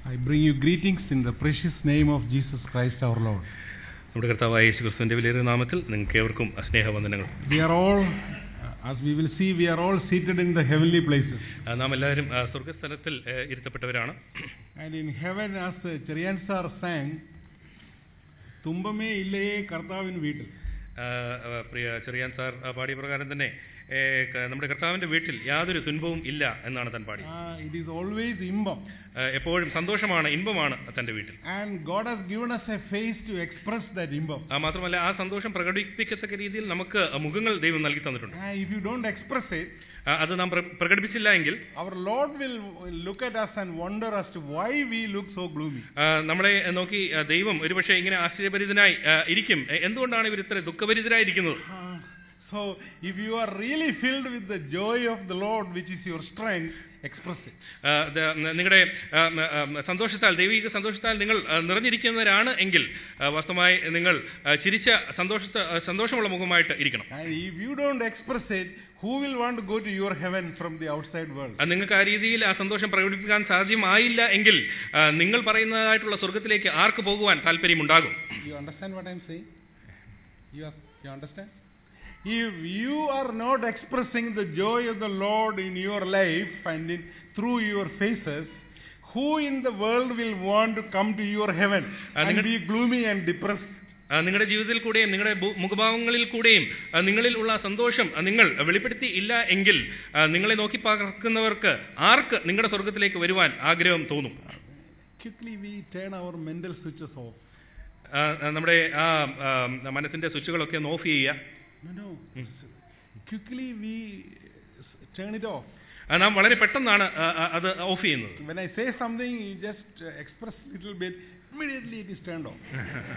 I bring you greetings in the precious name of Jesus Christ our Lord. നമ്മുടെ കർത്താവായ യേശു ക്രിസ്തുവിന്റെ വിലയേറിയ നാമത്തിൽ നിങ്ങൾക്ക് ഏവർക്കും സ്നേഹവന്ദനങ്ങൾ We are all, uh, as we will see, we are all seated in the heavenly places. ആ, നാം എല്ലാവരും ആ, സ്വർഗ്ഗസ്ഥലത്തിൽ ഏ, ഇരുത്തപ്പെട്ടവരാണ് And in heaven, as uh, Cherian sir sang, തുമ്പമേ ഇല്ലയേ കർത്താവിൻ വീട്ടിൽ ആ, ആ, പ്രിയ ചെറിയാൻ സാർ ആ, പാടിയ പ്രകാരം തന്നെ ഏ, ക- നമ്മുടെ കർത്താവിന്റെ വീട്ടിൽ യാതൊരു തുൻപവും ഇല്ല എന്നാണ് താൻ പാടി ഇറ്റ് ഈസ് ഓൾവേസ് ഇമ്പം ആ, എപ്പോഴും സന്തോഷമാണ് ഇൻപമാണ് തന്റെ വീട്ടിൽ and God has given us a face to express that ഇമ്പം ആ, മാത്രമല്ല ആ സന്തോഷം പ്രകടിപ്പിക്കത്തക്ക രീതിയിൽ നമുക്ക് മുഖങ്ങൾ ദൈവം നൽകി തന്നിട്ടുണ്ട് if you don't express it ആ, അത് നാം പ്ര- പ്രകടിപ്പിച്ചില്ല എങ്കിൽ our Lord will look at us and wonder as to why we look so gloomy. ആ, നമ്മളെ നോക്കി ആ, ദൈവം ഒരുപക്ഷെ ഇങ്ങനെ ആശ്ചര്യഭരിതനായി ആ, ഇരിക്കും എ- എന്തുകൊണ്ടാണ് ഇവർ ഇത്ര ദുഃഖഭരിതരായിരിക്കുന്നത് Ah, so, if you are really filled with the joy of the Lord, which is your strength, express it. ആ, ദ- നിങ്ങളുടെ ആ, മ- ആ, സന്തോഷത്താൽ ദൈവിക സന്തോഷത്താൽ നിങ്ങൾ ആ, നിറഞ്ഞിരിക്കുന്നവരാണ് എങ്കിൽ ആ, വാസ്തവമായി നിങ്ങൾ ആ, ചിരിച്ച സന്തോഷ സന്തോഷമുള്ള മുഖമായിട്ട് ഇരിക്കണം And if you don't express it, who will want to go to your heaven from the outside world? ആ, നിങ്ങൾക്ക് ആ രീതിയിൽ ആ സന്തോഷം പ്രകടിപ്പിക്കാൻ സാധ്യമായില്ല എങ്കിൽ ആ, നിങ്ങൾ പറയുന്നതായിട്ടുള്ള സ്വർഗത്തിലേക്ക് ആർക്ക് പോകുവാൻ താല്പര്യമുണ്ടാകും You understand what I'm saying? You, are, you understand? If you are not expressing the joy of the Lord in your life and in, through your faces, who in the world will want to come to your heaven And and നിങ്ങൾ- be gloomy and depressed? ആ, നിങ്ങളുടെ ജീവിതത്തിൽ കൂടെയും നിങ്ങളുടെ ഭൂ- മുഖഭാവങ്ങളിൽ കൂടെയും ആ, നിങ്ങളിൽ ഉള്ള സന്തോഷം ആ, നിങ്ങൾ വെളിപ്പെടുത്തി ഇല്ല എങ്കിൽ ആ, നിങ്ങളെ നോക്കി പാർക്കുന്നവർക്ക് ആർക്ക് നിങ്ങളുടെ സ്വർഗത്തിലേക്ക് വരുവാൻ ആഗ്രഹം തോന്നും Quickly we turn our mental switches off. ആ, ആ, നമ്മുടെ ആ ആ, മനസ്സിന്റെ സ്വിച്ചുകളൊക്കെ ഒന്ന് ഓഫ് ചെയ്യുക No, no. Quickly we s- turn it off. ആ, നാം വളരെ പെട്ടെന്നാണ് ആ, ആ, അത് ഓഫ് ചെയ്യുന്നത് When I say something, you just uh, express little bit, immediately it is turned off.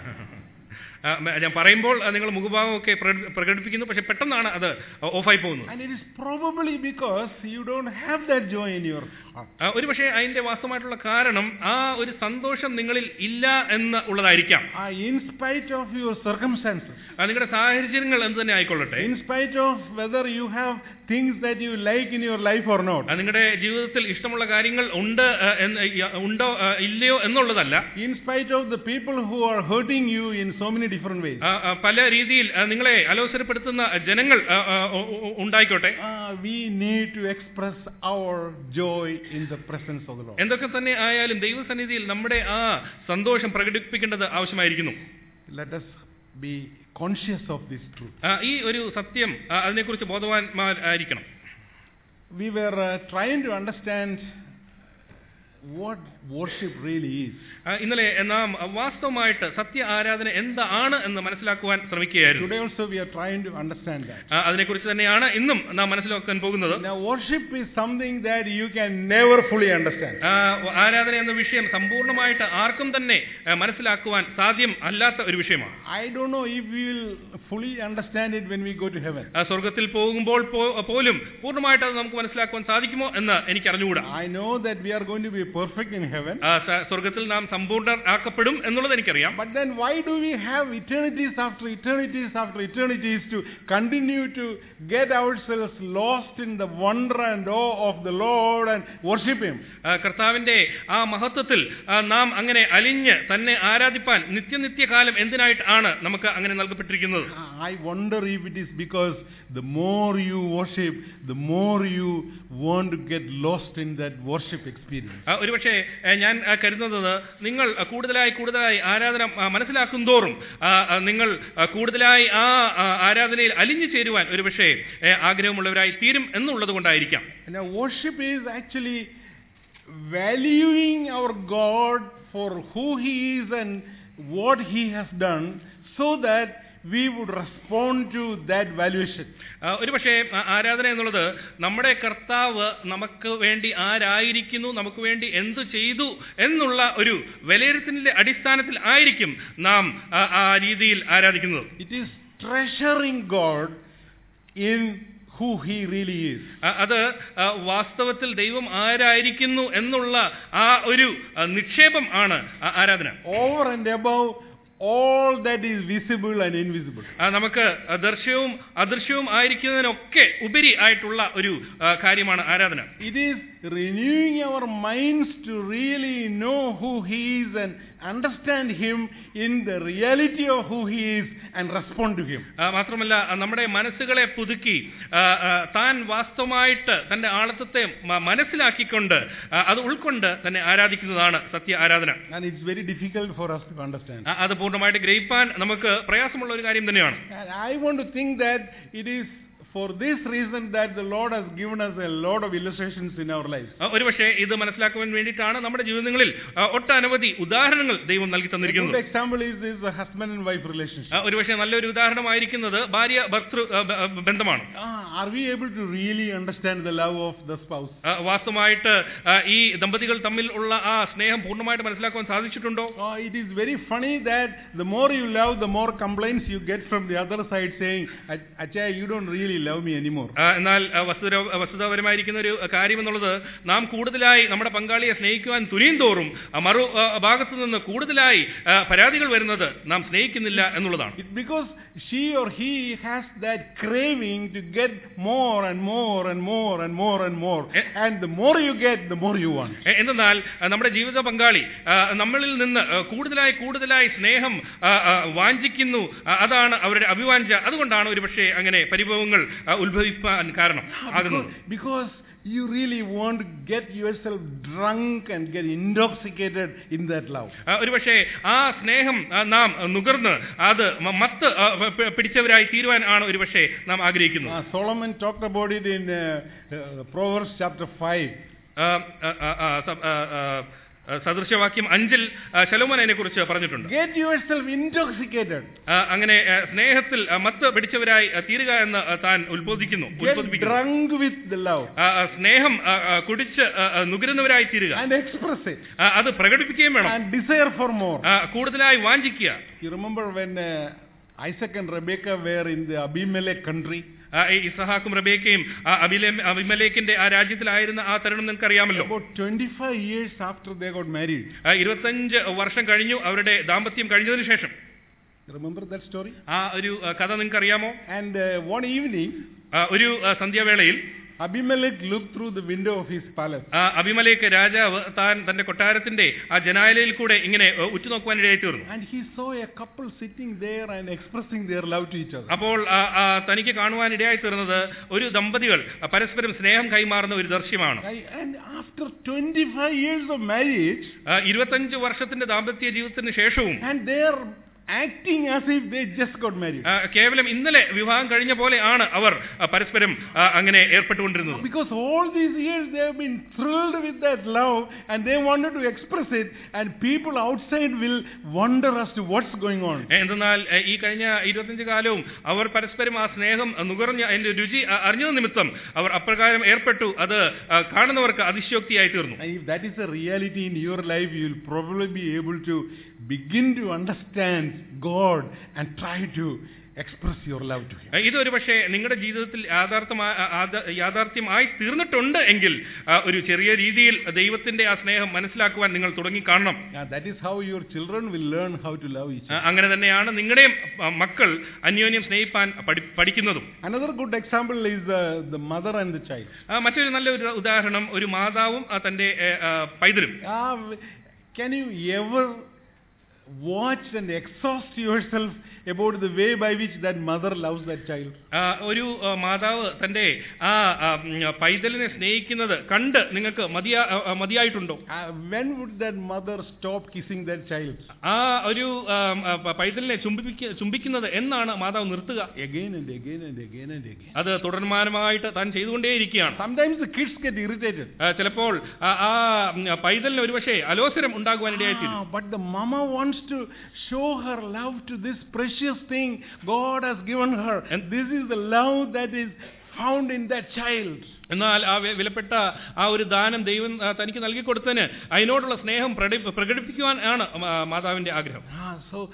ആ, മ- ഞാൻ പറയുമ്പോൾ ആ, നിങ്ങൾ മുഖഭാവമൊക്കെ പ്രക- പ്രകടിപ്പിക്കുന്നു പക്ഷെ പെട്ടെന്നാണ് അത് ഓഫായി പോകുന്നത് And it is probably because you don't have that joy in your heart. ആ, ഒരു പക്ഷേ അതിന്റെ വാസ്തവമായിട്ടുള്ള കാരണം ആ ഒരു സന്തോഷം നിങ്ങളിൽ ഇല്ല എന്ന് ഉള്ളതായിരിക്കാം Uh, in spite of your circumstances, ആ, നിങ്ങളുടെ സാഹചര്യങ്ങൾ എന്ത് തന്നെ ആയിക്കൊള്ളട്ടെ in spite of whether you have things that you like in your life or not, ആ, നിങ്ങളുടെ ജീവിതത്തിൽ ഇഷ്ടമുള്ള കാര്യങ്ങൾ ഉണ്ട് ആ, എന്ന് യ- ഉണ്ടോ ആ, ഇല്ലയോ എന്നുള്ളതല്ല in spite of the people who are hurting you in so many different ways, ആ, ആ, പല രീതിയിൽ ആ, നിങ്ങളെ അലോസരപ്പെടുത്തുന്ന ജനങ്ങൾ ആ, ആ, ഉ- ഉ- ഉണ്ടായിക്കോട്ടെ uh, we need to express our joy in the presence of the Lord. എന്തൊക്കെ തന്നെ ആയാലും ദൈവസന്നിധിയിൽ നമ്മുടെ ആ സന്തോഷം പ്രകടിപ്പിക്കേണ്ടത് ആവശ്യമായിരിക്കുന്നു Let us be conscious of this truth. ആ, ഈ ഒരു സത്യം ആ, അതിനെക്കുറിച്ച് ബോധവാന്മാരായിരിക്കണം We were uh, trying to understand what worship really is. ആ, ഇന്നലെ നാം വാസ്തവമായിട്ട് സത്യ ആരാധന എന്താണ് എന്ന് മനസ്സിലാക്കുവാൻ ശ്രമിക്കുകയായിരുന്നു Today also we are trying to understand that. ആ, അതിനെക്കുറിച്ച് തന്നെയാണ് ഇന്നും നാം മനസ്സിലാക്കാൻ പോകുന്നത് Now worship is something that you can never fully understand. ആ, ആരാധന എന്ന വിഷയം സമ്പൂർണ്ണമായിട്ട് ആർക്കും തന്നെ ആ, മനസ്സിലാക്കുവാൻ സാധ്യം അല്ലാത്ത ഒരു വിഷയമാണ് I don't know if we will fully understand it when we go to heaven. ആ, സ്വർഗത്തിൽ പോകുമ്പോൾ പോ- പോലും പൂർണ്ണമായിട്ട് അത് നമുക്ക് മനസ്സിലാക്കുവാൻ സാധിക്കുമോ എന്ന് എനിക്ക് അറിഞ്ഞുകൂടാ I know that we are going to be perfect in heaven. ആ, സ- സ്വർഗത്തിൽ നാം സമ്പൂർണ്ണർ ആക്കപ്പെടും എന്നുള്ളത് എനിക്കറിയാം But then why do we have eternities after eternities after eternities to continue to get ourselves lost in the wonder and awe of the Lord and worship Him? ആ, കർത്താവിന്റെ ആ മഹത്വത്തിൽ ആ, നാം അങ്ങനെ അലിഞ്ഞ് തന്നെ ആരാധിപ്പാൻ നിത്യനിത്യകാലം എന്തിനായിട്ടാണ് നമുക്ക് അങ്ങനെ നൽകപ്പെട്ടിരിക്കുന്നത് I wonder if it is because the more you worship, the more you want to get lost in that worship experience. ആ, ഒരുപക്ഷെ ഏ, ഞാൻ ആ, കരുതുന്നത് നിങ്ങൾ ആ, കൂടുതലായി കൂടുതലായി ആരാധന ആ, മനസ്സിലാക്കും തോറും ആ, ആ, നിങ്ങൾ ആ, കൂടുതലായി ആ ആ, ആരാധനയിൽ അലിഞ്ഞു ചേരുവാൻ ഒരുപക്ഷെ ഏ, ആഗ്രഹമുള്ളവരായി തീരും എന്നുള്ളത് കൊണ്ടായിരിക്കാം Now, worship is actually valuing our God for who He is and what He has done so that we would respond to that valuation. ആ, ഒരുപക്ഷെ ആ, ആരാധന എന്നുള്ളത് നമ്മുടെ കർത്താവ് നമുക്ക് വേണ്ടി ആരായിരിക്കുന്നു നമുക്ക് വേണ്ടി എന്തു ചെയ്തു എന്നുള്ള ഒരു വിലയിരുത്തലിന്റെ അടിസ്ഥാനത്തിൽ ആയിരിക്കും നാം ആ, ആ രീതിയിൽ ആരാധിക്കുന്നത് It is treasuring God in who He really is. ആ, അത് ആ, വാസ്തവത്തിൽ ദൈവം ആരായിരിക്കുന്നു എന്നുള്ള ആ ഒരു ആ, നിക്ഷേപം ആണ് ആ ആരാധന Over and above all that is visible and invisible. ആ, നമുക്ക് ദർശ്യവും അദൃശ്യവും ആയിരിക്കുന്നതിനൊക്കെ ഉപരി ആയിട്ടുള്ള ഒരു ആ, കാര്യമാണ് ആരാധന It is renewing our minds to really know who He is and understand Him in the reality of who He is and respond to Him. ആ, മാത്രമല്ല ആ, നമ്മുടെ മനസ്സുകളെ പുതുക്കി ആ, ആ, താൻ വാസ്തവമായിട്ട് തന്റെ ആളത്വത്തെ മ- മനസ്സിലാക്കിക്കൊണ്ട് ആ, അത് ഉൾക്കൊണ്ട് തന്നെ ആരാധിക്കുന്നതാണ് സത്യ ആരാധന And it's very difficult for us to understand. ആ, അത് പൂർണ്ണമായിട്ട് ഗ്രഹിപ്പാൻ നമുക്ക് പ്രയാസമുള്ള ഒരു കാര്യം തന്നെയാണ് And I want to think that it is for this reason that the Lord has given us a lot of illustrations in our lives. ആ, ഒരുപക്ഷെ ഇത് മനസ്സിലാക്കുവാൻ വേണ്ടിയിട്ടാണ് നമ്മുടെ ജീവിതങ്ങളിൽ ആ, ഒട്ടനവധി ഉദാഹരണങ്ങൾ ദൈവം നൽകി A good തന്നിരിക്കുന്നത് example is this uh, husband and wife relationship. ആ, ഒരുപക്ഷെ നല്ലൊരു ഉദാഹരണമായിരിക്കുന്നത് ഭാര്യ ഭർത്തൃ ആ, ബ- ആ, ബന്ധമാണ് Ah, are we able to really understand the love of the spouse? ആ, വാസ്തവമായിട്ട് ആ, ഈ ദമ്പതികൾ തമ്മിൽ ഉള്ള ആ സ്നേഹം പൂർണ്ണമായിട്ട് മനസ്സിലാക്കുവാൻ സാധിച്ചിട്ടുണ്ടോ Oh, it is very funny that the more you love, the more complaints you get from the other side saying, "Ach- Acha, you don't really love me anymore. ആ, എന്നാൽ ആ, വസ്തുത വസ്തുതാപരമായിരിക്കുന്ന ഒരു കാര്യം എന്നുള്ളത് നാം കൂടുതലായി നമ്മുടെ പങ്കാളിയെ സ്നേഹിക്കുവാൻ തുനിയും തോറും ആ, മറു ആ, ഭാഗത്തു നിന്ന് കൂടുതലായി ആ, പരാതികൾ വരുന്നത് നാം സ്നേഹിക്കുന്നില്ല എന്നുള്ളതാണ് It's because she or he has that craving to get more and more and more and more and more. Eh. And the more you get, the more you want. എ- എന്തെന്നാൽ ആ, നമ്മുടെ ജീവിത പങ്കാളി ആ, നമ്മളിൽ നിന്ന് ആ, കൂടുതലായി കൂടുതലായി സ്നേഹം ആ, ആ, വാഞ്ചിക്കുന്നു ആ, അതാണ് അവരുടെ അഭിവാഞ്ച അതുകൊണ്ടാണ് ഒരുപക്ഷെ അങ്ങനെ പരിഭവങ്ങൾ ആ, ഉത്ഭവിപ്പാൻ കാരണം ആകുന്നത് Because, because you really want to get yourself drunk and get intoxicated in that love. ആ, ഒരുപക്ഷെ ആ സ്നേഹം ആ, നാം നുകർന്ന് അത് മ- മത്ത് ആ, പ- പിടിച്ചവരായി തീരുവാൻ ആണ് ഒരുപക്ഷെ നാം ആഗ്രഹിക്കുന്നത് Uh, Solomon talked about it in uh, uh, Proverbs chapter 5. ആ, ആ, ആ, ആ, സ- ആ, ആ, ആ, സദൃശവാക്യം അഞ്ചിൽ ആ, ശലോമോൻ അതിനെ കുറിച്ച് പറഞ്ഞിട്ടുണ്ട് Get yourself intoxicated. ആ, അങ്ങനെ ആ, സ്നേഹത്തിൽ ആ, മത്ത് പിടിച്ചവരായി ആ, തീരുക എന്ന് ആ, താൻ ഉത്ബോധിക്കുന്നു Get ഉത്ബോധിപ്പിക്കുന്നു drunk with the love ആ, ആ, സ്നേഹം ആ, ആ, കുടിച്ച് ആ, ആ, നുകരുന്നവരായി തീരുക and express it ആ, അത് പ്രകടിപ്പിക്കുകയും വേണം and desire for more. ആ, കൂടുതലായി വാഞ്ചിക്കുക You remember when uh, Isaac and Rebekah were in the Abimelech country? ആ, ഈ ഇസഹാക്കും റബേക്കയും ആ അബിലെ- അബിമലേക്കിന്റെ ആ രാജ്യത്തിലായിരുന്ന ആ തരുണം നിങ്ങൾക്ക് അറിയാമല്ലോ About 25 years after they got married. ആ, ഇരുപത്തഞ്ച് വർഷം കഴിഞ്ഞു അവരുടെ ദാമ്പത്യം കഴിഞ്ഞതിന് ശേഷം You remember that story? ആ ഒരു ആ, കഥ നിങ്ങൾക്ക് അറിയാമോ And uh, one evening, ആ, ഒരു ആ, സന്ധ്യാവേളയിൽ Abimelech looked through the window of his palace. ആ അഭിമലേക്ക് രാജാവ് താൻ തന്റെ കൊട്ടാരത്തിന്റെ ആ ജനാലയിൽ കൂടെ ഇങ്ങനെ ആ, ഉറ്റുനോക്കുവാനിടയായി തീർന്നു And he saw a couple sitting there and expressing their love to each other. അപ്പോൾ ആ, ആ, തനിക്ക് കാണുവാൻ ഇടയായി തീർന്നത് ഒരു ദമ്പതികൾ ആ, പരസ്പരം സ്നേഹം കൈമാറുന്ന ഒരു ദൃശ്യമാണ് Right? And after 25 years of marriage, ആ, ഇരുപത്തഞ്ച് വർഷത്തിന്റെ ദാമ്പത്യ ജീവിതത്തിന് ശേഷവും and they are acting as if they just got married. ആ, കേവലം ഇന്നലെ വിവാഹം കഴിഞ്ഞ പോലെ ആണ് അവർ ആ, പരസ്പരം ആ, അങ്ങനെ ഏർപ്പെട്ടുകൊണ്ടിരുന്നത് Because all these years they have been thrilled with that love and they wanted to express it, and people outside will wonder as to what's going on. ഏ, എന്തെന്നാൽ ഏ, ഈ കഴിഞ്ഞ ഇരുപത്തഞ്ച് കാലവും അവർ പരസ്പരം ആ സ്നേഹം നുകർഞ്ഞ അതിന്റെ രുചി ആ, അറിഞ്ഞത് നിമിത്തം അവർ അപ്രകാരം ഏർപ്പെട്ടു അത് ആ, കാണുന്നവർക്ക് അതിശയോക്തിയായി തീർന്നു And if that is a reality in your life, you will probably be able to begin to understand God and try to express your love to Him. ഏ, ഇതൊരു പക്ഷേ നിങ്ങളുടെ ജീവിതത്തിൽ യാഥാർത്ഥമായ ആദ- യാഥാർത്ഥ്യമായി തീർന്നിട്ടുണ്ട് എങ്കിൽ ആ, ഒരു ചെറിയ രീതിയിൽ ദൈവത്തിന്റെ ആ സ്നേഹം മനസ്സിലാക്കുവാൻ നിങ്ങൾ തുടങ്ങി കാണണം And that is how your children will learn how to love each ആ, other. അങ്ങനെ തന്നെയാണ് നിങ്ങളുടെയും ആ, മക്കൾ അന്യോന്യം സ്നേഹിപ്പാൻ പഠി- പഠിക്കുന്നതും Another good example is uh, the mother and the child. ആ, മറ്റൊരു നല്ല ഒരു ഉദാഹരണം ഒരു മാതാവും ആ, തന്റെ ഏ, ആ, പൈതലും Ah, can you ever watch and exhaust yourself about the way by which that mother loves that child? ആ, ഒരു ആ, മാതാവ് തന്റെ ആ ആ, ഉം, പൈതലിനെ സ്നേഹിക്കുന്നത് കണ്ട് നിങ്ങൾക്ക് മതിയാ ആ, ആ, മതിയായിട്ടുണ്ടോ Uh, when would that mother stop kissing that child? ആ ഒരു ആ, ആ, പ- പൈതലിനെ ചുംബിപ്പിക്ക ചുംബിക്കുന്നത് എന്നാണ് മാതാവ് നിർത്തുക Again and again and again and again. അത് തുടർമാനമായിട്ട് താൻ ചെയ്തുകൊണ്ടേയിരിക്കുകയാണ് Sometimes the kids get irritated. ആ, ചിലപ്പോൾ ആ ആ, ഉം, പൈതലിന് ഒരുപക്ഷെ അലോസരം ഉണ്ടാകുവാനിടയായിത്തീരും Ah, but the mama wants to show her love to this precious thing God has given her. And this is the love that is found in that child. എന്നാൽ ആ V- വിലപ്പെട്ട ആ ഒരു ദാനം ദൈവം ആ, തനിക്ക് നൽകിക്കൊടുത്തതിന് അതിനോടുള്ള സ്നേഹം പ്രകടി- പ്രകടിപ്പിക്കുവാൻ ആണ് മാ- മാതാവിന്റെ ആഗ്രഹം Ah, so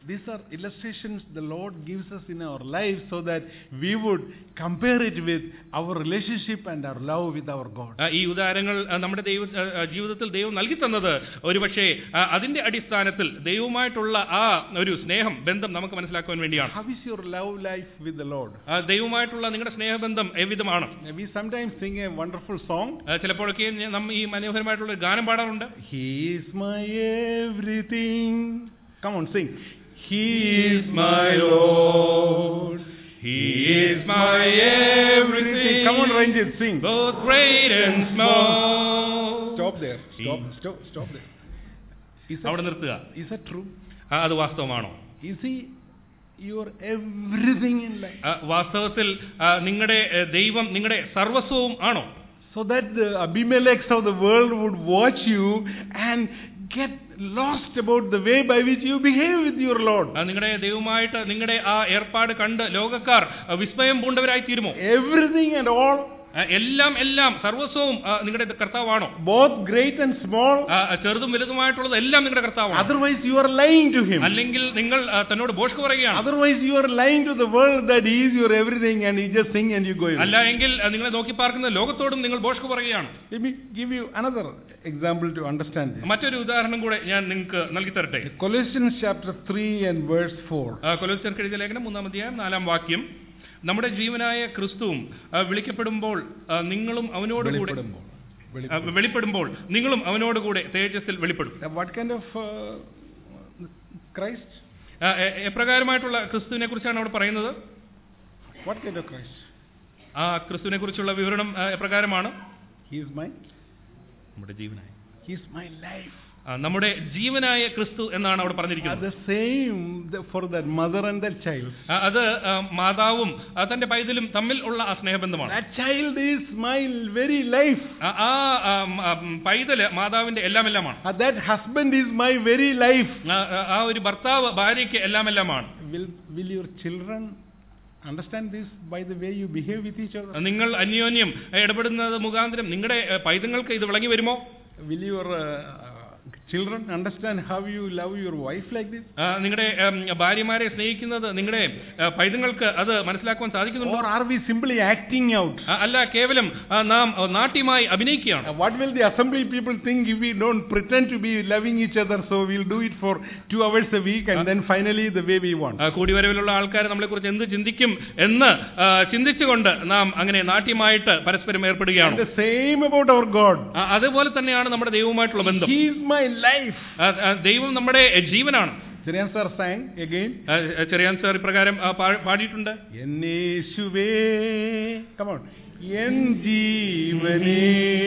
these are illustrations the Lord gives us in our lives so that we would compare it with our relationship and our love with our God. ആ, ഈ ഉദാഹരണങ്ങൾ ആ, നമ്മുടെ ദൈവ ആ, ആ, ജീവിതത്തിൽ ദൈവം നൽകി തന്നത് ഒരുപക്ഷെ ആ, അതിന്റെ അടിസ്ഥാനത്തിൽ ദൈവവുമായിട്ടുള്ള ആ ഒരു സ്നേഹം ബന്ധം നമുക്ക് മനസ്സിലാക്കുവാൻ വേണ്ടിയാണ് How is your love life with the Lord? ആ, ദൈവവുമായിട്ടുള്ള നിങ്ങളുടെ സ്നേഹബന്ധം എവിധമാണ് We sometimes sing a wonderful song. ആ, ചിലപ്പോഴൊക്കെ ഞാൻ- നമ്മ ഈ മനോഹരമായിട്ടുള്ള ഒരു ഗാനം പാടാറുണ്ട് He is my everything. Come on, sing. He is my Lord. He is my everything. Come on, Ranjit, sing. both great and small. Stop there. Stop. Stop. Stop there. Is അവിടെ that, നിർത്തുക is that true? ആ, അത് വാസ്തവമാണോ Is he your everything in life? ആ, വാസ്തവത്തിൽ ആ, നിങ്ങളുടെ ഏ, ദൈവം നിങ്ങളുടെ സർവസ്വവും ആണോ So that the Abimelechs of the world would watch you and get lost about the way by which you behave with your Lord. ആ, നിങ്ങളുടെ ദൈവമായിട്ട് നിങ്ങളുടെ ആ ഏർപ്പാട് കണ്ട് ലോകക്കാർ ആ, വിസ്മയം പൂണ്ടവരായി തീരുമോ Everything and all, ആ, എല്ലാം എല്ലാം സർവസ്വവും ആ, നിങ്ങളുടെ കർത്താവാണോ both great and small, ആ, ചെറുതും വലുതുമായിട്ടുള്ളത് എല്ലാം നിങ്ങളുടെ കർത്താവാണ് otherwise you are lying to him. അല്ലെങ്കിൽ നിങ്ങൾ ആ, തന്നോട് ഭോഷ്ക്ക് പറയുകയാണ് Otherwise you are lying to the world that he is your everything and you just sing and you go away. അല്ല എങ്കിൽ ആ, നിങ്ങളെ നോക്കി പാർക്കുന്ന ലോകത്തോടും നിങ്ങൾ ഭോഷ്ക്ക് പറയുകയാണ് Let me give you another example to understand this. മറ്റൊരു ഉദാഹരണം കൂടെ ഞാൻ നിങ്ങൾക്ക് നൽകി തരട്ടെ Colossians chapter 3 and verse 4. ആ, കൊലോസ്യർക്ക് എഴുതിയ ലേഖനം മൂന്നാം അധ്യായം നാലാം വാക്യം നമ്മുടെ ജീവനായ ക്രിസ്തുവും ആ, വിളിക്കപ്പെടുമ്പോൾ ആ, നിങ്ങളും അവനോടുകൂടെ വെളിപ്പെടുമ്പോൾ. ആ, വെളിപ്പെടുമ്പോൾ. വെളിപ്പെടുമ്പോൾ നിങ്ങളും അവനോടുകൂടെ തേജസ്സിൽ വെളിപ്പെടും Uh, What kind of uh, Christ? ആ, എ- എപ്രകാരമായിട്ടുള്ള ക്രിസ്തുവിനെ കുറിച്ചാണ് അവിടെ പറയുന്നത് What kind of Christ? ആ ക്രിസ്തുവിനെ കുറിച്ചുള്ള വിവരണം ആ, എപ്രകാരമാണ് He is my, നമ്മുടെ ജീവനായ he is my life. ആ, നമ്മുടെ ജീവനായ ക്രിസ്തു എന്നാണ് അവിടെ Are പറഞ്ഞിരിക്കുന്നത് the same the- for that mother and that child. ആ, അത് ആ, മാതാവും ആ, തന്റെ പൈതലും തമ്മിൽ ഉള്ള ആ സ്നേഹബന്ധമാണ് That child is my very life. ആ, ആ ആ, ഉം, ആ, ഉം, പൈതല് മാതാവിന്റെ എല്ലാം എല്ലാമാണ് Uh, That husband is my very life. ആ, ആ, ആ ഒരു ഭർത്താവ് ഭാര്യയ്ക്ക് എല്ലാം എല്ലാമാണ് Will, will your children understand this by the way you behave with each other? നിങ്ങൾ അന്യോന്യം ഇടപെടുന്നത് മുഖാന്തരം നിങ്ങളുടെ ഏ, പൈതങ്ങൾക്ക് ഇത് വിളങ്ങി വരുമോ Will your uh, children understand how you love your wife like this? ആ, നിങ്ങളുടെ ഉം, ഭാര്യമാരെ സ്നേഹിക്കുന്നത് നിങ്ങളുടെ ഏ, പൈതങ്ങൾക്ക് അത് മനസ്സിലാക്കുവാൻ സാധിക്കുന്നുണ്ടോ Or are we simply acting out? ആ, അല്ല കേവലം ആ, നാം ആ, നാട്യമായി അഭിനയിക്കുകയാണ് Uh, What will the assembly people think if we don't pretend to be loving each other so we'll do it for two hours a week and then finally the way we want? ആ, കൂടിവരവിലുള്ള ആൾക്കാർ നമ്മളെ കുറിച്ച് എന്ത് ചിന്തിക്കും എന്ന് ആ, ചിന്തിച്ചുകൊണ്ട് നാം അങ്ങനെ നാട്യമായിട്ട് പരസ്പരം And ഏർപ്പെടുകയാണ് the same about our God. ആ, അതുപോലെ തന്നെയാണ് നമ്മുടെ ദൈവവുമായിട്ടുള്ള ബന്ധം He is my life. ആ, ആ, ദൈവം നമ്മുടെ ജീവനാണ് Chiriyan sir sang again. ആ, ചെറിയാൻ സാർ ഇപ്രകാരം ആ, പാ- പാടിയിട്ടുണ്ട് എന്നേശുവേ come on എൻ ജീവനേ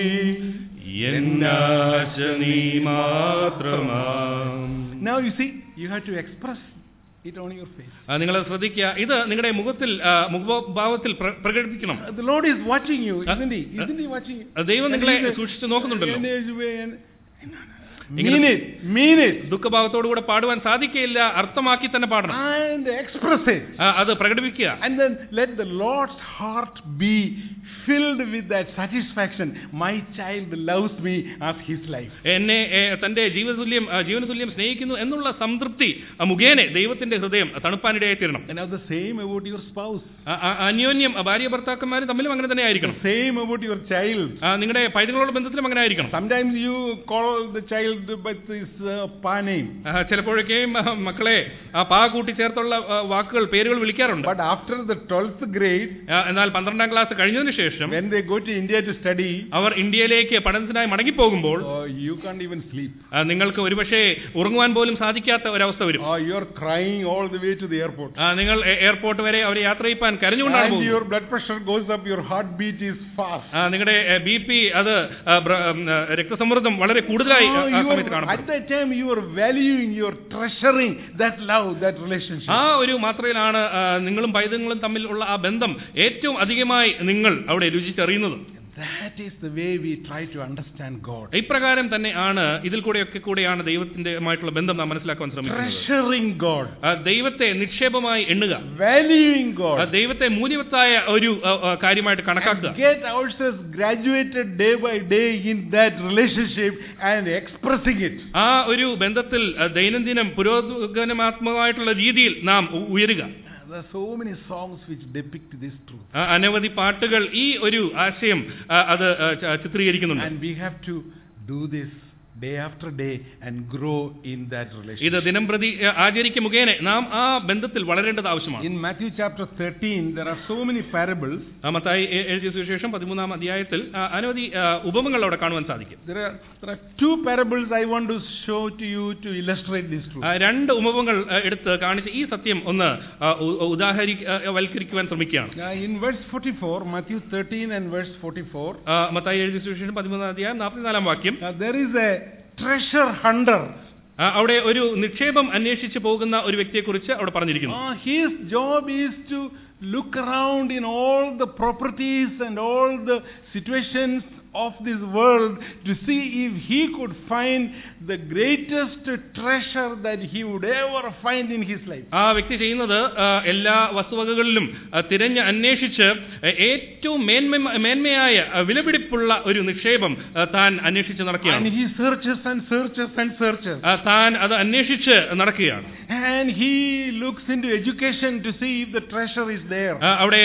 എന്നാശ നീ മാത്രമാം now you see you have to express it on your face നിങ്ങൾ ശ്രദ്ധിക്കുക ഇത് നിങ്ങളുടെ മുഖത്തിൽ ആ, മുഖഭാവത്തിൽ പ്ര- പ്രകടിപ്പിക്കണം Uh, the lord is watching you isn't he isn't he watching you ആ, ദൈവം നിങ്ങളെ And he said, സൂക്ഷിച്ചു നോക്കുന്നുണ്ടല്ലോ എന്നേശുവേ എൻ- ഇങ്ങനെ- mean it mean it ദുഃഖഭാവത്തോടുകൂടെ പാടുവാൻ സാധിക്കയില്ല അർത്ഥമാക്കി തന്നെ പാടണം and express it ആ, അത് പ്രകടിപ്പിക്കുക and then let the lord's heart be filled with that satisfaction my child loves me as his life എന്നെ ഏ, തന്റെ ജീവതുല്യം ആ, ജീവനതുല്യം സ്നേഹിക്കുന്നു എന്നുള്ള സംതൃപ്തി ആ, മുഖേന ദൈവത്തിന്റെ ഹൃദയം തണുപ്പാനിടയായി തീരണം and now the same about your spouse ആ, ആ, അന്യോന്യം ആ, ഭാര്യ ഭർത്താക്കന്മാരും തമ്മിലും അങ്ങനെ തന്നെ ആയിരിക്കണം same about your child ആ, നിങ്ങളുടെ പൈതങ്ങളോട് ബന്ധത്തിലും അങ്ങനെ ആയിരിക്കണം Sometimes you call the child by his uh, pa name. ആ, ചിലപ്പോഴൊക്കെയും ആ, മക്കളെ ആ പാ കൂട്ടി ചേർത്തുള്ള ആ, വാക്കുകൾ പേരുകൾ വിളിക്കാറുണ്ട് But after the 12th grade, ആ, എന്നാൽ പന്ത്രണ്ടാം ക്ലാസ് കഴിഞ്ഞതിന് ശേഷം when they go to India to study, അവർ ഇന്ത്യയിലേക്ക് പഠനത്തിനായി മടങ്ങിപ്പോകുമ്പോൾ uh, you can't even sleep. ആ, നിങ്ങൾക്ക് ഒരുപക്ഷെ ഉറങ്ങുവാൻ പോലും സാധിക്കാത്ത ഒരവസ്ഥ വരും Or you're crying all the way to the airport. ആ, നിങ്ങൾ എ- എയർപോർട്ട് വരെ അവരെ യാത്ര ചെയ്യിപ്പാൻ കരഞ്ഞുകൊണ്ടാണ് And പോകുന്നത് your blood pressure goes up, your heartbeat is fast. ആ, നിങ്ങളുടെ ബി പി അത് ആ, ബ്ര- ഉം, ആ, രക്തസമ്മർദ്ദം വളരെ കൂടുതലായി ആ, Oh, ആ you സമയത്ത് are, at കാണപ്പെടും that time, you are valuing, you are treasuring that love, that relationship. ആ ഒരു മാത്രയിലാണ് ആ, നിങ്ങളും പൈതങ്ങളും തമ്മിൽ ഉള്ള ആ ബന്ധം ഏറ്റവും അധികമായി നിങ്ങൾ അവിടെ രുചിച്ചറിയുന്നത് that is the way we try to understand God. ഇപ്രകാരം തന്നെ ആണ് ഇതിൽ കൂടെയൊക്കെ കൂടെയാണ് ദൈവത്തിന്റെയുമായിട്ടുള്ള ബന്ധം നാം മനസ്സിലാക്കാൻ ശ്രമിക്കുന്നത് Treasuring God, ആ, ദൈവത്തെ നിക്ഷേപമായി എണ്ണുക valuing ആ, God, ദൈവത്തെ മൂല്യവത്തായ ഒരു ആ, ആ, കാര്യമായിട്ട് കണക്കാക്കുക get ourselves graduated day by day in that relationship and expressing it. ആ ഒരു ബന്ധത്തിൽ ആ, ദൈനംദിനം പുരോഗമനാത്മകമായിട്ടുള്ള രീതിയിൽ നാം ഉ- ഉയരുക There are so many songs which depict this truth. ആ, അനവധി പാട്ടുകൾ ഈ ഒരു ആശയം ആ, അത് ആ, ച- ചിത്രീകരിക്കുന്നുണ്ട് And we have to do this day after day and grow in that relationship. ഇത് ദിനം പ്രതി ആ, ആചരിക്ക മുഖേന നാം ആ ബന്ധത്തിൽ വളരേണ്ടത് ആവശ്യമാണ് In Matthew chapter 13, there are so many parables. ആ, മത്തായി എ- എഴുതിയ സുവിശേഷം പതിമൂന്നാം അധ്യായത്തിൽ ആ, അനവധി ആ, ഉപമകൾ അവിടെ കാണുവാൻ സാധിക്കും There are, there are two parables I want to show to you to illustrate this truth. ആ, രണ്ട് ഉപമകൾ ആ, എടുത്ത് കാണിച്ച് ഈ സത്യം ഒന്ന് ആ, ഉ- ഉദാഹരി ആ, വൽക്കരിക്കുവാൻ ശ്രമിക്കുകയാണ് Uh, in verse 44, Matthew 13 and verse 44, ആ, മത്തായി എഴുതിയ സുവിശേഷം പതിമൂന്നാം അധ്യായം നാൽപ്പത്തിനാലാം വാക്യം uh, there is a treasure hunter. ആ, അവിടെ ഒരു നിക്ഷേപം അന്വേഷിച്ച് പോകുന്ന ഒരു വ്യക്തിയെക്കുറിച്ച് അവിടെ പറഞ്ഞിരിക്കുന്നു Uh, his job is to look around in all the properties and all the situations of this world to see if he could find the greatest treasure that he would ever find in his life. ആ വ്യക്തി ചെയ്യുന്നത് ആ, എല്ലാ വസ്തുവകകളിലും ആ, തിരഞ്ഞ് അന്വേഷിച്ച് ആ, ഏറ്റവും മേന്മ മേന്മയായ ആ, വിലപിടിപ്പുള്ള ഒരു നിക്ഷേപം ആ, താൻ അന്വേഷിച്ച് And നടക്കുകയാണ് he searches and searches and searches. ആ, താൻ അത് അന്വേഷിച്ച് നടക്കുകയാണ് And he looks into education to see if the treasure is there. ആ, അവിടെ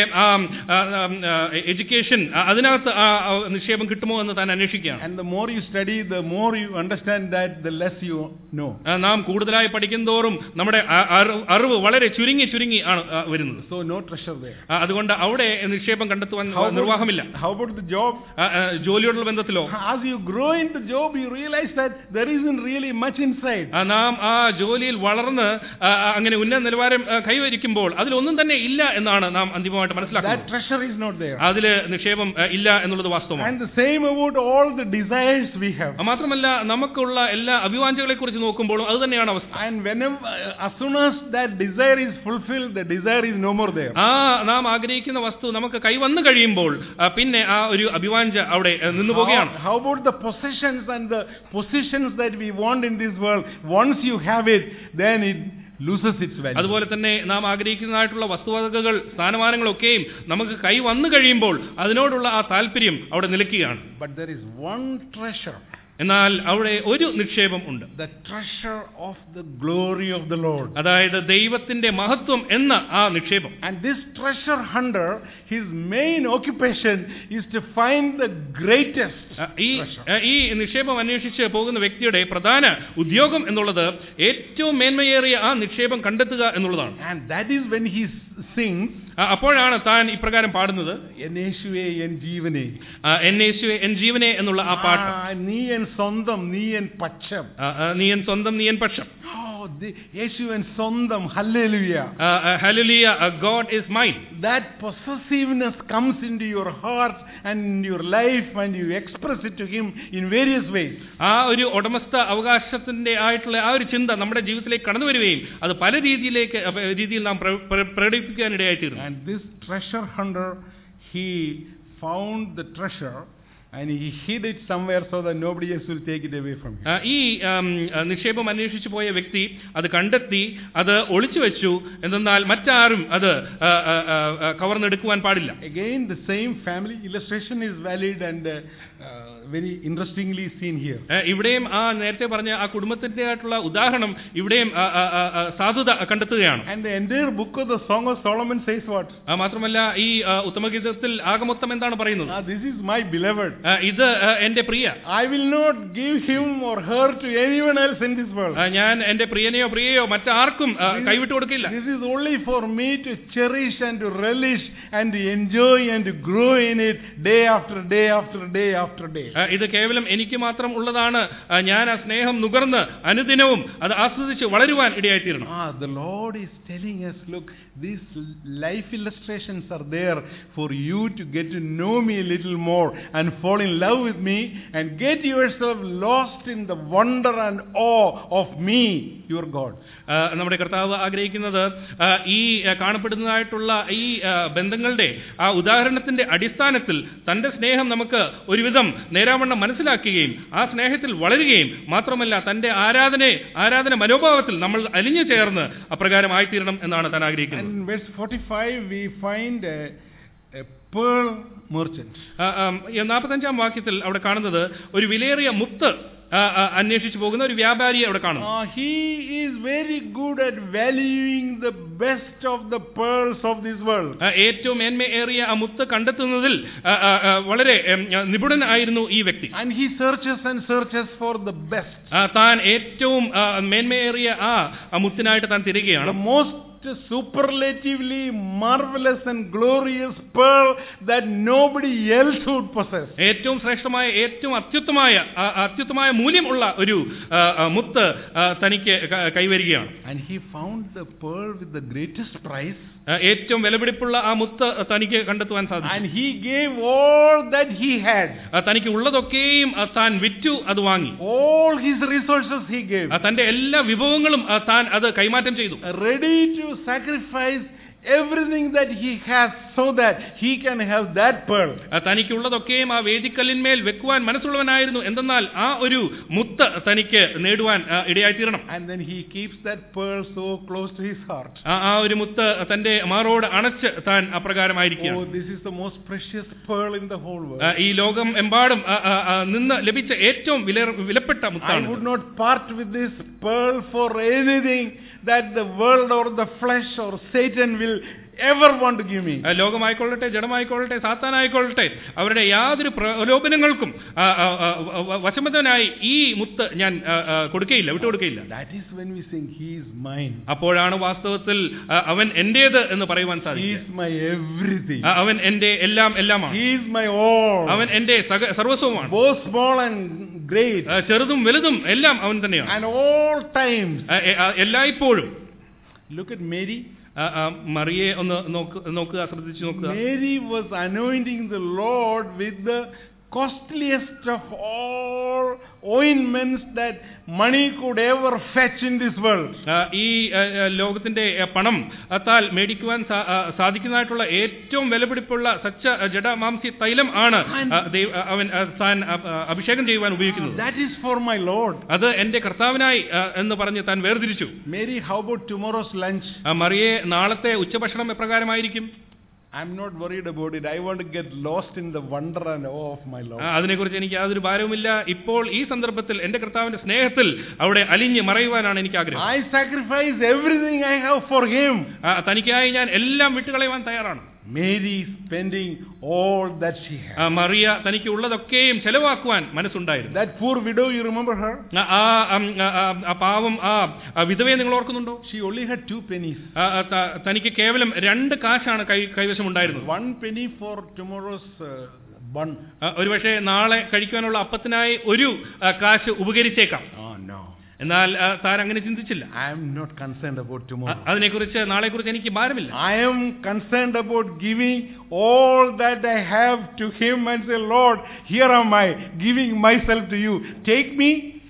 എഡ്യൂക്കേഷൻ അതിനകത്ത് ആ ആ, നിക്ഷേപം കിട്ടുമോ എന്ന് താൻ അന്വേഷിക്കുകയാണ് And the more you study, the more you understand that, the less you know. ആ, നാം കൂടുതലായി പഠിക്കുന്തോറും നമ്മുടെ ആ- അറിവ് അറിവ് വളരെ ചുരുങ്ങി ചുരുങ്ങി ആണ് ആ, വരുന്നത് So no treasure there. ആ, അതുകൊണ്ട് അവിടെ നിക്ഷേപം കണ്ടെത്തുവാൻ How നിർവാഹമില്ല about, how about the job? ആ, ആ, ജോലിയോടുള്ള ബന്ധത്തിലോ As you grow in the job, you realize that there isn't really much inside. ആ, നാം ആ ജോലിയിൽ വളർന്ന് ആ, ആ, അങ്ങനെ ഉന്നത നിലവാരം ആ, കൈവരിക്കുമ്പോൾ അതിലൊന്നും തന്നെ ഇല്ല എന്നാണ് നാം അന്തിമമായിട്ട് That മനസ്സിലാക്കുന്നത് treasure is not there. അതില് നിക്ഷേപം ആ, ഇല്ല എന്നുള്ളത് വാസ്തവമാണ് And the same about all the desires we have. ആ, മാത്രമല്ല നമുക്കുള്ള എല്ലാ അഭിവാഞ്ചകളെ കുറിച്ച് നോക്കുമ്പോഴും അത് തന്നെയാണ് അവസ്ഥ And whenever, uh, as soon as that desire is fulfilled, the desire is no more there. ആ നാം ആഗ്രഹിക്കുന്ന വസ്തു നമുക്ക് കൈവന്നു കഴിയുമ്പോൾ ആ, പിന്നെ ആ ഒരു അഭിവാഞ്ച അവിടെ ആ, നിന്നു How, പോവുകയാണ് how about the possessions and the positions that we want in this world? Once you have it, then it loses its value. അതുപോലെ തന്നെ നാം ആഗ്രഹിക്കുന്നതായിട്ടുള്ള വസ്തുവകകൾ സ്ഥാനമാനങ്ങളൊക്കെയും നമുക്ക് കൈ വന്നു കഴിയുമ്പോൾ അതിനോടുള്ള ആ താല്പര്യം അവിടെ നിലയ്ക്കുകയാണ് But there is one treasure, എന്നാൽ അവിടെ ഒരു നിക്ഷേപം ഉണ്ട് the treasure of the glory of the Lord. അതായത് ദൈവത്തിന്റെ മഹത്വം എന്ന ആ നിക്ഷേപം And this treasure hunter, his main occupation is to find the greatest ആ, ഈ treasure. ആ, ഈ നിക്ഷേപം അന്വേഷിച്ച് പോകുന്ന വ്യക്തിയുടെ പ്രധാന ഉദ്യോഗം എന്നുള്ളത് ഏറ്റവും മേന്മയേറിയ ആ നിക്ഷേപം കണ്ടെത്തുക എന്നുള്ളതാണ് And that is when he s- sings, ആ, അപ്പോഴാണ് താൻ ഇപ്രകാരം പാടുന്നത് എന്നേശുവേ എൻ ജീവനെ ആ, എൻ യേശുവേ എൻ ജീവനെ എന്നുള്ള ആ പാട്ട് ആ, നീ എൻ സ്വന്തം നീ എൻ പക്ഷം ആ, ആ, നീ എൻ സ്വന്തം നീ എൻ പക്ഷം Oh, the, യേശു എൻ സ്വന്തം ഹല്ലേലൂയ ഹലുലിയ God is mine That possessiveness comes into your heart and in your life and you express it to him in various ways. ആ ഒരു ഉടമസ്ഥ അവകാശത്തിന്റെ ആയിട്ടുള്ള ആ ഒരു ചിന്ത നമ്മുടെ ജീവിതത്തിലേക്ക് കടന്നു വരികയും അത് പല രീതിയിലേക്ക് അഹ് രീതിയിൽ നാം പ്ര- പ്ര- പ്രകടിപ്പിക്കാനിടയായിത്തീരുന്നു And this treasure hunter, he found the treasure and he hid it somewhere so that nobody else will take it away from him. ആ, ഈ ആം, ആ, നിക്ഷേപം അന്വേഷിച്ചു പോയ വ്യക്തി അത് കണ്ടെത്തി അത് ഒളിച്ചു വെച്ചു എന്തെന്നാൽ മറ്റാരും അത് ആ, ആ, ആ, ആ, കവർന്നെടുക്കുവാൻ പാടില്ല Again, the same family illustration is valid and uh, uh, very interestingly seen here. ആ, ഇവിടെയും ആ നേരത്തെ പറഞ്ഞ ആ കുടുംബത്തിന്റെ ആയിട്ടുള്ള ഉദാഹരണം ഇവിടെയും ആ, ആ, ആ, ആ, സാധുത കണ്ടെത്തുകയാണ് And the entire book of the Song of Solomon says what? ആ, മാത്രമല്ല ഈ ആ, ഉത്തമഗീതത്തിൽ ആകമൊത്തം എന്താണ് പറയുന്നത് Ah, this is my beloved. ആ, ഇത് ആ, എന്റെ പ്രിയ I will not give him or her to anyone else in this world. ആ, ഞാൻ എന്റെ പ്രിയനെയോ പ്രിയയോ മറ്റാർക്കും ആ, കൈവിട്ടു കൊടുക്കില്ല This is only for me to cherish and to relish and to enjoy and to grow in it day after day after day after day. ആ, ഇത് കേവലം എനിക്ക് മാത്രം ഉള്ളതാണ് ആ, ഞാൻ ആ സ്നേഹം നുകർന്ന് അനുദിനവും അത് ആസ്വദിച്ച് വളരുവാൻ ഇടയായിത്തീരണം Ah, the Lord is telling us, look, these life illustrations are there for you to get to know me a little more and fall in love with me and get yourself lost in the wonder and awe of me, your God. ആ, നമ്മുടെ കർത്താവ് ആഗ്രഹിക്കുന്നത് ആ, ഈ ആ, കാണപ്പെടുന്നതായിട്ടുള്ള ഈ ആ, ബന്ധങ്ങളുടെ ആ ഉദാഹരണത്തിന്റെ അടിസ്ഥാനത്തിൽ തന്റെ സ്നേഹം നമുക്ക് ഒരുവിധം നേരാവണ്ണം മനസ്സിലാക്കുകയും ആ സ്നേഹത്തിൽ വളരുകയും മാത്രമല്ല തന്റെ ആരാധന ആരാധന മനോഭാവത്തിൽ നമ്മൾ അലിഞ്ഞു ചേർന്ന് അപ്രകാരമായിത്തീരണം എന്നാണ് താൻ ആഗ്രഹിക്കുന്നത് And in verse 45, we find a, a pearl merchant. ആ, ആ, ഈ നാൽപ്പത്തഞ്ചാം വാക്യത്തിൽ അവിടെ കാണുന്നത് ഒരു വിലയേറിയ മുത്ത് ആ, ആ, അന്വേഷിച്ചു പോകുന്ന ഒരു വ്യാപാരിയെ അവിടെ കാണുന്നു Ah, he is very good at valuing the best of the pearls of this world. ആ, ഏറ്റവും മേന്മയേറിയ ആ മുത്ത് കണ്ടെത്തുന്നതിൽ ആ, ആ, ആ, വളരെ ഉം, ആ, നിപുണനായിരുന്നു ഈ വ്യക്തി And he searches and searches for the best. ആ, താൻ ഏറ്റവും ആ, മേന്മയേറിയ ആ ആ മുത്തിനായിട്ട് താൻ The തിരികെയാണ് most superlatively marvelous and glorious pearl that nobody else would possess. ഏറ്റവും ശ്രേഷ്ഠമായ ഏറ്റവും അത്യുത്തമായ ആ, അത്യുത്തമായ മൂല്യമുള്ള ഒരു ആ, ആ, മുത്ത് ആ, തനിക്ക് ക- കൈവരികയാണ് And he found the pearl with the greatest price. ആ, ഏറ്റവും വിലപിടിപ്പുള്ള ആ മുത്ത് തനിക്ക് കണ്ടെത്തുവാൻ സാധിച്ചു And he gave all that he had. ആ, തനിക്ക് ഉള്ളതൊക്കെയും ആ, താൻ വിറ്റു അത് വാങ്ങി All his resources he gave. ആ, തന്റെ എല്ലാ വിഭവങ്ങളും ആ, താൻ അത് കൈമാറ്റം ചെയ്തു Ready to sacrifice everything that he has so that he can have that pearl. ആ, തനിക്കുള്ളതൊക്കെയും ആ വേദിക്കല്ലിന്മേൽ വെക്കുവാൻ മനസ്സുള്ളവനായിരുന്നു എന്തെന്നാൽ ആ ഒരു മുത്ത് തനിക്ക് നേടുവാൻ ആ, ഇടയായിത്തീരണം And then he keeps that pearl so close to his heart. ആ ആ ഒരു മുത്ത് തന്റെ മാറോട് അണച്ച് താൻ Oh, അപ്രകാരമായിരിക്കുകയാണ് this is the most precious pearl in the whole world. ആ, ഈ ലോകം എമ്പാടും ആ, ആ, ആ, നിന്ന് ലഭിച്ച ഏറ്റവും വില വിലപ്പെട്ട I മുത്താണ് would not part with this pearl for anything that the world or the flesh or Satan will ever want to give me. ആ, ലോകമായിക്കൊള്ളട്ടെ ജഡമായിക്കൊള്ളട്ടെ സാത്താനായിക്കൊള്ളട്ടെ അവരുടെ യാതൊരു പ്രലോഭനങ്ങൾക്കും ആ, ആ, ആ, വ- വശംബദ്ധനായി ഈ മുത്ത് ഞാൻ ആ, ആ, കൊടുക്കുകയില്ല വിട്ടുകൊടുക്കുകയില്ല That is when we sing, He is mine. അപ്പോഴാണ് വാസ്തവത്തിൽ ആ, അവൻ എന്റേത് എന്ന് പറയുവാൻ He സാധിക്കുക is my everything. ആ, അവൻ എന്റെ എല്ലാം എല്ലാമാണ് He is my all. അവൻ എന്റെ സക- സർവസ്വമാണ് Both small and great. ആ, ചെറുതും വലുതും എല്ലാം അവൻ തന്നെയാണ് And all times. ആ, എ- ആ, എല്ലായ്പ്പോഴും Look at Mary. ആ, ആ, മറിയെ ഒന്ന് നോക്ക് നോക്കുക ശ്രദ്ധിച്ചു നോക്കുക Mary was anointing the Lord with the costliest of all ointments that money could ever fetch in this world. ആ, ഈ ആ, ആ, ലോകത്തിന്റെ ആ, പണം അത്താൽ മേടിക്കുവാൻ സാ- ആ, സാധിക്കുന്നതായിട്ടുള്ള ഏറ്റവും വിലപിടിപ്പുള്ള സച്ച ജഡമാംസി തൈലം ആണ് ആ, ദൈവ- ആ, അവൻ ആ, താൻ ആ, ആ, അഭിഷേകം ചെയ്യുവാൻ ഉപയോഗിക്കുന്നത് That is for my Lord. അത് എന്റെ കർത്താവിനായി ആ, എന്ന് പറഞ്ഞ് താൻ വേർതിരിച്ചു Mary, how about tomorrow's lunch? ആ, മറിയെ നാളത്തെ ഉച്ചഭക്ഷണം എപ്രകാരമായിരിക്കും I'm not worried about it. I want to get lost in the wonder and awe of my ആ, Lord. അതിനെക്കുറിച്ച് എനിക്ക് യാതൊരു ഭാരവുമില്ല ഇപ്പോൾ ഈ സന്ദർഭത്തിൽ എന്റെ കർത്താവിന്റെ സ്നേഹത്തിൽ അവിടെ അലിഞ്ഞ് മറയുവാനാണ് എനിക്ക് ആഗ്രഹം I sacrifice everything I have for Him. ആ, തനിക്കായി ഞാൻ എല്ലാം വിട്ടുകളയുവാൻ തയ്യാറാണ് Mary spending all that she had. ആ, മറിയ തനിക്ക് ഉള്ളതൊക്കെയും ചെലവാക്കുവാൻ മനസ്സുണ്ടായിരുന്നു That poor widow, you remember her? ആ, ആ, ഉം, ആ, ആ, ആ പാവം ആ ആ വിധവയെ നിങ്ങൾ ഓർക്കുന്നുണ്ടോ She only had two pennies. ആ, ആ, ത- തനിക്ക് കേവലം രണ്ട് കാശാണ് കൈ കൈവശം ഉണ്ടായിരുന്നത് One penny for tomorrow's uh, bun. ആ, ഒരുപക്ഷെ നാളെ കഴിക്കുവാനുള്ള അപ്പത്തിനായി ഒരു ആ, കാശ് ഉപകരിച്ചേക്കാം Oh no. എന്നാൽ ആ, താൻ അങ്ങനെ ചിന്തിച്ചില്ല I am not concerned about ആ, tomorrow. അതിനെക്കുറിച്ച് നാളെക്കുറിച്ച് എനിക്ക് ഭാരമില്ല I am concerned about giving all that I have to Him and say, Lord, here am I, giving myself to you. Take me,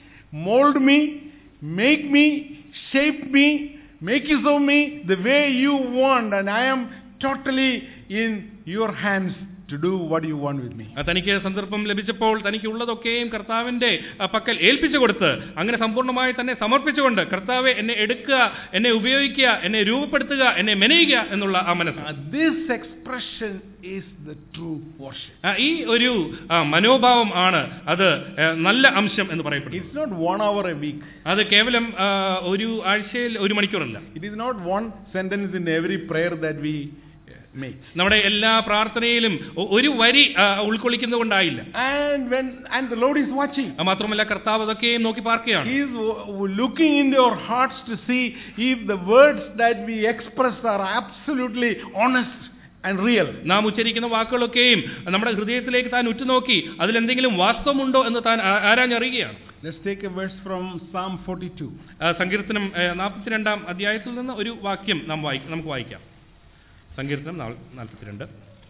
mold me, make me, shape me, make use of me the way you want, and I am totally in your hands to do what you want with me. ആ, തനിക്ക് സന്ദർഭം ലഭിച്ചപ്പോൾ തനിക്ക് ഉള്ളതൊക്കെയും കർത്താവിന്റെ ആ, പക്കൽ ഏൽപ്പിച്ചു കൊടുത്ത് അങ്ങനെ സമ്പൂർണ്ണമായി തന്നെ സമർപ്പിച്ചുകൊണ്ട് കർത്താവെ എന്നെ എടുക്കുക എന്നെ ഉപയോഗിക്കുക എന്നെ രൂപപ്പെടുത്തുക എന്നെ മെനയുക എന്നുള്ള ആ മനസ്സ് Uh, this expression is the true worship. ആ, ഈ ഒരു ആ, മനോഭാവം ആണ് അത് ആ, നല്ല അംശം എന്ന് പറയപ്പെടുന്നത് It's not one hour a week. അത് കേവലം ആ, ഒരു ആഴ്ചയിൽ ഒരു മണിക്കൂറല്ല It is not one sentence in every prayer that we uh, make. നമ്മുടെ എല്ലാ പ്രാർത്ഥനയിലും ഒ- ഒരു വരി ആ, ഉൾക്കൊള്ളിക്കുന്നത് കൊണ്ടായില്ല And when and the Lord is watching. ആ, മാത്രമല്ല കർത്താവ് അതൊക്കെയും നോക്കി പാർക്കുകയാണ് He is w- looking into our hearts to see if the words that we express are absolutely honest and real. നാം ഉച്ചരിക്കുന്ന വാക്കുകളൊക്കെയും നമ്മുടെ ഹൃദയത്തിലേക്ക് താൻ ഉറ്റുനോക്കി അതിലെന്തെങ്കിലും വാസ്തവമുണ്ടോ എന്ന് താൻ ആ- ആരാഞ്ഞറിയുകയാണ് Let's take a verse from Psalm 42. ആ, സങ്കീർത്തനം നാൽപ്പത്തിരണ്ടാം അധ്യായത്തിൽ നിന്ന് ഒരു വാക്യം നാം വായി നമുക്ക് വായിക്കാം സങ്കീർത്തനം നാൽപ്പത്തിരണ്ട്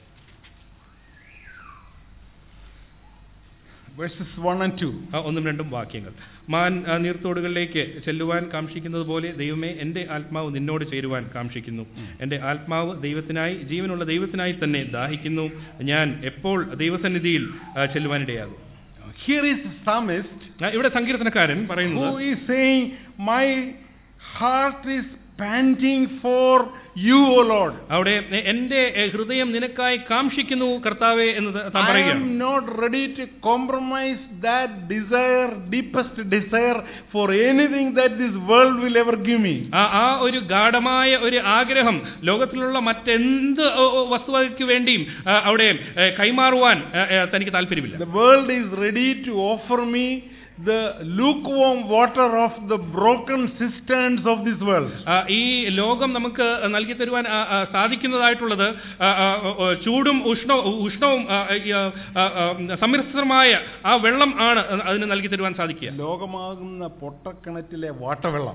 Verses 1 and 2. ആ, ഒന്നും രണ്ടും വാക്യങ്ങൾ മാൻ ആ, നീർത്തോടുകളിലേക്ക് ചെല്ലുവാൻ കാക്ഷിക്കുന്നത് പോലെ ദൈവമേ എൻ്റെ ആത്മാവ് നിന്നോട് ചേരുവാൻ കാക്ഷിക്കുന്നു എൻ്റെ ആത്മാവ് ദൈവത്തിനായി ജീവനുള്ള ദൈവത്തിനായി തന്നെ ദാഹിക്കുന്നു ഞാൻ എപ്പോൾ ദൈവസന്നിധിയിൽ ആ, ചെല്ലുവാനിടയാകും Here is the psalmist ആ, ഇവിടെ സങ്കീർത്തനക്കാരൻ പറയുന്നത് who is saying, My heart is panting for you, O Lord. അവിടെ എ- എൻ്റെ എ, ഹൃദയം നിനക്കായി കാക്ഷിക്കുന്നു കർത്താവേ എന്ന് ത- താൻ I പറയുകയാണ് am not ready to compromise that desire, deepest desire for anything that this world will ever give me. ആ ആ ഒരു ഗാഠമായ ഒരു ആഗ്രഹം ലോകത്തിലുള്ള മറ്റെന്ത് ഓ, ഓ, വസ്തുവകയ്ക്ക് വേണ്ടിയും ആ, അവിടെ ഏ, കൈമാറുവാൻ ആ, ആ, തനിക്ക് താല്പര്യമില്ല The world is ready to offer me the lukewarm water of the broken cisterns of this world. ആ, ഈ ലോകം നമുക്ക് നൽകി തരുവാൻ ആ, ആ, സാധിക്കുന്നതായിട്ടുള്ളത് ആ, ആ, ആ, ചൂടും ഉഷ്ണവും ഉഷ്ണവും ആ, ഈ, ആ, ആ, ആ, സമ്മിശ്രമായ ആ വെള്ളം ആണ് അതിന് നൽകി തരുവാൻ സാധിക്കുക ലോകമാകുന്ന പൊട്ടക്കിണറ്റിലെ വാട്ടവെള്ളം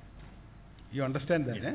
you understand that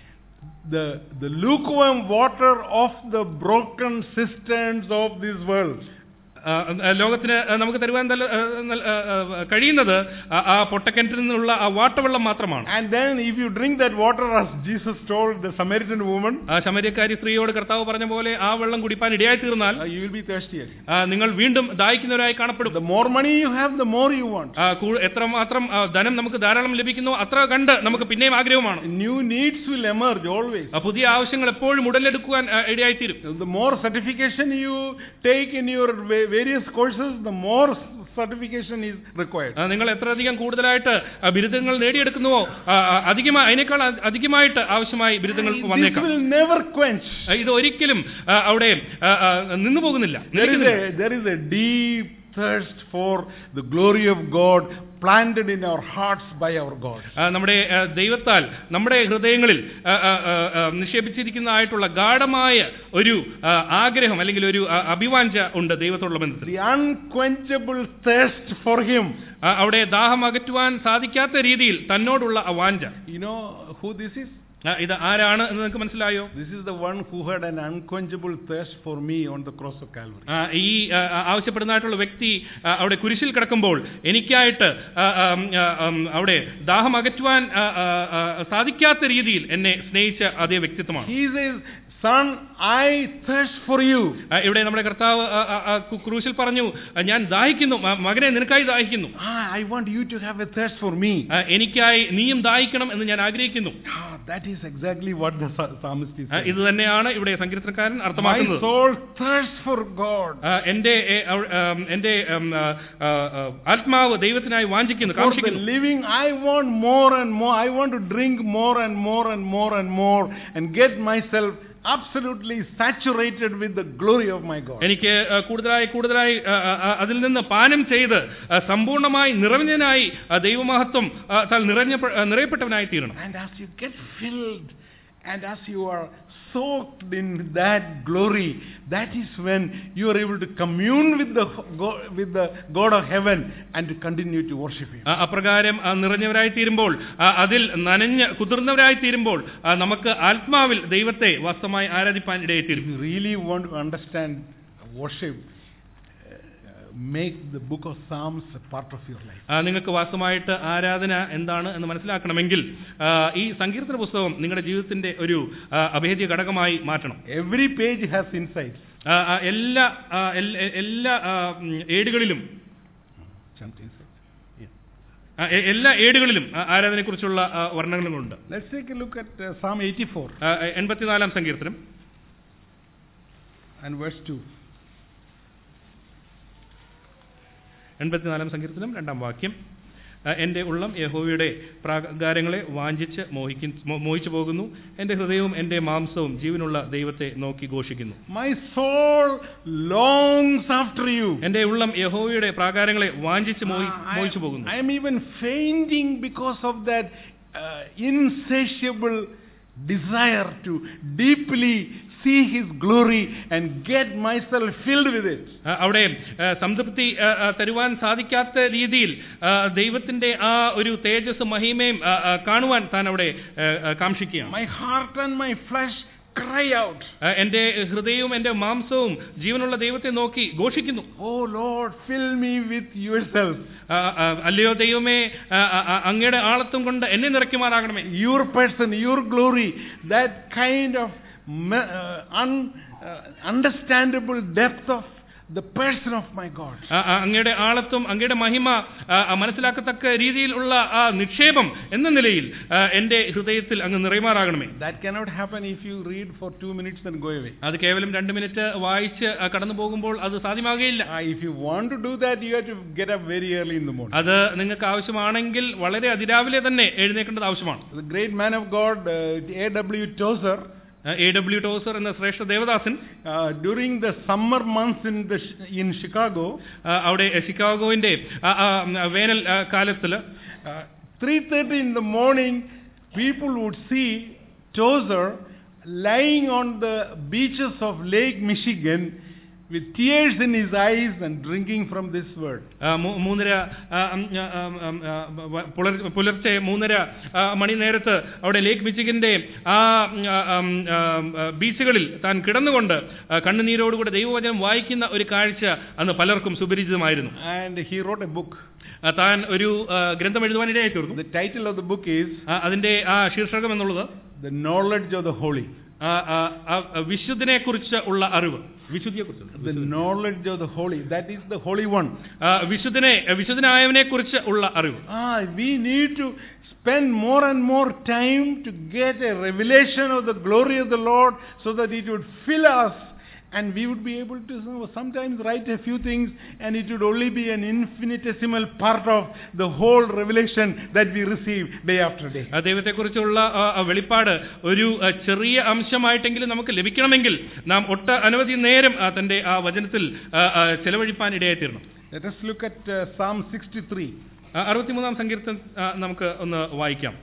the the lukewarm water of the broken cisterns of this world ആ, ആ, ലോകത്തിന് നമുക്ക് തരുവാൻ തല- ആ, നൽ- ആ, ആ, കഴിയുന്നത് ആ- ആ പൊട്ടക്കിണറ്റിൽ നിന്നുള്ള ആ വാട്ടവെള്ളം മാത്രമാണ് and then if you drink that water as jesus told the samaritan woman ആ ശമര്യക്കാരി സ്ത്രീയോട് കർത്താവ് പറഞ്ഞ പോലെ ആ വെള്ളം കുടിപ്പാൻ ഇടയായി തീർന്നാൽ uh, you will be thirsty again ആ, നിങ്ങൾ വീണ്ടും ദാഹിക്കുന്നവരായി കാണപ്പെടും the more money you have the more you want ആ, കൂ- എത്രമാത്രം ആ, ധനം നമുക്ക് ധാരാളം ലഭിക്കുന്നു അത്ര കണ്ട് നമുക്ക് പിന്നെയും ആഗ്രഹമാണ് new needs will emerge always ആ, പുതിയ ആവശ്യങ്ങൾ എപ്പോഴും ഉടലെടുക്കുവാൻ ആ, ഇടയായിത്തീരും the more certification you take in your va- various courses the more s- certification is required ആ, നിങ്ങൾ എത്രയധികം കൂടുതലായിട്ട് ആ, ബിരുദങ്ങൾ നേടിയെടുക്കുന്നുവോ ആ, ആ, അധികമായി അതിനേക്കാൾ അ- അധികമായിട്ട് ആവശ്യമായി ബിരുദങ്ങൾ this വന്നേക്കാം will never quench ആ, ഇത് ഒരിക്കലും ആ, അവിടെ ആ, ആ, നിന്നു പോകുന്നില്ല There is നിലയ്ക്കുന്നില്ല. a there is a deep thirst for the glory of God planted in our hearts by our God. ആ, നമ്മുടെ ആ, ദൈവത്താൽ നമ്മുടെ ഹൃദയങ്ങളിൽ ആ, ആ, ആ, ആ, നിക്ഷേപിച്ചിരിക്കുന്നതായിട്ടുള്ള ഗാഠമായ ഒരു ആ, ആഗ്രഹം അല്ലെങ്കിൽ ഒരു ആ, അഭിവാഞ്ച ഉണ്ട് ദൈവത്തോടുള്ള ബന്ധത്തിൽ The unquenchable thirst for Him. ആ, അവിടെ ദാഹം അകറ്റുവാൻ സാധിക്കാത്ത രീതിയിൽ തന്നോടുള്ള ആ വാഞ്ച You know who this is? ആ, ഇത് ആരാണ് എന്ന് നിങ്ങൾക്ക് മനസ്സിലായോ This is the one who had an unquenchable thirst for me on the cross of Calvary. ആ, ഈ ആ, ആ, ആവശ്യപ്പെടുന്നതായിട്ടുള്ള വ്യക്തി ആ, അവിടെ കുരിശിൽ കിടക്കുമ്പോൾ എനിക്കായിട്ട് ആ, ആ, ആ, ഉം, അവിടെ ദാഹം അകറ്റുവാൻ ആ, ആ, ആ, സാധിക്കാത്ത രീതിയിൽ എന്നെ സ്നേഹിച്ച അതേ വ്യക്തിത്വമാണ് He says, Son, I thirst for you. ആ, ഇവിടെ നമ്മുടെ കർത്താവ് ആ, ആ, ആ, കു- ക്രൂശിൽ പറഞ്ഞു ആ, ഞാൻ ദാഹിക്കുന്നു മ- മകനെ നിനക്കായി ദാഹിക്കുന്നു Ah, I want you to have a thirst for me. ആ, എനിക്കായി നീയും ദാഹിക്കണം എന്ന് ഞാൻ ആഗ്രഹിക്കുന്നു Ah, that is exactly what the psa- psalmist is ആ, saying. ഇത് തന്നെയാണ് ഇവിടെ സങ്കീർത്തനക്കാരൻ My അർത്ഥമാക്കുന്നത് soul thirsts for God. ആ, എന്റെ എ, അവ- ആം, എന്റെ ഉം, ആ, ആ, ആ, ആത്മാവ് ദൈവത്തിനായി വാഞ്ചിക്കുന്നു For the കാക്ഷിക്കുന്നു living, I want more and more. I want to drink more and more and more and more and get myself absolutely saturated with the glory of my God. എനിക്ക് ആ, കൂടുതലായി കൂടുതലായി ആ, ആ, ആ, അതിൽ നിന്ന് പാനം ചെയ്ത് ആ, സമ്പൂർണ്ണമായി നിറഞ്ഞനായി ആ, ദൈവമഹത്വം ആ, താൻ നിറഞ്ഞ നിറയപ്പെട്ടവനായി തീരണം And as you get filled and as you are soaked in that glory, that is when you are able to commune with the God, with the God of heaven and to continue to worship Him. ആ, അപ്രകാരം ആ, നിറഞ്ഞവരായി തീരുമ്പോൾ ആ, അതിൽ നനഞ്ഞ് കുതിർന്നവരായി തീരുമ്പോൾ ആ, നമുക്ക് ആത്മാവിൽ ദൈവത്തെ വാസ്തവമായി ആരാധിപ്പാൻ ഇടയായി If തീരും you really want to understand worship, uh, make the book of Psalms a part of your life. ആ, നിങ്ങൾക്ക് വാസ്തവമായിട്ട് ആരാധന എന്താണ് എന്ന് മനസ്സിലാക്കണമെങ്കിൽ ആ, ഈ സങ്കീർത്തന പുസ്തകം നിങ്ങളുടെ ജീവിതത്തിന്റെ ഒരു ആ, അഭേദ്യ ഘടകമായി മാറ്റണം Every page has insights. ആ, ആ, എല്ലാ ആ, എൽ- എ- എല്ലാ ആ, ഉം, ഏടുകളിലും ആ, എ- എല്ലാ ഏടുകളിലും ആ, ആരാധനയെക്കുറിച്ചുള്ള ആ, വർണ്ണനകളുണ്ട് Let's take a look at uh, Psalm 84 ആ, എൺപത്തിനാലാം സങ്കീർത്തനം and verse 2. എൺപത്തിനാലാം സങ്കീർത്തനം രണ്ടാം വാക്യം ആ, എൻ്റെ ഉള്ളം യഹോവയുടെ പ്രാകാരങ്ങളെ വാഞ്ചിച്ച് മോഹിക്കു മോ- മോഹിച്ചു പോകുന്നു എൻ്റെ ഹൃദയവും എൻ്റെ മാംസവും ജീവനുള്ള ദൈവത്തെ നോക്കി ഘോഷിക്കുന്നു My soul longs after you. എൻ്റെ ഉള്ളം യഹോവയുടെ പ്രാകാരങ്ങളെ വാഞ്ചിച്ച് മോഹി Ah, I, മോഹിച്ചു പോകുന്നു I am even fainting because of that uh, insatiable desire to deeply see His glory and get myself filled with it. ആ, അവിടെ ആ, സംതൃപ്തി ആ, ആ, തരുവാൻ സാധിക്കാത്ത രീതിയിൽ ആ, ദൈവത്തിന്റെ ആ ഒരു തേജസ് മഹിമയും ആ, ആ, കാണുവാൻ താൻ അവിടെ ആ, ആ, കാംക്ഷിക്കുകയാണ് My heart and my flesh cry out, ആ, എന്റെ ഹൃദയവും എന്റെ മാംസവും ജീവനുള്ള ദൈവത്തെ നോക്കി ഘോഷിക്കുന്നു Oh Lord, fill me with yourself. ആ, ആ, അല്ലയോ ദൈവമേ ആ, ആ, ആ, അങ്ങയുടെ ആളത്വം കൊണ്ട് എന്നെ നിറയ്ക്കുമാറാകണമേ Your person, your glory, that kind of me- uh, un, uh, understandable depth of the person of my God. ആ, ആ, അങ്ങയുടെ ആളത്വം അങ്ങയുടെ മഹിമ ആ, ആ, മനസ്സിലാക്കത്തക്ക രീതിയിലുള്ള ആ നിക്ഷേപം എന്ന നിലയിൽ ആ, എന്റെ ഹൃദയത്തിൽ അങ്ങ് നിറയുമാറാകണമേ That cannot happen if you read for two minutes and go away. അത് കേവലം രണ്ട് മിനിറ്റ് വായിച്ച് ആ, കടന്നു പോകുമ്പോൾ അത് സാധ്യമാകുകയില്ല Uh, if you want to do that, you have to get up very early in the morning. അത് നിങ്ങൾക്ക് ആവശ്യമാണെങ്കിൽ വളരെ അതിരാവിലെ തന്നെ എഴുന്നേക്കേണ്ടത് ആവശ്യമാണ് The great man of God, uh, A.W. Tozer, A W Tozer എന്ന ശ്രേഷ്ഠ Devadasan uh, during the summer months in, the, in Chicago, ആ, അവിടെ ഷിക്കാഗോവിന്റെ ആ, ആ, വേനൽ ആ, കാലത്തില് uh, 3.30 in the morning, people would see Tozer lying on the beaches of Lake Michigan with tears in his eyes and drinking from this word. ആ, മൂ- മൂന്നര ആ, ഉം, ആ, ഉം, ഉം, ആ, വ- പുലർ- പുലർച്ചെ മൂന്നര ആ, മണി നേരത്ത് അവിടെ ലേക്ക് മിച്ചിഗന്റെ ആ ഉം, ആ, ഉം, ആ, ആ, ബീച്ചുകളിൽ താൻ കിടന്നുകൊണ്ട് ആ, കണ്ണുനീരോടുകൂടെ ദൈവവചനം വായിക്കുന്ന ഒരു കാഴ്ച അന്ന് പലർക്കും സുപരിചിതമായിരുന്നു And he wrote a book. ആ, താൻ ഒരു ആ, ഗ്രന്ഥം എഴുതുവാനിടയായി തീർന്നു The title of the book is ആ, അതിന്റെ ആ ശീർഷകം എന്നുള്ളത് The Knowledge of the Holy. ആ, ആ, ആ, വിശുദ്ധിനെ കുറിച്ച് ഉള്ള അറിവ് വിശുദ്ധിയെ കുറിച്ച് The knowledge of the Holy. That is the Holy One. വിശുദ്ധനെ വിശുദ്ധനായവനെ കുറിച്ച് ഉള്ള അറിവ് Ah, we need to spend more and more time to get a revelation of the glory of the Lord so that it would fill us and we would be able to you know, sometimes write a few things and it would only be an infinitesimal part of the whole revelation that we receive day after day. ആ ദൈവത്തെക്കുറിച്ചുള്ള ആ, ആ വെളിപ്പാട് ഒരു ആ, ചെറിയ അംശമായിട്ടെങ്കിലും നമുക്ക് ലഭിക്കണമെങ്കിൽ നാം ഒട്ട അനവധി നേരം ആ, തന്റെ ആ വചനത്തിൽ ആ, ആ, ചെലവഴിപ്പാൻ ഇടയായിത്തീരണം Let us look at uh, Psalm 63. ആ, അറുപത്തിമൂന്നാം സങ്കീർത്തനം ആ, നമുക്ക് ഒന്ന് വായിക്കാം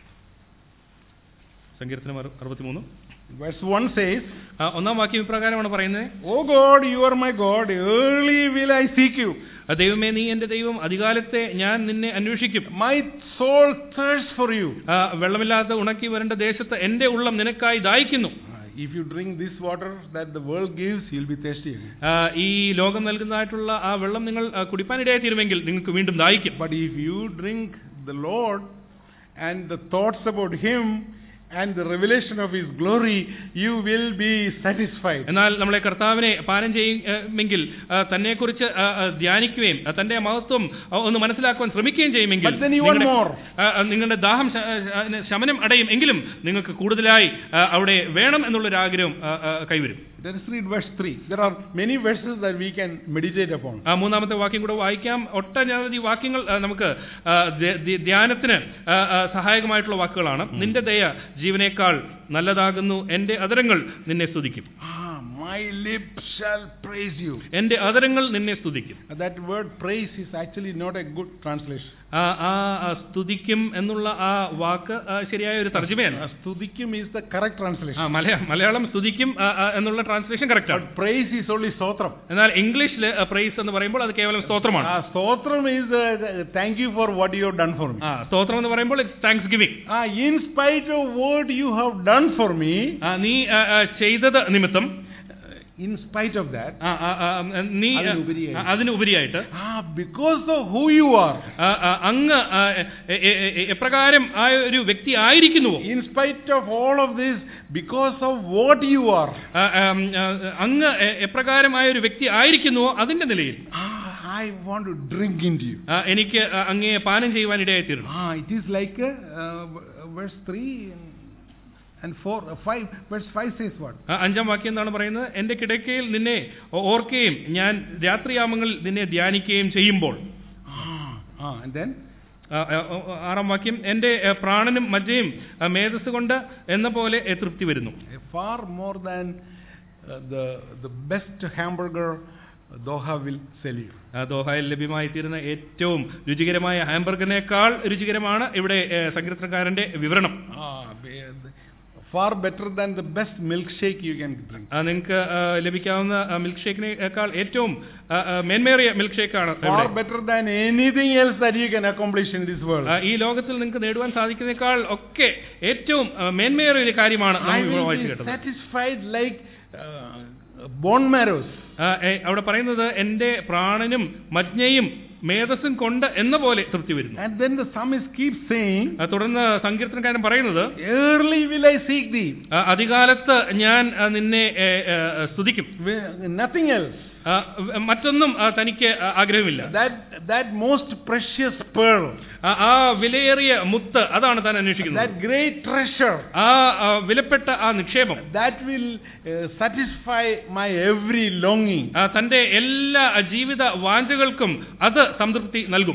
സങ്കീർത്തനം അറു- അറുപത്തിമൂന്ന് Verse 1 says, ആ, ഒന്നാം വാക്യം ഇപ്രകാരമാണ് പറയുന്നത് O God, you are my God, early will I seek you. ആ, ദൈവമേ നീ എന്റെ ദൈവം അധികാലത്തെ ഞാൻ നിന്നെ അന്വേഷിക്കും My soul thirsts for you. ആ, വെള്ളമില്ലാത്ത ഉണക്കി വരേണ്ട ദേശത്ത് എന്റെ ഉള്ളം നിനക്കായി ദാഹിക്കുന്നു Uh, If you drink this water that the world gives, you'll be thirsty again. ആ, ഈ ലോകം നൽകുന്നതായിട്ടുള്ള ആ വെള്ളം നിങ്ങൾ ആ, കുടിപ്പാനിടയായി തീരുമെങ്കിൽ നിങ്ങൾക്ക് വീണ്ടും ദാഹിക്കും But if you drink the Lord and the thoughts about Him and the revelation of His glory, you will be satisfied. എന്നാൽ നമ്മളെ കർത്താവിനെ പാനം ചെയ്യുമെങ്കിൽ തന്നെക്കുറിച്ച് ആ, ആ, ധ്യാനിക്കുകയും ആ, തന്റെ മഹത്വം ആ, ഒന്ന് മനസ്സിലാക്കുവാൻ ശ്രമിക്കുകയും ചെയ്യുമെങ്കിൽ But then you want നിങ്ങളുടെ- more. ആ, ആ, നിങ്ങളുടെ ദാഹം ശ- ആ, ആ, ശമനം അടയും എങ്കിലും നിങ്ങൾക്ക് കൂടുതലായി ആ, അവിടെ വേണം എന്നുള്ളൊരു ആഗ്രഹം ആ, ആ, കൈവരും Let us read verse 3. There are many verses that we can meditate upon. ആ മൂന്നാമത്തെ വാക്യം കൂടെ വായിക്കാം ഒട്ടനവധി വാക്യങ്ങൾ ആ, നമുക്ക് ആ, ധ്യ- ധ്യ- ധ്യാനത്തിന് ആ, ആ, സഹായകമായിട്ടുള്ള വാക്കുകളാണ് നിന്റെ ദയ ജീവനേക്കാൾ നല്ലതാകുന്നു എന്റെ അതരങ്ങൾ നിന്നെ സ്തുതിക്കും Ah, my lips shall praise you. എന്റെ അതരങ്ങൾ നിന്നെ സ്തുതിക്കും That word praise is actually not a good translation. ആ ആ ആ സ്തുതിക്കും എന്നുള്ള ആ വാക്ക് ആ, ശരിയായ ഒരു തർജ്ജമയല്ല Uh, Studikim is the correct translation. ആ മലയാളം മലയാളം സ്തുതിക്കും ആ, ആ, എന്നുള്ള ട്രാൻസ്ലേഷൻ കറക്റ്റ് ആണ് But praise is only sotram. എന്നാൽ ഇംഗ്ലീഷിൽ പ്രൈസ് എന്ന് പറയുമ്പോൾ അത് കേവലം സ്തോത്രമാണ് Ah, Stotram is uh, thank you for what you have done for me. ആ സ്തോത്രം എന്ന് പറയുമ്പോൾ it's thanksgiving Ah, in spite of what you have done for me, നീ ആ, ആ, ചെയ്തത് നിമിത്തം uh, in spite of that, ആ, ആ, ആ, നീ ആ, അതിനുപരിയായി. ആ, അതിനുപരിയായിട്ട് ah, because of who you are, ആ, ആ, അങ്ങ് ആ, എ- എ- എ- എപ്രകാരം ആ ഒരു വ്യക്തി ആയിരിക്കുന്നുവോ in spite of all of this, because of what you are, ആ, ആം, ആ, അങ്ങ് എ- എപ്രകാരമായ ഒരു വ്യക്തി ആയിരിക്കുന്നുവോ അതിന്റെ നിലയിൽ ah, I want to drink into you. ആ, എനിക്ക് ആ, അങ്ങയെ പാനം ചെയ്യുവാൻ ഇടയായിത്തീരണം Ah, it is like uh, uh, verse 3 and 4, uh, 5, verse 5 says what? ആ, അഞ്ചാം വാക്യം എന്താണ് പറയുന്നത് എന്റെ കിടക്കയിൽ നിന്നെ ഓ- ഓർക്കുകയും ഞാൻ രാത്രിയാമങ്ങളിൽ നിന്നെ ധ്യാനിക്കുകയും ചെയ്യുമ്പോൾ Ah, ah, and then? ആ, ആ, ആ, ആറാം വാക്യം എന്റെ ആ, പ്രാണനും മജ്ജയും ആ, മേധസ് കൊണ്ട് എന്ന പോലെ ആ, തൃപ്തി വരുന്നു Uh, far more than uh, the, the best hamburger Doha will sell you. ആ, ദോഹയിൽ ലഭ്യമായി തീരുന്ന ഏറ്റവും രുചികരമായ ഹാംബർഗറിനേക്കാൾ രുചികരമാണ് ഇവിടെ ആ, സങ്കീർത്തനക്കാരന്റെ വിവരണം Ah, be- far better than the best milkshake you can drink. ആ, നിങ്ങൾക്ക് ആ, ലഭിക്കാവുന്ന മിൽക്ക് ഷേക്കിനേക്കാൾ ഏറ്റവും ആ, ആ, മേന്മേറിയ മിൽക്ക് ഷേക്കാണ് Far better than anything else that you can accomplish in this world. ഈ ലോകത്തിൽ നിങ്ങൾക്ക് നേടുവാൻ സാധിക്കുന്നേക്കാൾ ഒക്കെ ഏറ്റവും ആ, മേന്മേറിയ ഒരു കാര്യമാണ് I നമ്മൾ ഇവിടെ will വായിച്ചു be കേട്ടത് satisfied like uh, bone marrows. ആ, ഏ, അവിടെ പറയുന്നത് എന്റെ പ്രാണനും മജ്ഞയും മേധസ്സും കൊണ്ട് എന്ന പോലെ തൃപ്തി വരുന്നു And then the psalmist keeps saying, ആ, തുടർന്ന് സങ്കീർത്തനക്കാരൻ പറയുന്നത് Early will I seek thee. ആ, അധികാലത്ത് ഞാൻ ആ, നിന്നെ ഏ, ഏ, സ്തുതിക്കും Wi- Nothing else. ആ, മറ്റൊന്നും ആ, തനിക്ക് ആ, ആഗ്രഹമില്ല That, that most precious pearl, ആ, ആ വിലയേറിയ മുത്ത് അതാണ് താൻ അന്വേഷിക്കുന്നത് that great treasure, ആ ആ, വിലപ്പെട്ട ആ നിക്ഷേപം that will uh, satisfy my every longing. ആ, തന്റെ എല്ലാ ജീവിത വാഞ്ചകൾക്കും അത് സംതൃപ്തി നൽകും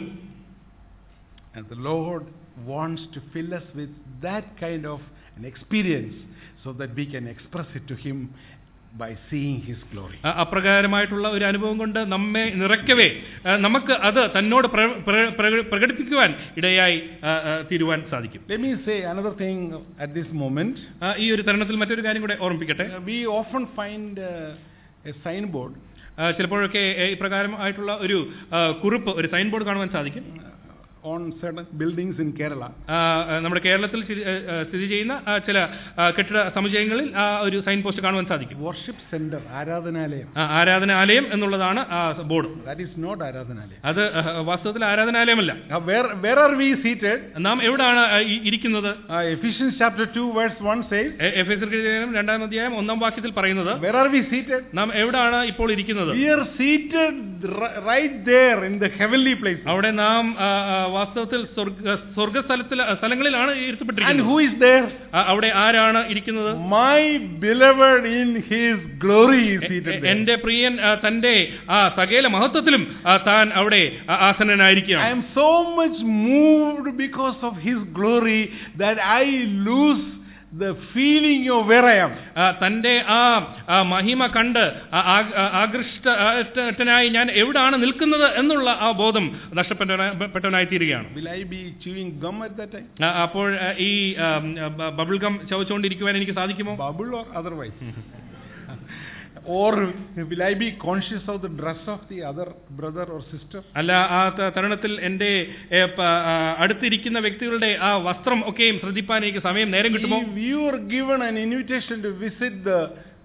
And the Lord wants to fill us with that kind of an experience so that we can express it to Him by seeing His glory. ആ, അപ്രകാരമായിട്ടുള്ള ഒരു അനുഭവം കൊണ്ട് നമ്മെ നിറയ്ക്കവേ ആ, നമുക്ക് അത് തന്നോട് പ്ര- പ്ര- പ്ര- പ്രകടിപ്പിക്കുവാൻ ഇടയായി ആ, ആ, തീരുവാൻ സാധിക്കും Let me say another thing at this moment. ആ, ഈ ഒരു തരുണത്തിൽ മറ്റൊരു കാര്യം കൂടെ ഓർമ്മിപ്പിക്കട്ടെ Uh, we often find uh, a signboard ആ, ചിലപ്പോഴൊക്കെ ഏ, ഇപ്രകാരമായിട്ടുള്ള ഒരു ആ, കുറിപ്പ് ഒരു സൈൻ ബോർഡ് കാണുവാൻ സാധിക്കും uh, on certain buildings in Kerala. ആ, ആ, നമ്മുടെ കേരളത്തിൽ സ്ഥിതി ആ, ആ, സ്ഥിതി ചെയ്യുന്ന ആ, ചില ആ, കെട്ടിട സമുച്ചയങ്ങളിൽ ആ ഒരു സൈൻ പോസ്റ്റ് കാണുവാൻ സാധിക്കും Worship center, Aradhanalayam. ആ, ആരാധനാലയം എന്നുള്ളതാണ് ആ board That is not Aradhanalayam. അത് ആ, വാസ്തവത്തിൽ ആരാധനാലയമല്ല Now, where, where are we seated? നാം എവിടാണ് ആ, ഈ- ഇരിക്കുന്നത് Uh, Ephesians chapter 2, verse 1 says, എ- എഫേസ്യർ ലേഖനം രണ്ടാം അധ്യായം ഒന്നാം വാക്യത്തിൽ പറയുന്നത് Where are we seated? നാം എവിടാണ് ഇപ്പോൾ ഇരിക്കുന്നത് We are seated ri- right there in the heavenly places. അവിടെ നാം ആ, ആ, വാസ്തവത്തിൽ സ്വർഗ സ്വർഗസ്ഥലത്തിൽ സ്ഥലങ്ങളിലാണ് And ഇരുത്തപ്പെട്ടിരിക്കുന്നത് who is there? ആ, അവിടെ ആരാണ് ഇരിക്കുന്നത് My beloved in his glory is seated എ- there. എന്റെ പ്രിയൻ ആ, തന്റെ ആ സകല മഹത്വത്തിലും ആ, താൻ അവിടെ ആ, I ആസന്നനായിരിക്കുകയാണ് am so much moved because of his glory that I lose the feeling of where I am. ആ, തന്റെ ആ ആ മഹിമ കണ്ട് ആ- ആ- ആ- ആകൃഷ്ടനായി ഞാൻ എവിടാണ് നിൽക്കുന്നത് എന്നുള്ള ആ ബോധം നഷ്ടപ്പെട്ടവനായി തീരുകയാണ് Will I be chewing gum at that time? ആ, അപ്പോൾ ആ, ഈ ബബിൾ ഗം ചവച്ചുകൊണ്ടിരിക്കുവാൻ എനിക്ക് സാധിക്കുമോ Bubble or otherwise? or will I be conscious of the dress of the other brother or sister? അല്ല ആ ത- തരുണത്തിൽ എന്റെ ഏ, പ- ആ, അടുത്തിരിക്കുന്ന വ്യക്തികളുടെ ആ വസ്ത്രം ഒക്കെയും ശ്രദ്ധിപ്പാൻ എനിക്ക് സമയം നേരം കിട്ടുമോ If you are given an invitation to visit the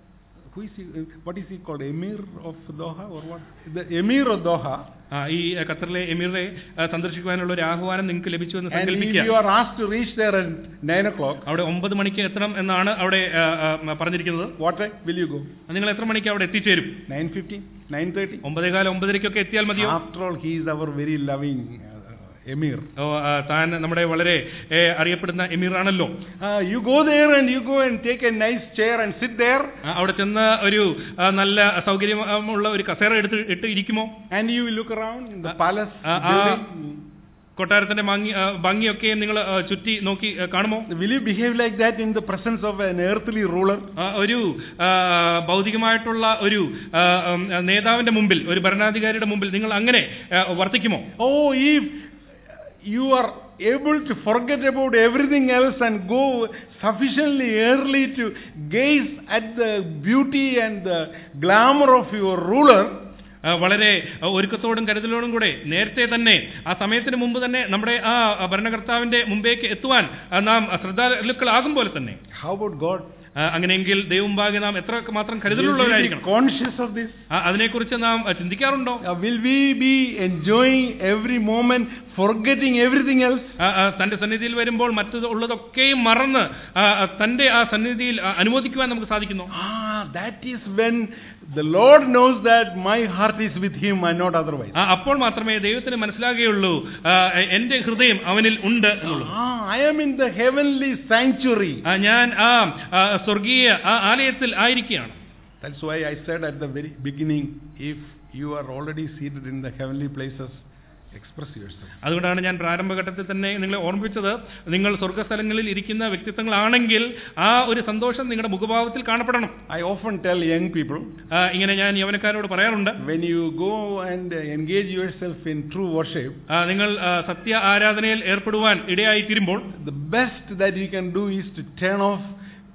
who is he, what is he called emir of Doha or what the emir of Doha ആ, ഈ ഖത്തറിലെ എമിറെ ആ, സന്ദർശിക്കുവാനുള്ള ഒരു ആഹ്വാനം നിങ്ങൾക്ക് ലഭിച്ചു എന്ന് and if സങ്കല്പിക്കുക you are asked to reach there at 9 o'clock അവിടെ ഒമ്പത് മണിക്ക് എത്തണം എന്നാണ് അവിടെ ആ, ആ, പറഞ്ഞിരിക്കുന്നത് what time will you go നിങ്ങൾ എത്ര മണിക്ക് അവിടെ എത്തിച്ചേരും 9.15 9.30 ഒമ്പതേകാല ഒമ്പതരയ്ക്കൊക്കെ എത്തിയാൽ മതിയോ after all he is our very loving uh, emir ഓ, ആ, താൻ നമ്മുടെ വളരെ ഏ, അറിയപ്പെടുന്ന എമീർ ആണല്ലോ uh, you go there and you go and take a nice chair and sit there ആ, അവിടെ ചെന്ന് ഒരു ആ, നല്ല സൗകര്യമുള്ള ഒരു കസേര എടുത്ത് ഇട്ട് ഇരിക്കുമോ and you will look around in the Uh, palace uh, uh, building കൊട്ടാരത്തിന്റെ ഭംഗി ആ, ഭംഗിയൊക്കെയും നിങ്ങൾ ആ, ചുറ്റി നോക്കി ആ, കാണുമോ will you behave like that in the presence of an earthly ruler ആ, ഒരു ആ, ഭൗതികമായിട്ടുള്ള ഒരു ആ, ഉം, നേതാവിന്റെ മുമ്പിൽ ഒരു ഭരണാധികാരിയുടെ മുമ്പിൽ നിങ്ങൾ അങ്ങനെ ആ, വർത്തിക്കുമോ Oh, if you are able to forget about everything else and go sufficiently early to gaze at the beauty and the glamour of your ruler, ആ, വളരെ ആ, ഒരുക്കത്തോടും കരുതലോടും കൂടെ നേരത്തെ തന്നെ ആ സമയത്തിന് മുമ്പ് തന്നെ നമ്മുടെ ആ ഭരണകർത്താവിന്റെ മുമ്പേക്ക് എത്തുവാൻ ആ, നാം ശ്രദ്ധാലുക്കളാകും പോലെ തന്നെ how about God? ആ, അങ്ങനെയെങ്കിൽ ദൈവമുമ്പാകെ നാം എത്ര മാത്രം Will we കരുതലുള്ളവരായിരിക്കണം be conscious of this? ആ, അതിനെക്കുറിച്ച് നാം ആ, ചിന്തിക്കാറുണ്ടോ Uh, will we be enjoying every moment, forgetting everything else? ആ, ആ, തന്റെ സന്നിധിയിൽ വരുമ്പോൾ മറ്റത് ഉള്ളതൊക്കെയും മറന്ന് ആ, ആ, തന്റെ ആ സന്നിധിയിൽ ആ, അനുമോദിക്കുവാൻ നമുക്ക് സാധിക്കുന്നു Ah, that is when the Lord knows that my heart is with Him and not otherwise. ആ, അപ്പോൾ മാത്രമേ ദൈവത്തിന് മനസ്സിലാകുകയുള്ളൂ ആ, എന്റെ ഹൃദയം അവനിൽ ഉണ്ട് എന്നുള്ളത് Ah, I am in the heavenly sanctuary. ആ, ഞാൻ ആ ആ, സ്വർഗീയ ആ ആലയത്തിൽ ആയിരിക്കുകയാണ് That's why I said at the very beginning, if you are already seated in the heavenly places, express yourself. അതുകൊണ്ടാണ് ഞാൻ പ്രാരംഭഘട്ടത്തിൽ തന്നെ നിങ്ങളെ ഓർമ്മിപ്പിച്ചത് നിങ്ങൾ സ്വർഗ്ഗസ്ഥലങ്ങളിൽ ഇരിക്കുന്ന വ്യക്തിത്വങ്ങളാണെങ്കിൽ ആ ഒരു സന്തോഷം നിങ്ങളുടെ മുഖഭാവത്തിൽ കാണപ്പെടണം I often tell young people, ആ, ഇങ്ങനെ ഞാൻ യവനക്കാരോട് പറയാറുണ്ട് when you go and engage yourself in true worship, ആ, നിങ്ങൾ ആ, സത്യ ആരാധനയിൽ ഏർപ്പെടുവാൻ ഇടയായി തീരുമ്പോൾ the best that you can do is to turn off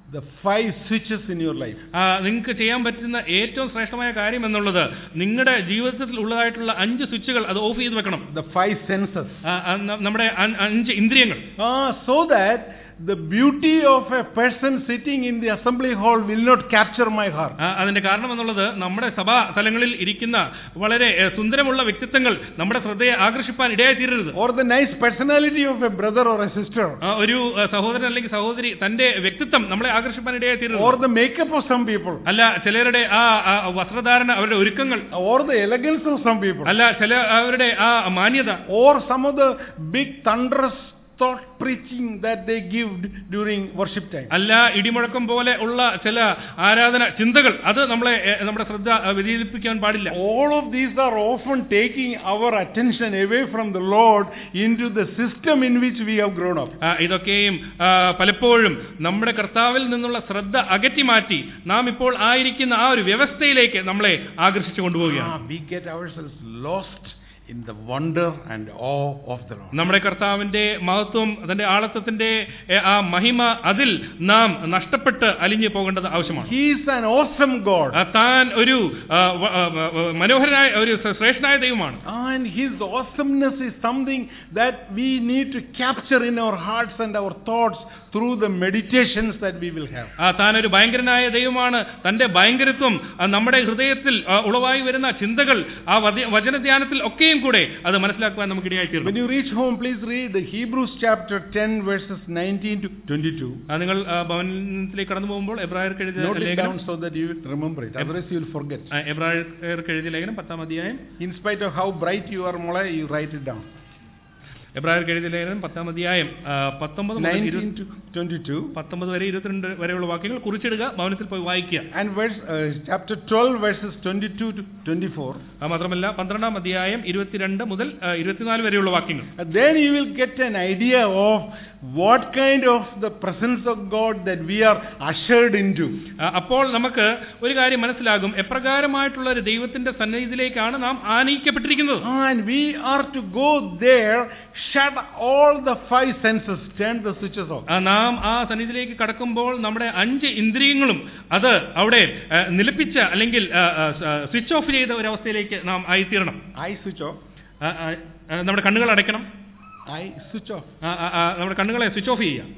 the five switches in your life. ആ, നിങ്ങൾക്ക് ചെയ്യാൻ പറ്റുന്ന ഏറ്റവും ശ്രേഷ്ഠമായ കാര്യം എന്നുള്ളത് നിങ്ങളുടെ ജീവിതത്തിൽ ഉള്ളതായിട്ടുള്ള അഞ്ച് സ്വിച്ചുകൾ അത് ഓഫ് ചെയ്ത് വെക്കണം The five senses. ആ, ആ, ന- നമ്മുടെ അ- അഞ്ച് ഇന്ദ്രിയങ്ങൾ Ah, so that the beauty of a person sitting in the assembly hall will not capture my heart. ആ, അതിന്റെ കാരണം എന്നുള്ളത് നമ്മുടെ സഭാ തലങ്ങളിൽ ഇരിക്കുന്ന വളരെ ഏ, സുന്ദരമുള്ള വ്യക്തിത്വങ്ങൾ നമ്മുടെ ശ്രദ്ധയെ ആകർഷിപ്പാൻ ഇടയായി തീരരുത് Or the nice personality of a brother or a sister. ആ, ഒരു ആ, സഹോദരൻ അല്ലെങ്കിൽ സഹോദരി തന്റെ വ്യക്തിത്വം നമ്മളെ ആകർഷിപ്പാൻ ഇടയായി Or തീരരുത് the makeup of some people. അല്ല ചിലരുടെ ആ ആ, വസ്ത്രധാരണ അവരുടെ ഒരുക്കങ്ങൾ Or the elegance of some people. അല്ല ചില അവരുടെ ആ മാന്യത Or some of the big thunderous thought preaching that they give d- during worship time. അല്ല ഇടിമുഴക്കം പോലെ ഉള്ള ചില ആരാധന ചിന്തകൾ അത് നമ്മളെ ഏ, നമ്മുടെ ശ്രദ്ധ ആ, വ്യതിചലിപ്പിക്കാൻ പാടില്ല All of these are often taking our attention away from the Lord into the system in which we have grown up. ആ, ഇതൊക്കെയും ആ, പലപ്പോഴും നമ്മുടെ കർത്താവിൽ നിന്നുള്ള ശ്രദ്ധ അകറ്റി മാറ്റി നാം ഇപ്പോൾ ആയിരിക്കുന്ന ആ ഒരു വ്യവസ്ഥയിലേക്ക് നമ്മളെ ആകർഷിച്ചു കൊണ്ടുപോവുകയാണ് Ah, we get ourselves lost in the wonder and awe of the Lord. നമ്മുടെ കർത്താവിന്റെ മഹത്വം അതിന്റെ ആളത്വത്തിന്റെ ഏ, ആ മഹിമ അതിൽ നാം നഷ്ടപ്പെട്ട് അലിഞ്ഞു പോകേണ്ടത് ആവശ്യമാണ് He is an awesome God. ആ, താൻ ഒരു ആ, വ- ആ, വ- മനോഹരനായ ഒരു ശ്രേഷ്ഠനായ ദൈവമാണ് And His awesomeness is something that we need to capture in our hearts and our thoughts through the meditations that we will have. ആ താൻ ഒരു ഭയങ്കരനായ ദൈവമാണ് തന്റെ ഭയങ്കരത്വം ആ, നമ്മുടെ ഹൃദയത്തിൽ ആ, ഉളവായി വരുന്ന ചിന്തകൾ ആ വച- വചനധ്യാനത്തിൽ ഒക്കെയും കൂടെ അത് മനസ്സിലാക്കുവാൻ നമുക്ക് ഇടയായി തീർന്നു When you reach home, please read the Hebrews chapter 10, verses 19 to 22. ആ, നിങ്ങൾ ആ, ഭവനത്തിലേക്ക് കടന്നു പോകുമ്പോൾ എബ്രായർക്ക് എഴുതിയ Note it ലേഖനം down so that you will remember it. Otherwise, you will forget. ആ, എബ്രായർക്ക് എഴുതിയ ലേഖനം പത്താം അധ്യായം In spite of how bright you are, Mola, you write it down. എബ്രായർക്ക് എഴുതിയ ലേഖനം പത്താം അധ്യായം ആ, പത്തൊമ്പത് മുതൽ 19 ഇരുപത്- to 22. പത്തൊമ്പത് വരെ ഇരുപത്തിരണ്ട് വരെയുള്ള വാക്യങ്ങൾ കുറിച്ചിടുക ഭവനത്തിൽ പോയി വായിക്കുക And verse, uh, chapter 12, verses 22 to 24. ആ, മാത്രമല്ല പന്ത്രണ്ടാം അധ്യായം ഇരുപത്തിരണ്ട് മുതൽ ആ, ഇരുപത്തിനാല് വരെയുള്ള വാക്യങ്ങൾ And then you will get an idea of what kind of the presence of God that we are ushered into. ആ, അപ്പോൾ നമുക്ക് ഒരു കാര്യം മനസ്സിലാകും എപ്രകാരമായിട്ടുള്ള ഒരു ദൈവത്തിന്റെ സന്നിധിയിലേക്കാണ് നാം ആനയിക്കപ്പെട്ടിരിക്കുന്നത് And we are to go there, shut all the five senses, turn the switches off. ആ, നാം ആ സന്നിധിയിലേക്ക് കടക്കുമ്പോൾ നമ്മുടെ അഞ്ച് ഇന്ദ്രിയങ്ങളും അത് അവിടെ ആ, നിലപ്പിച്ച അല്ലെങ്കിൽ സ്വിച്ച് ഓഫ് ചെയ്ത ഒരു അവസ്ഥയിലേക്ക് നാം ആയിത്തീരണം I switch off. ആ, ആ, ആ, നമ്മുടെ കണ്ണുകൾ അടയ്ക്കണം I switch off. ആ, ആ, ആ, നമ്മുടെ കണ്ണുകളെ സ്വിച്ച് ഓഫ് ചെയ്യുക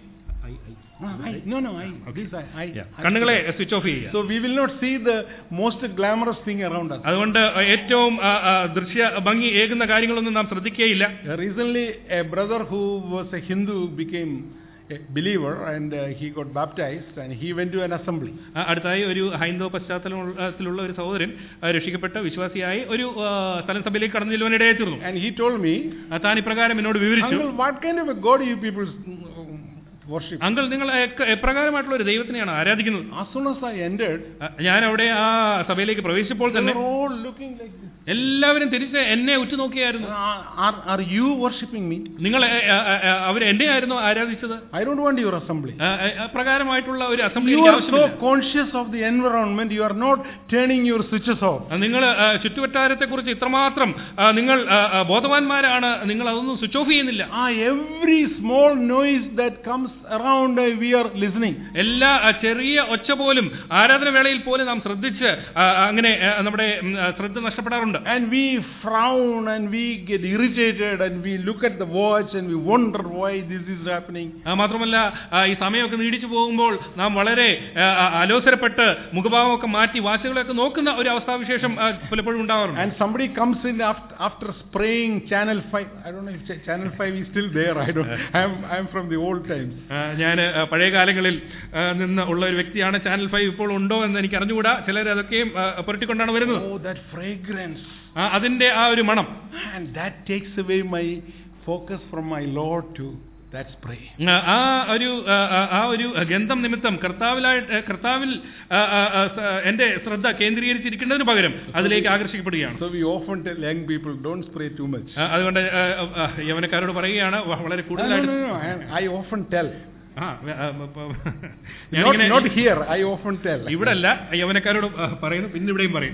Ah, I, no, no, I, this I, I, I കണ്ണുകളെ സ്വിച്ച് ഓഫ് ചെയ്യുക So we will not see the most glamorous thing around us. അതുകൊണ്ട് ഏറ്റവും ആ, ആ, ദൃശ്യ ഭംഗി ഏകുന്ന കാര്യങ്ങളൊന്നും നാം ശ്രദ്ധിക്കുകയില്ല Uh, recently, a brother who was a Hindu became a believer and uh, he got baptized and he went to an assembly. ആ, അടുത്തായി ഒരു ഹൈന്ദവ പശ്ചാത്തലത്തിലുള്ള ഒരു സഹോദരൻ ആ, രക്ഷിക്കപ്പെട്ട വിശ്വാസിയായി ഒരു ആ, സ്ഥലം സഭയിലേക്ക് കടന്നു ചെല്ലുവാൻ ഇടയായി തീർന്നു And he told me, ആ, താൻ ഇപ്രകാരം എന്നോട് വിവരിച്ചു Uncle, what kind of a God you people mm, worship? Uncle നിങ്ങൾ എക്ക- എപ്രകാരമായിട്ടുള്ള ഒരു ദൈവത്തിനെയാണ് ആരാധിക്കുന്നത് As soon as I entered, ആ, ഞാൻ അവിടെ ആ സഭയിലേക്ക് പ്രവേശിച്ചപ്പോൾ they തന്നെ were all looking like this. എല്ലാവരും തിരിച്ച് എന്നെ ഉറ്റുനോക്കിയായിരുന്നു Uh, are, are you worshipping me? നിങ്ങൾ അവർ എന്നെ ആയിരുന്നു ആരാധിച്ചത് I don't want your assembly. ആ, ആ, അപ്രകാരമായിട്ടുള്ള ഒരു അസംബ്ലി You എനിക്ക് are so ആവശ്യമില്ല conscious of the environment, you are not turning your switches off. നിങ്ങൾ ചുറ്റുവട്ടാരത്തെ കുറിച്ച് ഇത്രമാത്രം ആ, നിങ്ങൾ ആ, ആ, ബോധവാന്മാരാണ് നിങ്ങൾ അതൊന്നും സ്വിച്ച് ഓഫ് ചെയ്യുന്നില്ല Ah, every small noise that comes around, uh, we are listening. എല്ലാ ആ, ചെറിയ ഒച്ച പോലും ആരാധന വേളയിൽ പോലും നാം ശ്രദ്ധിച്ച് ആ, അങ്ങനെ ആ, നമ്മുടെ ഉം, ആ, ശ്രദ്ധ നഷ്ടപ്പെടാറുണ്ട് And we frown and we get irritated and we look at the watch and we wonder why this is happening. ആ, മാത്രമല്ല ആ, ഈ സമയമൊക്കെ നീടിച്ചു പോകുമ്പോൾ നാം വളരെ ആ, ആ, അലോസരപ്പെട്ട് മുഖഭാവമൊക്കെ മാറ്റി വാച്ചുകളൊക്കെ നോക്കുന്ന ഒരു അവസ്ഥാവിശേഷം ആ, പലപ്പോഴും ഉണ്ടാവാറുണ്ട് And somebody comes in after, after spraying Channel 5. I don't know if Ch- Channel 5 is still there. I don't. I'm, I'm from the old times. ഞാൻ പഴയ കാലങ്ങളിൽ ആ, നിന്ന് ഉള്ള ഒരു വ്യക്തിയാണ് ചാനൽ ഫൈവ് ഇപ്പോൾ ഉണ്ടോ എന്ന് എനിക്ക് അറിഞ്ഞുകൂടാ ചിലർ അതൊക്കെയും ആ, പുരട്ടിക്കൊണ്ടാണ് വരുന്നത് Oh, that fragrance. ആ, അതിന്റെ ആ ഒരു മണം And that takes away my focus from my Lord to that spray. ആ, ആ ഒരു ആ, ആ, ആ ഒരു ഗന്ധം നിമിത്തം കർത്താവിലായിട്ട് കർത്താവിൽ ആ, ആ, ആ, സ- എന്റെ ശ്രദ്ധ കേന്ദ്രീകരിച്ചിരിക്കുന്നതിന് പകരം അതിലേക്ക് ആകർഷിക്കപ്പെടുകയാണ് So we often tell young people, don't spray too much. ആ, അതുകൊണ്ട് ആ, ആ, യവനക്കാരോട് പറയുകയാണ് വ- വളരെ No, no, കൂടുതലായിട്ട് no, no. I, I often tell. ആ, ആ, ഇപ്പൊ Not, ഞാനിങ്ങനെ not here. I often tell. ഇവിടെ അല്ല യവനക്കാരോട് ആ, പറയുന്നു പിന്നെ ഇവിടെയും പറയും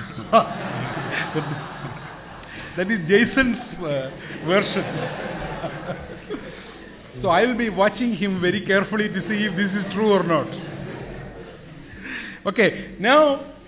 that is Jason's uh, version. so I will be watching him very carefully to see if this is true or not. Okay, now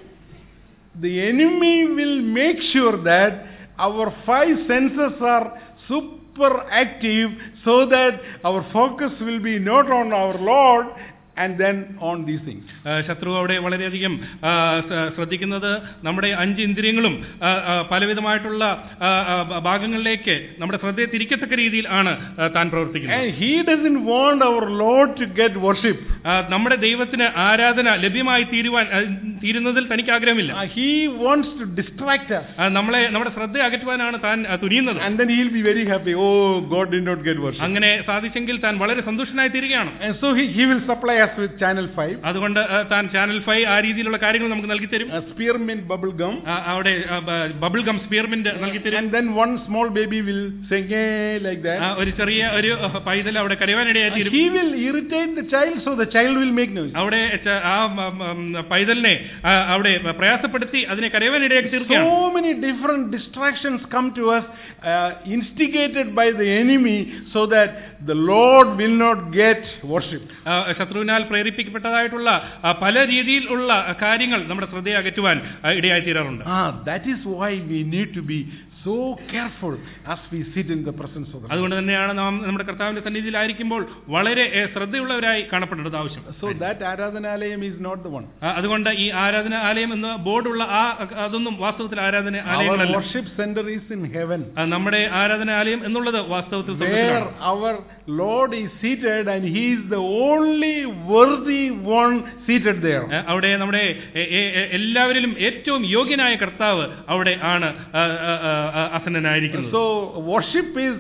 the enemy will make sure that our five senses are super active so that our focus will be not on our Lord and then on these things. ആ, ശത്രു അവിടെ വളരെയധികം ആ, സ- ശ്രദ്ധിക്കുന്നത് നമ്മുടെ അഞ്ച് ഇന്ദ്രിയങ്ങളും ആ, ആ, പലവിധമായിട്ടുള്ള ആ, ആ, ഭ- ഭാഗങ്ങളിലേക്ക് നമ്മുടെ ശ്രദ്ധയെ തിരിക്കത്തക്ക രീതിയിൽ ആണ് ആ, താൻ പ്രവർത്തിക്കുന്നത് And he doesn't want our Lord to get worship. ആ, നമ്മുടെ ദൈവത്തിന് ആരാധന ലഭ്യമായി തീരുവാൻ ആ, തീരുന്നതിൽ തനിക്ക് ആഗ്രഹമില്ല Uh, he wants to distract us. ആ, നമ്മളെ നമ്മുടെ ശ്രദ്ധ അകറ്റുവാനാണ് താൻ ആ, തുനിയുന്നത് And then he'll be very happy. Oh, God did not get worship. അങ്ങനെ സാധിച്ചെങ്കിൽ താൻ വളരെ സന്തോഷനായി തീരുകയാണ് And so he, he will supply us with channel 5, അതുകൊണ്ട് ആ, താൻ ചാനൽ ഫൈവ് ആ രീതിയിലുള്ള കാര്യങ്ങൾ നമുക്ക് നൽകി തരും a spearmint bubble gum. ആ, അവിടെ ബബിൾ ഗം സ്പിയർമെന്റ് നൽകി തരും And then one small baby will sing "Eh," like ആ, that. ഒരു ചെറിയ ഒരു ആ, പൈതൽ അവിടെ കരവാനിടയായി And തീരും he will irritate the child so the child will make noise. അവിടെ ച- ആ മ- മ- പൈതലിനെ ആ, അവിടെ പ്രയാസപ്പെടുത്തി അതിനെ കരവാനിടയാക്കി തീർക്കുകയാണ് So many different distractions come to us, uh, instigated by the enemy, so that the Lord will not get worship. ആ, ശത്രുവിനാൽ പ്രേരിപ്പിക്കപ്പെട്ടതായിട്ടുള്ള ആ, പല രീതിയിലുള്ള കാര്യങ്ങൾ നമ്മുടെ ശ്രദ്ധയെ അകറ്റുവാൻ ആ, ഇടയായി തീരാറുണ്ട് Ah, that is why we need to be so careful as we sit in the presence of the Lord. അതുകൊണ്ട് തന്നെയാണ് നാം നമ്മുടെ കർത്താവിന്റെ സന്നിധിയിലായിരിക്കുമ്പോൾ വളരെ ഏ, ശ്രദ്ധയുള്ളവരായി കാണപ്പെടേണ്ടത് ആവശ്യം So that Aradhanalayam is not the one. ആ, അതുകൊണ്ട് ഈ ആരാധന ആലയം എന്ന് ബോർഡുള്ള ആ അതൊന്നും വാസ്തവത്തിൽ ആരാധന Our ആലയങ്ങളല്ല worship center is in heaven, ആ, നമ്മുടെ ആരാധന ആലയം എന്നുള്ളത് വാസ്തവത്തിൽ where സ്വർഗ്ഗത്തിലാണ്. our Lord is seated and He is the only worthy one seated there. ഏ, അവിടെ നമ്മുടെ എ- എ- എ- എല്ലാവരിലും ഏറ്റവും യോഗ്യനായ കർത്താവ് അവിടെ ആണ് ആ, ആ, ആ, ആ, ആസന്നനായിരിക്കുന്നത് So worship is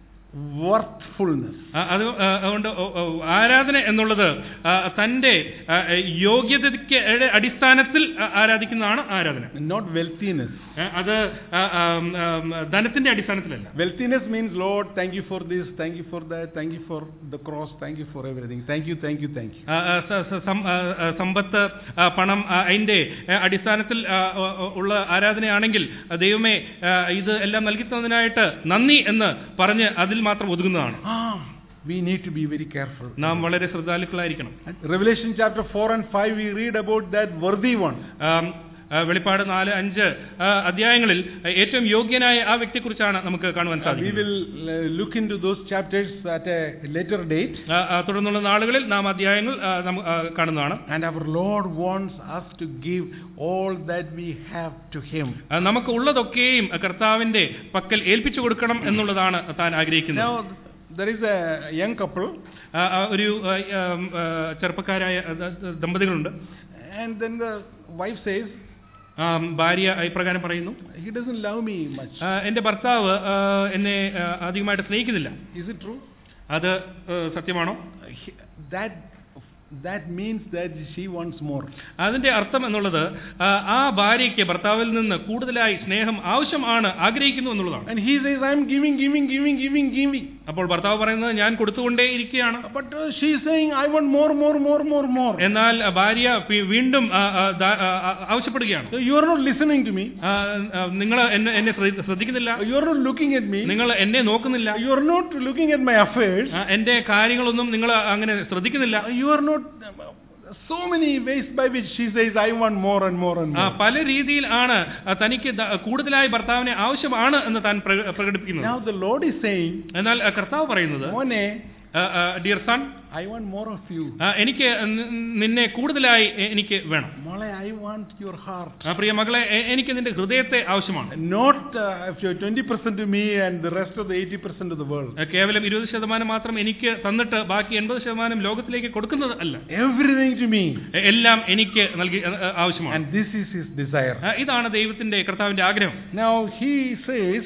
worthfulness. ആ, അത് ആ, അതുകൊണ്ട് ഓ- ഓ, ആരാധന എന്നുള്ളത് ആ, തന്റെ ആ, യോഗ്യതയ്ക്ക് യുടെ അടിസ്ഥാനത്തിൽ ആ, ആരാധിക്കുന്നതാണ് ആരാധന Not wealthiness. ഏ, അത് ആ, ആ, ആ, ധനത്തിന്റെ അടിസ്ഥാനത്തിലല്ല Wealthiness means, Lord, thank you for this, thank you for that, thank you for the cross, thank you for everything. Thank you, thank you, thank you. ആ, ആ, സ- സ- സം- ആ, ആ, സമ്പത്ത് ആ, പണം ആ, അതിന്റെ ആ, അടിസ്ഥാനത്തിൽ ആ, ആ, ഉള്ള ആരാധനയാണെങ്കിൽ ആ, ദൈവമേ ആ, ഇത് എല്ലാം നൽകി തന്നതിനായിട്ട് നന്ദി എന്ന് പറഞ്ഞ് അതിൽ മാത്രം ഒതുങ്ങുന്നതാണ് Ah, we need to be very careful. നാം വളരെ ശ്രദ്ധാലുക്കളായിരിക്കണം Revelation chapter 4 and 5, we read about that worthy one. ആം, ആ, വെളിപ്പാട് നാല് അഞ്ച് ആ, അധ്യായങ്ങളിൽ ഏറ്റവും യോഗ്യനായ ആ വ്യക്തിയെക്കുറിച്ചാണ് നമുക്ക് കാണുവാൻ We സാധിക്കുന്നത് will uh, look into those chapters at a later date. ആ, ആ, തുടർന്നുള്ള നാളുകളിൽ നാം അധ്യായങ്ങൾ ആ, നമു- ആ, കാണുന്നതാണ് And our Lord wants us to give all that we have to Him. ആ, നമുക്ക് ഉള്ളതൊക്കെയും കർത്താവിന്റെ പക്കൽ ഏൽപ്പിച്ചു കൊടുക്കണം എന്നുള്ളതാണ് താൻ ആഗ്രഹിക്കുന്നത് Now, there is a young couple, ആ, ആ, ഒരു ആ, ആം, ആ, ചെറുപ്പക്കാരായ ആ, ദ- ദമ്പതികളുണ്ട് and then the wife says, ആ, ഭാര്യ ഇപ്രകാരം പറയുന്നു He doesn't love me much. ആ, എന്റെ ഭർത്താവ് ആ, എന്നെ ആ, അധികമായിട്ട് സ്നേഹിക്കുന്നില്ല Is it true? അത് ആ, സത്യമാണോ He- That, that means that she wants more. അതിന്റെ അർത്ഥം എന്നുള്ളത് ആ, ആ ഭാര്യയ്ക്ക് ഭർത്താവിൽ നിന്ന് കൂടുതലായി സ്നേഹം ആവശ്യമാണ് ആഗ്രഹിക്കുന്നു എന്നുള്ളതാണ് And he says, I'm giving, giving, giving, giving, giving. അപ്പോൾ ഭർത്താവ് പറയുന്നത് ഞാൻ കൊടുത്തുകൊണ്ടേ ഇരിക്കുകയാണ് But uh, she's saying, I want more, more, more, more, more. എന്നാൽ ആ, ഭാര്യ പി- വീണ്ടും ആ, ആ, ദാ- ആ, ആ, ആവശ്യപ്പെടുകയാണ് So you are not listening to me. നിങ്ങൾ എന്നെ എന്നെ ശ്രദ്ധ- ശ്രദ്ധിക്കുന്നില്ല You are not looking at me. നിങ്ങൾ എന്നെ നോക്കുന്നില്ല You are not looking at my affairs. ആ, എന്റെ കാര്യങ്ങളൊന്നും നിങ്ങൾ അങ്ങനെ ശ്രദ്ധിക്കുന്നില്ല You are not. So many ways by which she says, I want more and more and ആ, more. പല രീതിയിൽ ആണ് ആ, തനിക്ക് ദ- കൂടുതലായി ഭർത്താവിനെ ആവശ്യമാണ് എന്ന് താൻ പ്രക- പ്രകടിപ്പിക്കുന്നത് Now the Lord is saying, എന്നാൽ ആ, കർത്താവ് പറയുന്നത് Mone, dear son I want more of you. എനിക്ക് നി- നിന്നെ കൂടുതലായി എ- എനിക്ക് വേണം Mole, I want your heart. ആ, പ്രിയ മകളെ എ- എനിക്ക് നിന്റെ ഹൃദയത്തെ ആവശ്യമാണ് Not uh, if you're 20% to me and the rest of the 80% of the world. ആ, കേവലം ഇരുപത് ശതമാനം മാത്രം എനിക്ക് തന്നിട്ട് ബാക്കി എൺപത് ശതമാനം ലോകത്തിലേക്ക് കൊടുക്കുന്നത് അല്ല Everything to me. എ- എല്ലാം എനിക്ക് നൽകി ആ, ആ, ആവശ്യമാണ് And this is his desire. ആ, ഇതാണ് ദൈവത്തിന്റെ കർത്താവിന്റെ ആഗ്രഹം Now he says,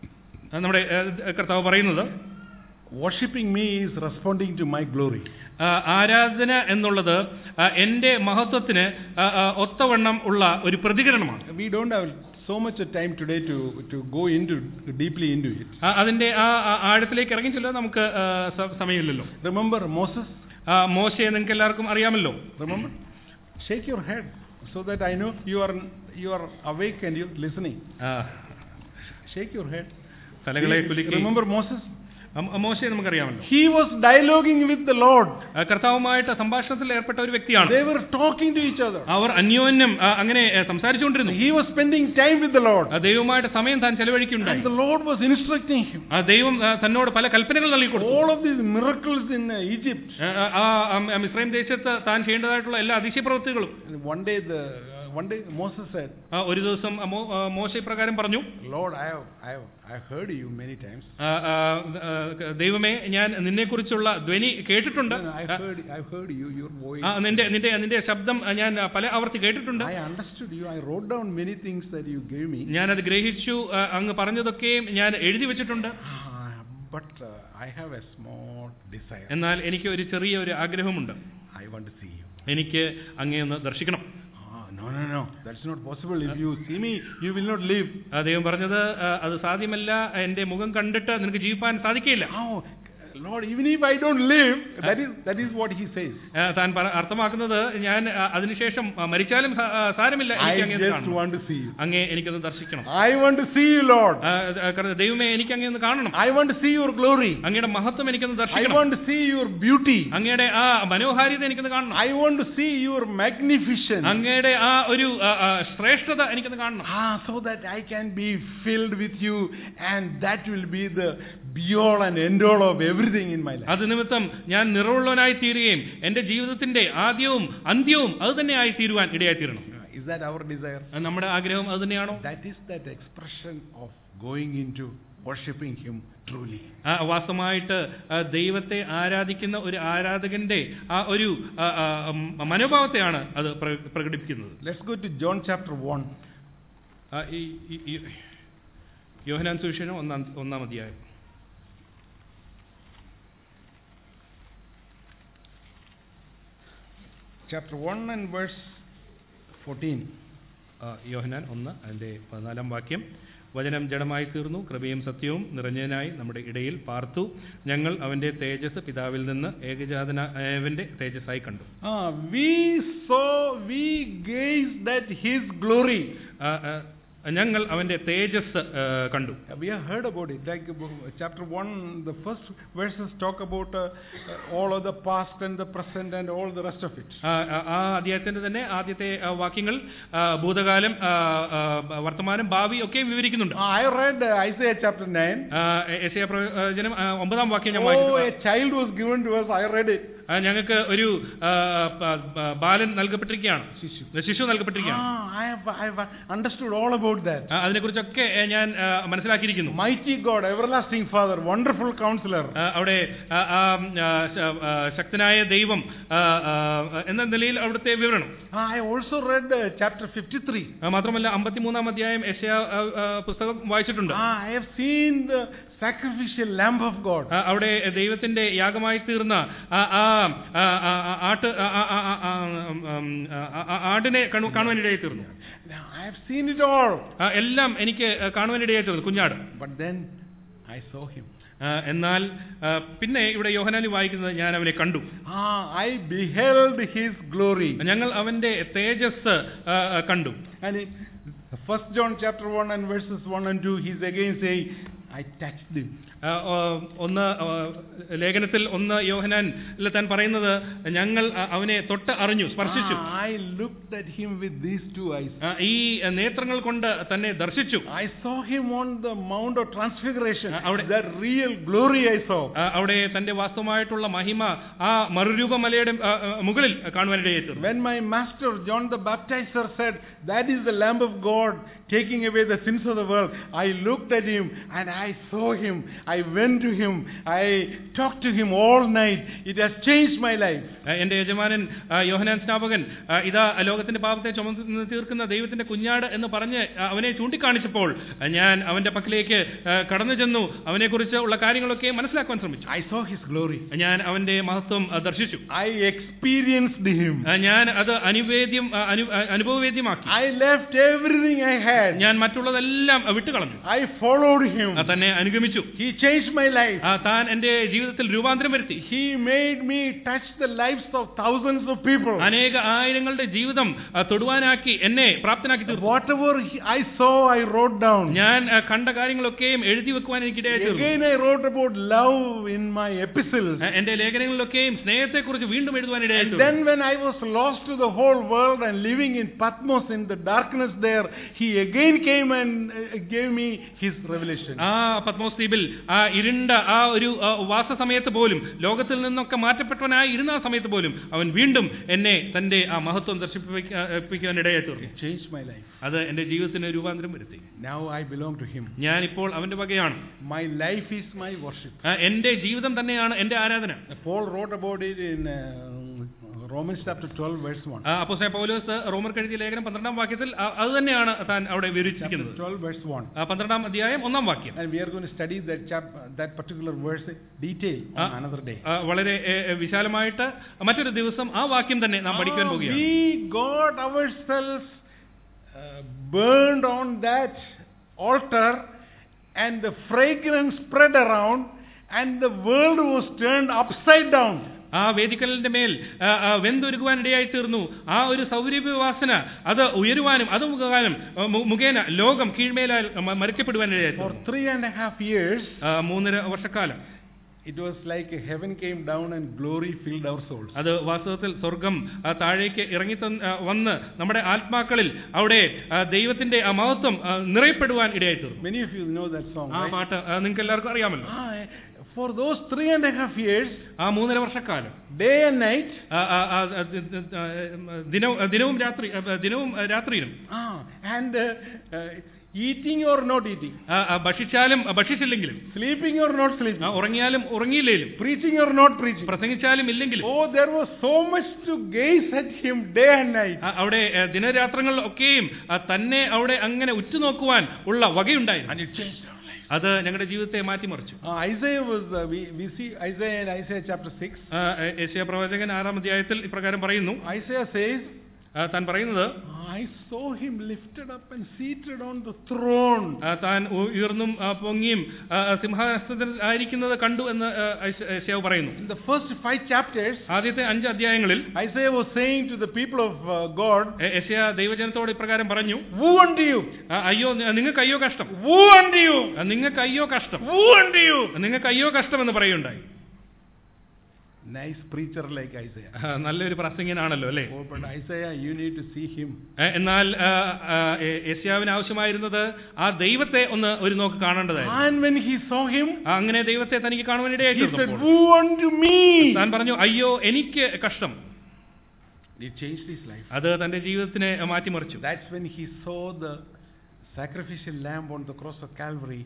ആ, നമ്മുടെ ആ, കർത്താവ് പറയുന്നത് worshipping me is responding to my glory. ആ, ആരാധന എന്നുള്ളത് ആ, എന്റെ മഹത്വത്തിന് ആ, ആ, ഒത്തവണ്ണം ഉള്ള ഒരു പ്രതികരണമാണ് We don't have so much of time today to, to go into deeply into it. ആ, അതിന്റെ ആ ആ ആഴത്തിലേക്ക് ഇറങ്ങി ചെല്ലാൻ നമുക്ക് ആ, സ- സമയമില്ലല്ലോ Remember Moses? ആ, മോശയെ നിങ്ങൾക്ക് എല്ലാവർക്കും അറിയാമല്ലോ Remember? Shake your head so that I know you are you are awake and you're listening. ആ, Shake your head. തലകളെ Do കുലുക്കി you Remember Moses? അം- മോശയെ നമുക്കറിയാമല്ലോ He was dialoguing with the Lord. ആ, കർത്താവുമായിട്ട് സംഭാഷണത്തിൽ ഏർപ്പെട്ട ഒരു വ്യക്തിയാണ് They were talking to each other. അവർ അന്യോന്യം ആ, അങ്ങനെ ആ, സംസാരിച്ചുകൊണ്ടിരുന്നു He was spending time with the Lord. ആ, ദൈവവുമായിട്ട് സമയം താൻ ചെലവഴിക്കുണ്ടായി And the Lord was instructing him. ആ ദൈവം ആ, തന്നോട് പല കൽപ്പനകൾ നൽകിക്കൊടുത്തു All of these miracles in uh, Egypt. ആ, ആ, ആ, ആ, മിസ്രൈം ദേശത്ത് താൻ ചെയ്യേണ്ടതായിട്ടുള്ള എല്ലാ അതിശയപ്രവൃത്തികളും And one day the uh, one day Moses said, ആ, ഒരു ദിവസം ആ, മോ- ആ, മോശ ഇപ്രകാരം പറഞ്ഞു Lord, I have I have I have heard you many times. ആ, ആ, ആ, ദൈവമേ ഞാൻ നിന്നെക്കുറിച്ചുള്ള ധ്വനി കേട്ടിട്ടുണ്ട് No, no, I've heard I've heard you, your voice. ആ, നിന്റെ നിന്റെ നിന്റെ ശബ്ദം ആ, ഞാൻ പല ആവർത്തി കേട്ടിട്ടുണ്ട് I understood you. I wrote down many things that you gave me. ഞാനത് ഗ്രഹിച്ചു ആ, അങ്ങ് പറഞ്ഞതൊക്കെയും ഞാൻ എഴുതി വെച്ചിട്ടുണ്ട് Ah, but uh, I have a small desire. എന്നാൽ എനിക്ക് ഒരു ചെറിയ ഒരു ആഗ്രഹമുണ്ട് I want to see you. എനിക്ക് അങ്ങേ ഒന്ന് ദർശിക്കണം Ah, no, no, no. That's not possible. If you see me, you will not live. ആ, ദൈവം പറഞ്ഞത് ആ, അത് സാധ്യമല്ല എന്റെ മുഖം കണ്ടിട്ട് നിനക്ക് ജീവിപ്പാൻ സാധിക്കില്ല Oh, Lord, even if I don't live, that is that is what He says. ആ, താൻ പറ- അർത്ഥമാക്കുന്നത് ഞാൻ ആ, അതിനുശേഷം ആ, മരിച്ചാലും സാ- ആ, സാരമില്ല I എനിക്ക് അങ്ങേ ഒന്ന് just കാണണം want to see you. അങ്ങേ എനിക്കൊന്ന് ദർശിക്കണം I want to see you, Lord. ആ, ആ, കർത്താവേ, ദൈവമേ എനിക്ക് അങ്ങേ ഒന്ന് കാണണം I want to see your glory. അങ്ങയുടെ മഹത്വം എനിക്കൊന്ന് I ദർശിക്കണം want to see your beauty. അങ്ങയുടെ ആ മനോഹാരിത എനിക്കൊന്ന് കാണണം I want to see your magnificence. അങ്ങയുടെ ആ ഒരു ആ, ആ, ശ്രേഷ്ഠത എനിക്കൊന്ന് കാണണം Ah, so that I can be filled with you, and that will be the be all and end all of everything in my life. അത് നിമിത്തം ഞാൻ നിറവുള്ളവനായി തീരുകയും എന്റെ ജീവിതത്തിന്റെ ആദ്യവും അന്ത്യവും അത് തന്നെ ആയി തീരുവാൻ ഇടയായി തീരണം Ah, Is that our desire? അത് നമ്മുടെ ആഗ്രഹം അത് തന്നെയാണോ That is that expression of going into worshiping Him truly. ആ, വാസ്തവമായിട്ട് ആ, ദൈവത്തെ ആരാധിക്കുന്ന ഒരു ആരാധകന്റെ ആ ഒരു ആ, ആ, ഉം, മനോഭാവത്തെയാണ് അത് പ്ര- പ്രകടിപ്പിക്കുന്നത് Let's go to John chapter 1. ആ, ഈ ഈ- ഈ യോഹനാൻ സുവിശേഷം ഒന്നാം ഒന്നാം അധ്യായം Chapter 1 and verse 14. ആ, യോഹനാൻ ഒന്ന് അതിന്റെ പതിനാലാം വാക്യം വചനം ജഡമായി തീർന്നു കൃപയും സത്യവും നിറഞ്ഞതിനായി നമ്മുടെ ഇടയിൽ പാർത്തു ഞങ്ങൾ അവന്റെ തേജസ് പിതാവിൽ നിന്ന് ഏകജാതനായവന്റെ തേജസ്സായി കണ്ടു Ah, we saw, we gazed at His glory. ആ, ആ, ഞങ്ങൾ അവന്റെ തേജസ് ആ, കണ്ടു We have heard about it. Like uh, chapter 1, the first verses talk about uh, uh, all of the past and the present and all the rest of it. ആ, ആ, ആ അധ്യായത്തിന്റെ തന്നെ ആദ്യത്തെ ആ, വാക്യങ്ങൾ ആ, ഭൂതകാലം ആ, ആ, വർത്തമാനം ഭാവി ഒക്കെ വിവരിക്കുന്നുണ്ട് Ah, I read uh, Isaiah chapter 9. ആ, യെശയ്യാ പ്രവചനം ആ, ഒമ്പതാം വാക്യം ഞാൻ Oh, വായിച്ചിട്ടുണ്ട് a child was given to us. I read it. ആ, ഞങ്ങൾക്ക് ഒരു ആ, പ- പ- ബാലൻ നൽകപ്പെട്ടിരിക്കുകയാണ് ശിശു നൽകപ്പെട്ടിരിക്കുകയാണ് Ah, I have, I have understood all about that. ആ, അതിനെക്കുറിച്ചൊക്കെ ഏ, ഞാൻ ആ, മനസ്സിലാക്കിയിരിക്കുന്നു Mighty God, everlasting Father, wonderful counselor. ആ, അവിടെ ആ, ആ, ആ, ശ- ആ, ശക്തനായ ദൈവം ആ, ആ, എന്ന നിലയിൽ അവിടുത്തെ വിവരണം Ah, I also read uh, chapter 53. ആ, മാത്രമല്ല അമ്പത്തിമൂന്നാം അധ്യായം യശയ പുസ്തകം വായിച്ചിട്ടുണ്ട് Ah, I have seen the sacrificial lamb of God. ആ, അവിടെ ദൈവത്തിന്റെ യാഗമായി തീർന്ന ആ ആ ആ, ആ, ആ, ആട്ട് ആ, ആ, ആ, ആ, ഉം, ഉം, ആ, ആ, ആടിനെ കാണു- കാണുവാനിടയായി തീർന്നു Now, I have seen it all. ആ, എല്ലാം എനിക്ക് കാണുവാനിടയായി തീർന്നു കുഞ്ഞാട് But then I saw him. ആ, എന്നാൽ ആ, പിന്നെ ഇവിടെ യോഹനാലി വായിക്കുന്നത് ഞാൻ അവനെ കണ്ടു Ah, I beheld his glory. ഞങ്ങൾ അവന്റെ തേജസ് ആ, ആ, കണ്ടു And in First John chapter 1 and verses 1 and 2, he's again saying, I touched him. ആ, ഓ, ഒന്ന് ആ, ലേഖനത്തിൽ ഒന്ന് യോഹനാൻ താൻ പറയുന്നത് ഞങ്ങൾ ആ, അവനെ തൊട്ട് അറിഞ്ഞു സ്പർശിച്ചു Ah, I looked at him with these two eyes. ആ, ഈ നേത്രങ്ങൾ കൊണ്ട് തന്നെ ദർശിച്ചു I saw him on the Mount of Transfiguration. Ah, അവിടെ- The real glory I saw. ആ, അവിടെ തന്റെ വാസ്തവമായിട്ടുള്ള മഹിമ ആ മറുരൂപ മലയുടെ ആ, ആ, മുകളിൽ കാണുവാനിടയായി തീർന്നു When my master John the Baptizer said, That is the Lamb of God taking away the sins of the world, I looked at him and I saw him. I went to him. I talked to him all night. It has changed my life. ആ, എന്റെ യജമാനൻ ആ, യോഹനാൻ സ്നാപകൻ ആ, ഇതാ ലോകത്തിന്റെ പാപത്തെ ചുമന്ന് തീർക്കുന്ന ദൈവത്തിന്റെ കുഞ്ഞാട് എന്ന് പറഞ്ഞ് ആ, അവനെ ചൂണ്ടിക്കാണിച്ചപ്പോൾ ആ, ഞാൻ അവന്റെ പക്കലേക്ക് ആ, കടന്നു ചെന്നു അവനെക്കുറിച്ച് ഉള്ള കാര്യങ്ങളൊക്കെ മനസ്സിലാക്കുവാൻ ശ്രമിച്ചു I saw his glory. ഞാൻ അവന്റെ മഹത്വം ആ, ദർശിച്ചു I experienced him. ആ, ഞാൻ അത് അനുവേദ്യം ആ, അനു- ആ, അനുഭവവേദ്യമാക്കി I left everything I had. ഞാൻ മറ്റുള്ളതെല്ലാം ആ, വിട്ടുകളഞ്ഞു I followed him. ആ, തന്നെ അനുഗമിച്ചു He changed my life. ആ, താൻ എന്റെ ജീവിതത്തിൽ രൂപാന്തരം വരുത്തി He made me touch the lives of thousands of people. അനേക ആയിരങ്ങളുടെ ജീവിതം ആ, തൊടുവാനാക്കി എന്നെ പ്രാപ്തനാക്കി തീർത്തു Whatever he- I saw, I wrote down. ഞാൻ ആ, കണ്ട കാര്യങ്ങളൊക്കെയും എഴുതി വെക്കുവാൻ എനിക്കിടയായി തീർന്നു Again, I wrote about love in my epistles. ആ, എന്റെ ലേഖനങ്ങളിലൊക്കെയും സ്നേഹത്തെക്കുറിച്ച് വീണ്ടും എഴുതുവാൻ ഇടയായി And തീർന്നു then, when I was lost to the whole world and living in Patmos in the darkness there, he again came and uh, gave me his revelation. ആ പത്മോസ് ദ്വീപിൽ ആ ഇരുണ്ട ആ ഒരു ആ, വാസ സമയത്ത് പോലും ലോകത്തിൽ നിന്നൊക്കെ മാറ്റപ്പെട്ടവനായി ഇരുന്ന ആ സമയത്ത് പോലും അവൻ വീണ്ടും എന്നെ തന്റെ ആ മഹത്വം ദർശിപ്പിക്കാൻ ഇടയായി തീർന്നു It changed my life. അത് എന്റെ ജീവിതത്തിന് രൂപാന്തരം വരുത്തി Now I belong to him. ഞാൻ ഇപ്പോൾ അവന്റെ വകയാണ് My life is my worship. ആ, എന്റെ ജീവിതം തന്നെയാണ് എന്റെ ആരാധന Paul wrote about it in uh, Romans chapter 12, verse 1. ആ, അപ്പോസ്തലൻ പൗലോസ് റോമർ എഴുതിയ ലേഖനം പന്ത്രണ്ടാം വാക്യത്തിൽ ആ- അത് തന്നെയാണ് താൻ അവിടെ Chapter വിവരിച്ചിരിക്കുന്നത് 12, verse 1. ആ, പന്ത്രണ്ടാം അധ്യായം ഒന്നാം വാക്യം And we are going to study that chap- that particular verse in detail on Ah. another day. ആ, വളരെ ഏ, ഏ, വിശാലമായിട്ട് മറ്റൊരു ദിവസം ആ വാക്യം തന്നെ നാം പഠിക്കാൻ Ah, പോവുകയാണ് we got ourselves uh, burned on that altar, and the fragrance spread around, and the world was turned upside down. ആ വേദിക്കലിന്റെ മേൽ ആ, ആ, വെന്തൊരുക്കുവാൻ ഇടയായി തീർന്നു ആ ഒരു സൗരഭ്യവാസന അത് ഉയരുവാനും അത് മുഖാനും ആ, മു- മുഖേന ലോകം കീഴ്മേലാൽ മ- മറിക്കപ്പെടുവാൻ ഇടയായി For തീർന്നു three and a half years, ആ, മൂന്നര വർഷക്കാലം it was like heaven came down and glory filled our souls. അത് വാസ്തവത്തിൽ സ്വർഗം ആ, താഴേക്ക് ഇറങ്ങി തന്ന്- ആ, വന്ന് നമ്മുടെ ആത്മാക്കളിൽ അവിടെ ആ, ദൈവത്തിന്റെ ആ മഹത്വം ആ, നിറയപ്പെടുവാൻ ഇടയായി തീർന്നു Many of you know that song, ആ right? പാട്ട് നിങ്ങൾക്ക് എല്ലാവർക്കും അറിയാമല്ലോ Ah, for those three and a half years, ആ മൂന്നര വർഷക്കാലം day and night, ആ, ആ, ആ, ആ, ദി- ദി- ആ, ദിനവും ദിനവും രാത്രി ആ, ദിനവും ആ, രാത്രിയിലും ah, and uh, uh, eating or not eating, ആ, ആ, ഭക്ഷിച്ചാലും ആ, ഭക്ഷിച്ചില്ലെങ്കിലും sleeping or not sleeping, ആ, ഉറങ്ങിയാലും ഉറങ്ങിയില്ലേലും preaching or not preaching. പ്രസംഗിച്ചാലും ഇല്ലെങ്കിലും Oh, there was so much to gaze at him day and night. ആ, അവിടെ ആ, ദിനരാത്രങ്ങളിൽ ഒക്കെയും ആ, തന്നെ അവിടെ അങ്ങനെ ഉറ്റുനോക്കുവാൻ ഉള്ള വകയുണ്ടായിരുന്നു And it changed our life. അത് ഞങ്ങളുടെ ജീവിതത്തെ മാറ്റിമറിച്ചു Uh, Isaiah was, uh, we, we see Isaiah in Isaiah chapter 6. ആ, യേശയ്യാ പ്രവാചകൻ ആറാം അധ്യായത്തിൽ ഇപ്രകാരം പറയുന്നു Isaiah says, ആ, താൻ പറയുന്നത് I saw him lifted up and seated on the throne. ആ, താൻ ഉയർന്നും ആ, പൊങ്ങിയും ആ, സിംഹാസനത്തിൽ ആയിരിക്കുന്നത് കണ്ടു എന്ന് ആ, ഐശ- യേശയ്യാവ് പറയുന്നു In the first five chapters, ആദ്യത്തെ അഞ്ച് അധ്യായങ്ങളിൽ Isaiah was saying to the people of uh, God, എ- യെശയ്യാ ദൈവജനത്തോട് ഇപ്രകാരം പറഞ്ഞു Woe unto you! ആ, അയ്യോ നി- നിങ്ങൾക്ക് അയ്യോ കഷ്ടം Woe unto you! ആ, നിങ്ങൾക്ക് അയ്യോ കഷ്ടം Woe unto you! നിങ്ങൾക്ക് അയ്യോ കഷ്ടം എന്ന് പറയുണ്ടായി Nice preacher like Isaiah. ആ, നല്ലൊരു പ്രസംഗനാണല്ലോ അല്ലേ Oh, but Isaiah, you need to see him. ആ, എന്നാൽ ആ, ആ, എ- യെശയ്യാവിന് ആവശ്യമായിരുന്നത് ആ ദൈവത്തെ ഒന്ന് ഒരു നോക്ക് കാണേണ്ടതായിരുന്നു And when he saw him, ആ, അങ്ങനെ ദൈവത്തെ തനിക്ക് കാണുവാൻ ഇടയായി he said, തീർന്നപ്പോൾ Woe unto me! താൻ പറഞ്ഞു അയ്യോ എനിക്ക് കഷ്ടം It changed his life. അത് തന്റെ ജീവിതത്തിനെ മാറ്റിമറിച്ചു That's when he saw the sacrificial lamb on the cross of Calvary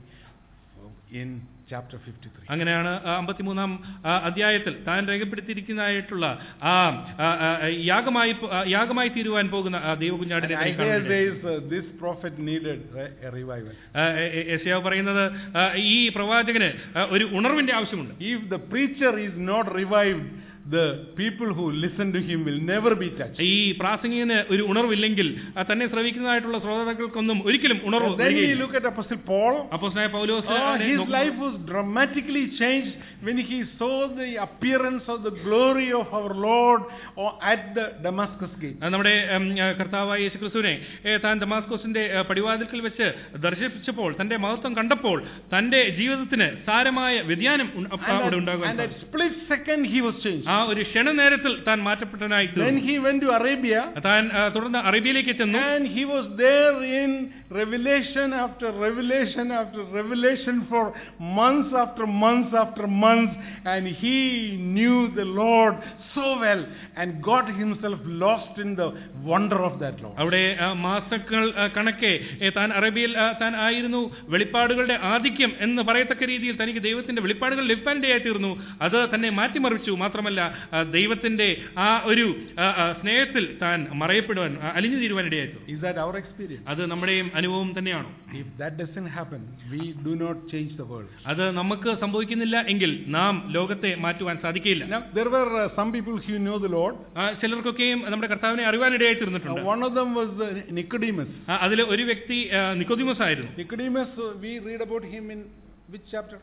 in chapter 53. അങ്ങനെയാണ് ആ അമ്പത്തിമൂന്നാം ആ, അധ്യായത്തിൽ താൻ രേഖപ്പെടുത്തിയിരിക്കുന്നതായിട്ടുള്ള ആ ആ, ആ, യാഗമായി പോ- ആ, യാഗമായി തീരുവാൻ പോകുന്ന ആ And ദൈവകുഞ്ഞാടിനെ തനിക്ക് Isaiah കാണുവാൻ ഇടയായി. says uh, this prophet needed a, a revival. ആ, എ- എ- യെശയ്യാവ് പറയുന്നത് ആ, ഈ പ്രവാചകന് ആ, ഒരു ഉണർവിന്റെ ആവശ്യമുണ്ട് If the preacher is not revived, the people who listen to him will never be touched. ഈ പ്രാസംഗികന് ഒരു ഉണർവില്ലെങ്കിൽ ആ, തന്നെ ശ്രവിക്കുന്നതായിട്ടുള്ള ശ്രോതാക്കൾക്കൊന്നും ഒരിക്കലും ഉണർവ് And then we വരികയില്ല. look at Apostle Paul. അപ്പോസ്തലനായ പൗലോസ് Oh, അതിനെ his നോക്കുമ്പോൾ life was dramatically changed when he saw the appearance of the glory of our Lord or at the Damascus gate. ആ, നമ്മുടെ ഉം, ആ, കർത്താവായ യേശുക്രിസ്തുവിനെ ഏ, താൻ ദമാസ്കോസിന്റെ ആ, പടിവാതിൽക്കൽ വെച്ച് ദർശിപ്പിച്ചപ്പോൾ തന്റെ മഹത്വം കണ്ടപ്പോൾ തന്റെ ജീവിതത്തിന് സാരമായ വ്യതിയാനം ഉണ്ട- And അവിടെ at, ഉണ്ടാകുവാൻ and at സാധിച്ചു. split second he was changed. ആ ഒരു ക്ഷണനേരത്തിൽ താൻ മാറ്റപ്പെട്ടനായി Then തീർന്നു. he went to Arabia താൻ ആ, തുടർന്ന് അറേബ്യയിലേക്ക് ചെന്നു and he was there in revelation after revelation after revelation for months after months after months and he knew the Lord so well and got himself lost in the wonder of that Lord. അവിടെ ആ, മാസങ്ങൾ ആ, കണക്കെ ഏ, താൻ അറേബ്യയിൽ ആ, താൻ ആയിരുന്നു വെളിപ്പാടുകളുടെ ആധിക്യം എന്ന് പറയത്തക്ക രീതിയിൽ തനിക്ക് ദൈവത്തിന്റെ വെളിപ്പാടുകൾ ലഭിക്കാനിടയായി തീർന്നു അത് തന്നെ മാറ്റിമറിച്ചു മാത്രമല്ല ആ, ദൈവത്തിന്റെ ആ ഒരു ആ, ആ, സ്നേഹത്തിൽ താൻ മറയപ്പെടുവാൻ ആ, അലിഞ്ഞു തീരുവാനിടയായി തീർന്നു Is that our experience? അത് നമ്മുടെയും അനുഭവം തന്നെയാണോ If that doesn't happen, we do not change the world. അത് നമുക്ക് സംഭവിക്കുന്നില്ല എങ്കിൽ നാം ലോകത്തെ മാറ്റുവാൻ സാധിക്കില്ല Now, there were uh, some people who know the Lord. ആ, ചിലർക്കൊക്കെയും നമ്മുടെ കർത്താവിനെ അറിവാനിടയായി Uh, തീർന്നിട്ടുണ്ട് one of them was uh, Nicodemus. അതിൽ ഒരു വ്യക്തി നിക്കോദിമസ് ആയിരുന്നു Nicodemus, uh, we read about him in Which chapter?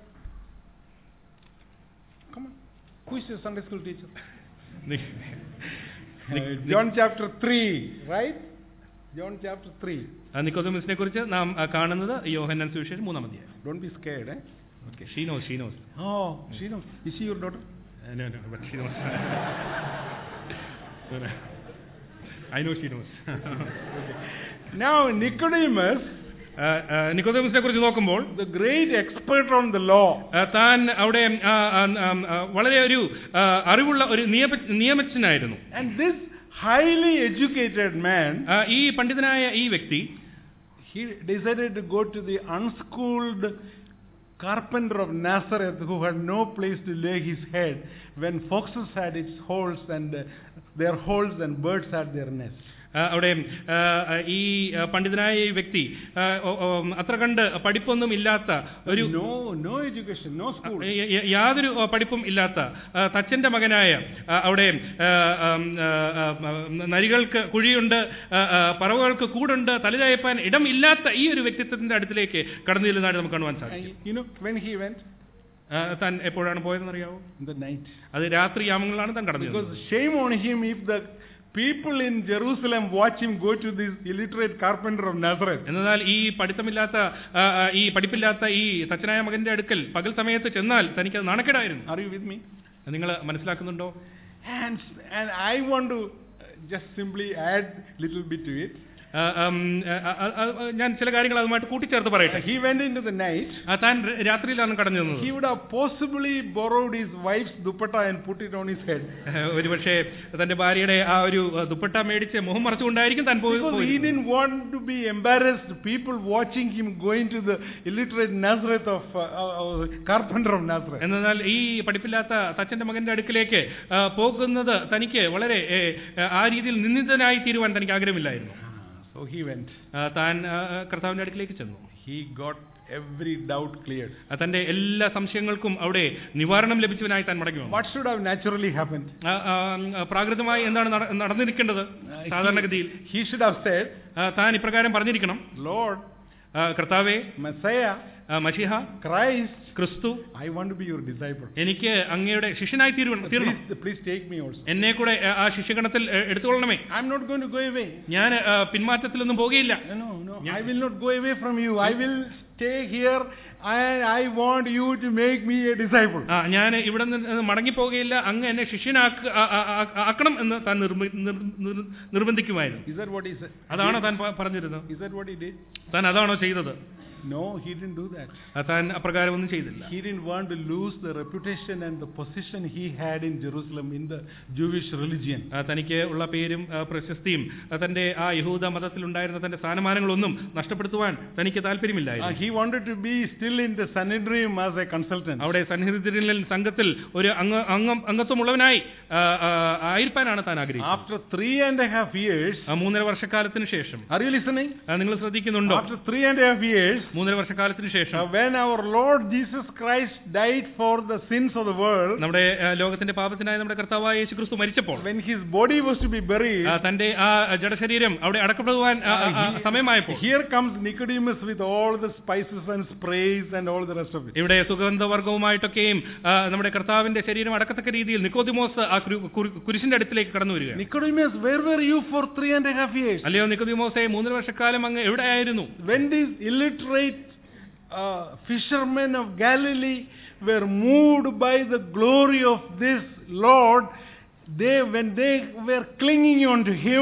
Come on. Who is your Sunday school teacher? നി- Uh, നി- John chapter 3, right? John chapter 3. ആ, നിക്കോദെമസിനെ കുറിച്ച് നാം ആ, കാണുന്നത് യോഹന്നാൻ സുവിശേഷം മൂന്നാം അധ്യായം Don't be scared, eh? Okay she knows she knows Oh, she knows. Is she your daughter? She knows I know she knows Now, Nicodemus, നിക്കോദെമസിനെ കുറിച്ച് നോക്കുമ്പോൾ the great expert on the law, ആ, താൻ അവിടെ ആ, ആ, ആ, ആ, വളരെ ഒരു ആ, അറിവുള്ള ഒരു നിയമ നിയമജ്ഞനായിരുന്നു and this highly educated man, ആ, ഈ പണ്ഡിതനായ ഈ വ്യക്തി he decided to go to the unschooled carpenter of Nazareth who had no place to lay his head when foxes had its holes and uh, their holes and birds had their nests. ആ, അവിടെ ആ, ഈ ആ, പണ്ഡിതനായ ഈ വ്യക്തി ആ, ഓ, ഓ, അത്ര കണ്ട് പഠിപ്പൊന്നും ഇല്ലാത്ത ഒരു no, no education, no school. യ- യ- യാതൊരു ആ, പഠിപ്പും ഇല്ലാത്ത ആ, തച്ചന്റെ മകനായ ആ, അവിടെ ആ, ആം, ആ, ആ, ആ, നരികൾക്ക് കുഴിയുണ്ട് ആ, ആ, പറവകൾക്ക് കൂടുണ്ട് തലചായപ്പാൻ ഇടം ഇല്ലാത്ത ഈ ഒരു വ്യക്തിത്വത്തിന്റെ അടുത്തിലേക്ക് കടന്നു ചെല്ലുന്നതായിട്ട് നമുക്ക് കാണുവാൻ സാധിക്കും And you know, when he went? ആ, താൻ എപ്പോഴാണ് പോയതെന്ന് അറിയാവോ In the night. അത് രാത്രി യാമങ്ങളാണ് താൻ കടന്നു Because ചെല്ലുന്നത്. shame on him if the people in Jerusalem watch him go to this illiterate carpenter of Nazareth. എന്നാൽ ഈ പഠിത്തമില്ലാത്ത ആ, ആ, ഈ പഠിപ്പില്ലാത്ത ഈ തച്ചനായ മകന്റെ അടുക്കൽ പകൽ സമയത്ത് ചെന്നാൽ തനിക്ക് അത് നാണക്കേടായിരുന്നു Are you with me? നിങ്ങൾ മനസ്സിലാക്കുന്നുണ്ടോ And, and I want to uh, just simply add little bit to it. ആ, ആം, ആ, ആ, ആ, ആ, ഞാൻ ചില കാര്യങ്ങൾ അതുമായിട്ട് കൂട്ടിച്ചേർത്ത് പറയട്ടെ He went into the night. ആ, താൻ ര- രാത്രിയിലാണ് കടന്നു ചെന്നത് He would have possibly borrowed his wife's dupatta and put it on his head. ഒരുപക്ഷെ തന്റെ ഭാര്യയുടെ ആ ഒരു ആ, ദുപ്പട്ട മേടിച്ച് മുഖം മറച്ചുകൊണ്ടായിരിക്കും താൻ പോയി Because he പോയിരുന്നത്. didn't want to be embarrassed, people watching him going to the illiterate Nazareth of uh, uh, uh, carpenter of Nazareth. എന്നാൽ ഈ പഠിപ്പില്ലാത്ത തച്ചന്റെ മകന്റെ അടുക്കിലേക്ക് ആ, പോകുന്നത് തനിക്ക് വളരെ ഏ, ആ രീതിയിൽ നിന്ദിതനായി തീരുവാൻ തനിക്ക് ആഗ്രഹമില്ലായിരുന്നു So he went. ആ, താൻ ആ, കർത്താവിന്റെ അടുക്കിലേക്ക് ചെന്നു He got every doubt cleared. ആ, തന്റെ എല്ലാ സംശയങ്ങൾക്കും അവിടെ നിവാരണം ലഭിച്ചവനായി താൻ മടങ്ങി വന്നു What should have naturally happened? ആ, ആ, ആ, പ്രാകൃതമായി എന്താണ് നട- നടന്നിരിക്കേണ്ടത് സാധാരണഗതിയിൽ He should have said, ആ, താൻ ഇപ്രകാരം പറഞ്ഞിരിക്കണം Lord, ആ, കർത്താവെ Messiah, ആ, മഷിഹ Christ, ക്രിസ്തു I want to be your disciple. എനിക്ക് അങ്ങയുടെ ശിഷ്യനായി തീരുവ- തീരണം Please, please take me also. എന്നെ കൂടെ ആ, ആ ശിഷ്യഗണത്തിൽ എ, എടുത്തുകൊള്ളണമേ I'm not going to go away. ഞാൻ ആ, പിന്മാറ്റത്തിലൊന്നും പോകുകയില്ല No, no, no. Yeah. I will not go away from you. I will stay here and I want you to make me a disciple. ആ ഞാൻ ഇവിടെ നിന്ന് മടങ്ങി പോകുകയില്ല അങ്ങ് എന്നെ ശിഷ്യനാക്ക ആ- ആ- ആ- ആക്കണം എന്ന് താൻ നിർബ- നിർ- നിർ- നിർബന്ധിക്കുമായിരുന്നു Is that what he said? അതാണോ താൻ പ- പറഞ്ഞിരുന്നത് Is that what he did? താൻ അതാണോ ചെയ്തത് No, he didn't do that. ആ, താൻ അപ്രകാരം ഒന്നും ചെയ്തില്ല He didn't want to lose the reputation and the position he had in Jerusalem in the Jewish religion. ആ, തനിക്ക് ഉള്ള പേരും ആ, പ്രശസ്തിയും ആ, തന്റെ ആ യഹൂദ മതത്തിലുണ്ടായിരുന്ന തന്റെ സ്ഥാനമാനങ്ങളൊന്നും നഷ്ടപ്പെടുത്തുവാൻ തനിക്ക് Uh, താല്പര്യമില്ലായിരുന്നു he wanted to be still in the Sanhedrin as a consultant. അവിടെ സന്നിഹിതരിൽ സംഘത്തിൽ ഒരു അംഗ അംഗം അംഗത്വമുള്ളവനായി ആ, ആ, ആയിരിക്കാനാണ് താൻ ആഗ്രഹിക്കുന്നത് After three and a half years, ആ, മൂന്നര വർഷക്കാലത്തിന് ശേഷം are you listening? ആ, നിങ്ങൾ ശ്രദ്ധിക്കുന്നുണ്ടോ After three and a half years, മൂന്നര വർഷക്കാലത്തിന് ശേഷം uh, when our Lord Jesus Christ died for the sins of the world, നമ്മുടെ ആ, ലോകത്തിന്റെ പാപത്തിനായി നമ്മുടെ കർത്താവായ യേശു ക്രിസ്തു മരിച്ചപ്പോൾ when his body was to be buried, ആ, തന്റെ ആ ജഡശരീരം അവിടെ അടക്കപ്പെടുവാൻ ആ, ആ, ആ, he- സമയമായപ്പോൾ here comes Nicodemus with all the spices and sprays and all the rest of it. ഇവിടെ സുഗന്ധവർഗവുമായിട്ടൊക്കെയും ആ, നമ്മുടെ കർത്താവിന്റെ ശരീരം അടക്കത്തക്ക രീതിയിൽ നിക്കോദിമോസ് ആ കുരു- കുരു- കുരിശിന്റെ അടുത്തിലേക്ക് കടന്നു വരികയാണ് Nicodemus, where were you for three and a half years? അല്ലയോ നിക്കോദിമോസെ മൂന്നര വർഷക്കാലം അങ്ങ് എവിടെയായിരുന്നു When these illiterate uh, fishermen of Galilee were moved by the glory of this Lord, they when they were clinging onto Him,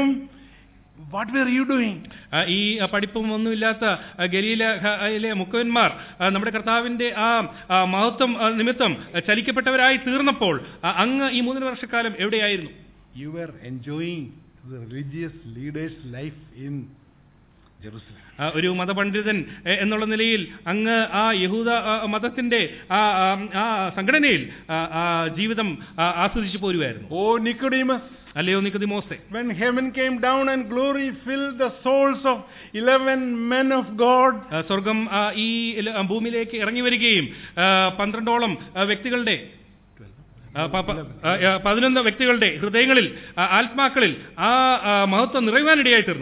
what were you doing? ആ, ഈ ആ, പഠിപ്പും ഒന്നുമില്ലാത്ത ആ, ഗലീലയിലെ മുക്കവന്മാർ ആ, നമ്മുടെ കർത്താവിന്റെ ആ ആ, മഹത്വം ആ, നിമിത്തം ആ, ചലിക്കപ്പെട്ടവരായി തീർന്നപ്പോൾ ആ, അങ്ങ് ഈ മൂന്നര വർഷക്കാലം എവിടെയായിരുന്നു You were enjoying the religious leaders' life in Jerusalem. ആ, ഒരു മതപണ്ഡിതൻ എ, എന്നുള്ള നിലയിൽ അങ്ങ് ആ യഹൂദ ആ, മതത്തിന്റെ ആ ആ, ആ സംഘടനയിൽ ആ, ആ ജീവിതം ആ, ആസ്വദിച്ചു പോരുമായിരുന്നു Oh, Nicodemus, അല്ലയോ നിക്കതിമോസെ when heaven came down and glory filled the souls of eleven men of God, ആ, സ്വർഗം ആ, ഈ ഇല- ആ, ഭൂമിയിലേക്ക് ഇറങ്ങി വരികയും ആ, പന്ത്രണ്ടോളം ആ, വ്യക്തികളുടെ ആ, പ- പ- ആ, ആ, പതിനൊന്ന് വ്യക്തികളുടെ ഹൃദയങ്ങളിൽ ആ, ആത്മാക്കളിൽ ആ ആ, മഹത്വം നിറയുവാനിടയായി തീർന്നപ്പോൾ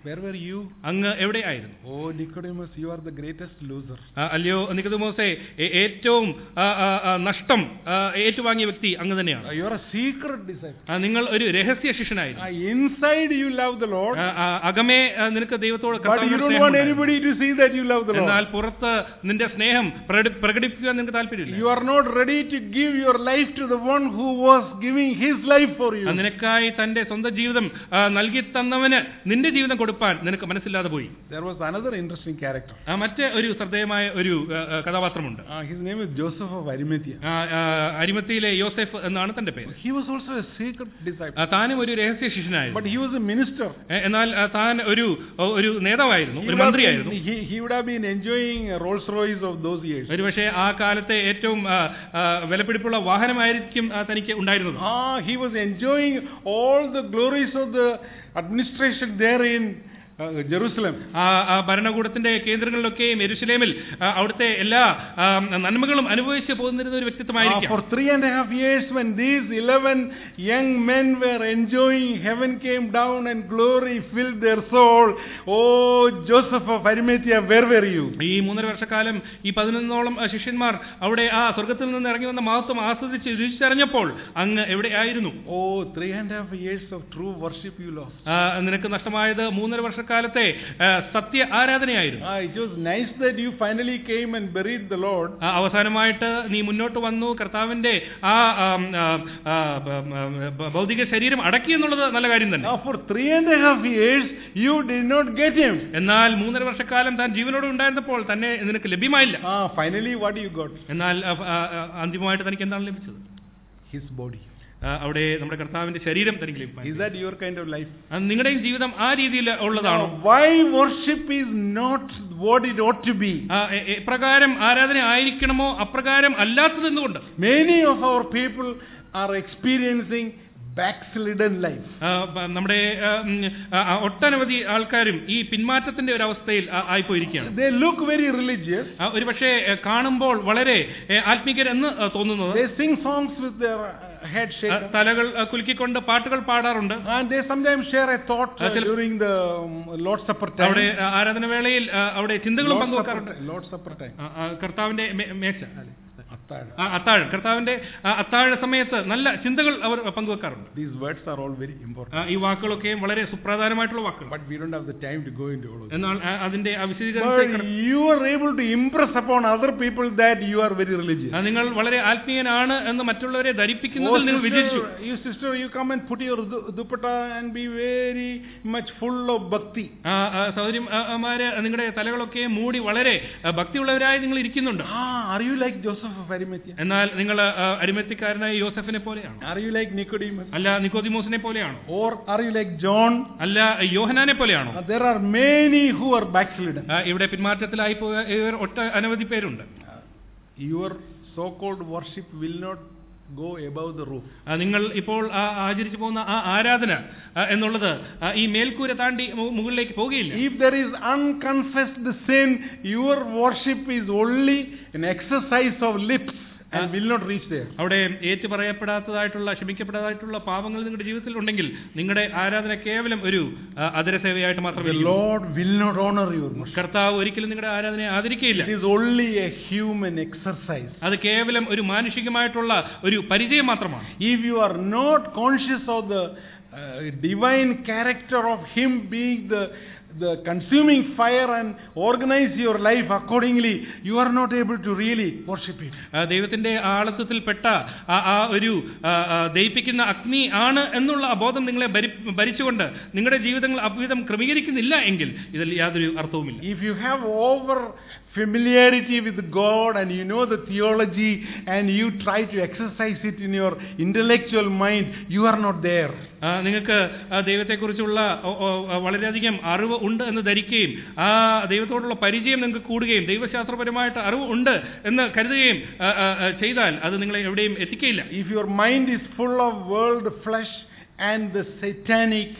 Where were you? അങ്ങ് എവിടെയായിരുന്നു Oh, Nicodemus, you are the greatest loser. ആ, അല്ലയോ നിക്കതമോസെ ഏറ്റവും ആ, ആ, ആ, നഷ്ടം ആ, ഏറ്റുവാങ്ങിയ വ്യക്തി അങ്ങ് തന്നെയാണ് Uh, You are a secret disciple. ആ, നിങ്ങൾ ഒരു രഹസ്യ ശിഷ്യനായിരുന്നു Uh, Inside you love the Lord, ആ, ആ, അകമേ ആ, നിനക്ക് ദൈവത്തോട് but you കർത്താവിനോട് don't want സ്നേഹമുണ്ടായിരുന്നു. anybody to see that you love the എന്നാൽ Lord. പുറത്ത് നിന്റെ സ്നേഹം പ്രകടി- പ്രകടിപ്പിക്കാൻ നിനക്ക് താല്പര്യമില്ല You are not ready to give your life to the one who was giving his life for ആ, you. നിനക്കായി തന്റെ സ്വന്തം ജീവിതം ആ, നൽകി തന്നവന് നിന്റെ ജീവിതം കൊടുപ്പാൻ നിനക്ക് മനസ്സില്ലാതെ പോയി There was another interesting character. ആ, മറ്റ് ഒരു ശ്രദ്ധേയമായ ഒരു ആ, ആ, കഥാപാത്രമുണ്ട് Uh, his name is Joseph of Arimathea. ആ, ആ, അരിമത്തിയിലെ യോസെഫ് എന്നാണ് തന്റെ പേര് He was also a secret disciple, ആ, താനും ഒരു രഹസ്യ ശിഷ്യനായിരുന്നു but he was a minister. എ- എന്നാൽ ആ, താൻ ഒരു ഒരു നേതാവായിരുന്നു He ഒരു would, have മന്ത്രിയായിരുന്നു been, he, he would have been enjoying a Rolls Royce of those years. ഒരുപക്ഷെ ആ കാലത്തെ ഏറ്റവും ആ, ആ, വിലപിടിപ്പുള്ള വാഹനമായിരിക്കും ആ, തനിക്ക് ഉണ്ടായിരുന്നത് Ah, he was enjoying all the glories of the administration there in uh, Jerusalem. ആ ആ ഭരണകൂടത്തിന്റെ കേന്ദ്രങ്ങളിലൊക്കെയും എരുശലേമിൽ ആ, അവിടുത്തെ എല്ലാ ആ, നന്മകളും അനുഭവിച്ച് പോകുന്നിരുന്ന ഒരു Ah, വ്യക്തിത്വമായിരിക്കാം for three and a half years, when these eleven young men were enjoying, heaven came down and glory filled their soul. Oh, Joseph of Arimathea, where were you? ഈ മൂന്നര വർഷക്കാലം ഈ പതിനൊന്നോളം ആ, ശിഷ്യന്മാർ അവിടെ ആ സ്വർഗത്തിൽ നിന്ന് ഇറങ്ങി വന്ന മഹത്വം ആസ്വദിച്ച് രുചിച്ചറിഞ്ഞപ്പോൾ അങ്ങ് എവിടെയായിരുന്നു Oh, three and a half years of true worship you lost. ആ, നിനക്ക് നഷ്ടമായത് മൂന്നര വർഷക്കാലത്തെ ആ, സത്യ ആരാധനയായിരുന്നു Ah, it was nice that you finally came and buried the Lord. ആ, അവസാനമായിട്ട് നീ മുന്നോട്ട് വന്നു കർത്താവിന്റെ ആ ആം, ആ, ആ, ബ- ബ- ഭൗതിക ശരീരം അടക്കി എന്നുള്ളത് നല്ല കാര്യം തന്നെ Now, for three and a half years, you did not get him. എന്നാൽ മൂന്നര വർഷക്കാലം താൻ ജീവനോട് ഉണ്ടായിരുന്നപ്പോൾ തന്നെ നിനക്ക് ലഭ്യമായില്ല Ah, finally, what you got? എന്നാൽ ആ, ആ, ആ, അന്തിമമായിട്ട് തനിക്ക് എന്താണ് ലഭിച്ചത് His body. ആ, അവിടെ നമ്മുടെ കർത്താവിന്റെ ശരീരം തനിക്ക് ലഭ്യമായി Is that your kind of life? ആ, നിങ്ങളുടെയും ജീവിതം ആ രീതിയിൽ ഉള്ളതാണോ Now, why worship is not what it ought to be? ആ, എ- എപ്രകാരം ആരാധന ആയിരിക്കണമോ അപ്രകാരം അല്ലാത്തത് എന്തുകൊണ്ട് Many of our people are experiencing backslidden life. ആ, പ- നമ്മുടെ ആ, ഉം, ആ, ആ, ഒട്ടനവധി ആൾക്കാരും ഈ പിന്മാറ്റത്തിന്റെ ഒരു അവസ്ഥയിൽ ആ, ആയിപ്പോയിരിക്കുകയാണ് They look very religious. ആ, ഒരുപക്ഷെ ആ, കാണുമ്പോൾ വളരെ ഏ, ആത്മീകരെന്ന് ആ, തോന്നുന്നത് They sing songs with their uh, head ആ, shaken. തലകൾ ആ, കുലുക്കിക്കൊണ്ട് പാട്ടുകൾ പാടാറുണ്ട് And they sometimes share a thought uh, Ah, chil- during the um, Lord's Supper അവിടെ time. ആ, ആരാധന വേളയിൽ ആ, അവിടെ ചിന്തകളും Lord's Supper, പങ്കുവെക്കാറുണ്ട് time. Lord's Supper time. ആ, ആ, കർത്താവിന്റെ മേ- മേശ അല്ലേ? Atthada. ആ, അത്താഴം കർത്താവിന്റെ ആ, അത്താഴ സമയത്ത് നല്ല ചിന്തകൾ അവർ പങ്കുവെക്കാറുണ്ട് These words are all very important. ആ, ഈ വാക്കുകളൊക്കെയും വളരെ സുപ്രധാനമായിട്ടുള്ള വാക്കുകൾ But we don't have the time to go into all of this. എന്നാൽ ആ, അതിന്റെ ആ But വിശദീകരണത്തെ you are able to impress upon other people that you are very religious. ആ, നിങ്ങൾ വളരെ ആത്മീയനാണ് എന്ന് മറ്റുള്ളവരെ Oh, ധരിപ്പിക്കുന്നതിൽ നിങ്ങൾ വിജയിച്ചു sister, you sister, you come and put your du- dupatta and be very much full of bhakti. ആ, ആ, സഹോദരിമാര് നിങ്ങളുടെ തലകളൊക്കെ മൂടി വളരെ ആ, ഭക്തിയുള്ളവരായി നിങ്ങൾ ഇരിക്കുന്നുണ്ട് Ah, are you like Joseph of Arimathea? എന്നാൽ നിങ്ങൾ അരിമത്തിക്കാരനായ യോസഫിനെ പോലെയാണ് Are you like Nicodemus? അല്ല നിക്കോദിമോസിനെ പോലെയാണോ Or are you like John? അല്ല യോഹനാനെ പോലെയാണോ Uh, there are many who are backslidden. ആ, ഇവിടെ പിന്മാറ്റത്തിലായി പോയ ഇവർ ഒട്ട അനവധി പേരുണ്ട് Your so-called worship will not go above the roof. ആ, നിങ്ങൾ ഇപ്പോൾ ആ ആചരിച്ചു പോകുന്ന ആ ആരാധന ആ, എന്നുള്ളത് ആ, ഈ മേൽക്കൂര താണ്ടി മു- മുകളിലേക്ക് പോവുകയില്ല If there is unconfessed sin, your worship is only an exercise of lips and will not reach there. അവിടെ ഏറ്റു പറയപ്പെടാത്തതായിട്ടുള്ള ക്ഷമിക്കപ്പെടാതായിട്ടുള്ള പാപങ്ങൾ നിങ്ങളുടെ ജീവിതത്തിൽ ഉണ്ടെങ്കിൽ നിങ്ങളുടെ ആരാധന കേവലം ഒരു ആ, അധരസേവയായിട്ട് The മാത്രമേ Lord will not honor your worship. കർത്താവ് ഒരിക്കലും നിങ്ങളുടെ ആരാധനയെ ആദരിക്കുകയില്ല It is only a human exercise. അത് കേവലം ഒരു മാനുഷികമായിട്ടുള്ള ഒരു പരിചയം മാത്രമാണ് If you are not conscious of the uh, divine character of Him being the the consuming fire and organize your life accordingly, you are not able to really worship Him. ആ, ദൈവത്തിന്റെ ആളത്വത്തിൽപ്പെട്ട ആ ആ ഒരു ആ, ആ, ദയിപ്പിക്കുന്ന അഗ്നി ആണ് എന്നുള്ള ആ ബോധം നിങ്ങളെ ഭരി- ഭരിച്ചുകൊണ്ട് നിങ്ങളുടെ ജീവിതങ്ങൾ അദ്വിധം ക്രമീകരിക്കുന്നില്ല എങ്കിൽ ഇതിൽ യാതൊരു അർത്ഥവുമില്ല If you have over familiarity with God and you know the theology and you try to exercise it in your intellectual mind, you are not there. ആ, നിങ്ങൾക്ക് ആ ദൈവത്തെക്കുറിച്ചുള്ള ഓ- ഓ- വളരെയധികം അറിവ് ഉണ്ട് എന്ന് ധരിക്കുകയും ആ ദൈവത്തോടുള്ള പരിചയം നിങ്ങൾക്ക് കൂടുകയും ദൈവശാസ്ത്രപരമായിട്ട് അറിവ് ഉണ്ട് എന്ന് കരുതുകയും ആ, ആ, ആ, ചെയ്താൽ അത് നിങ്ങളെ എവിടെയും എത്തിക്കുകയില്ല If your mind is full of world, flesh, and the satanic uh,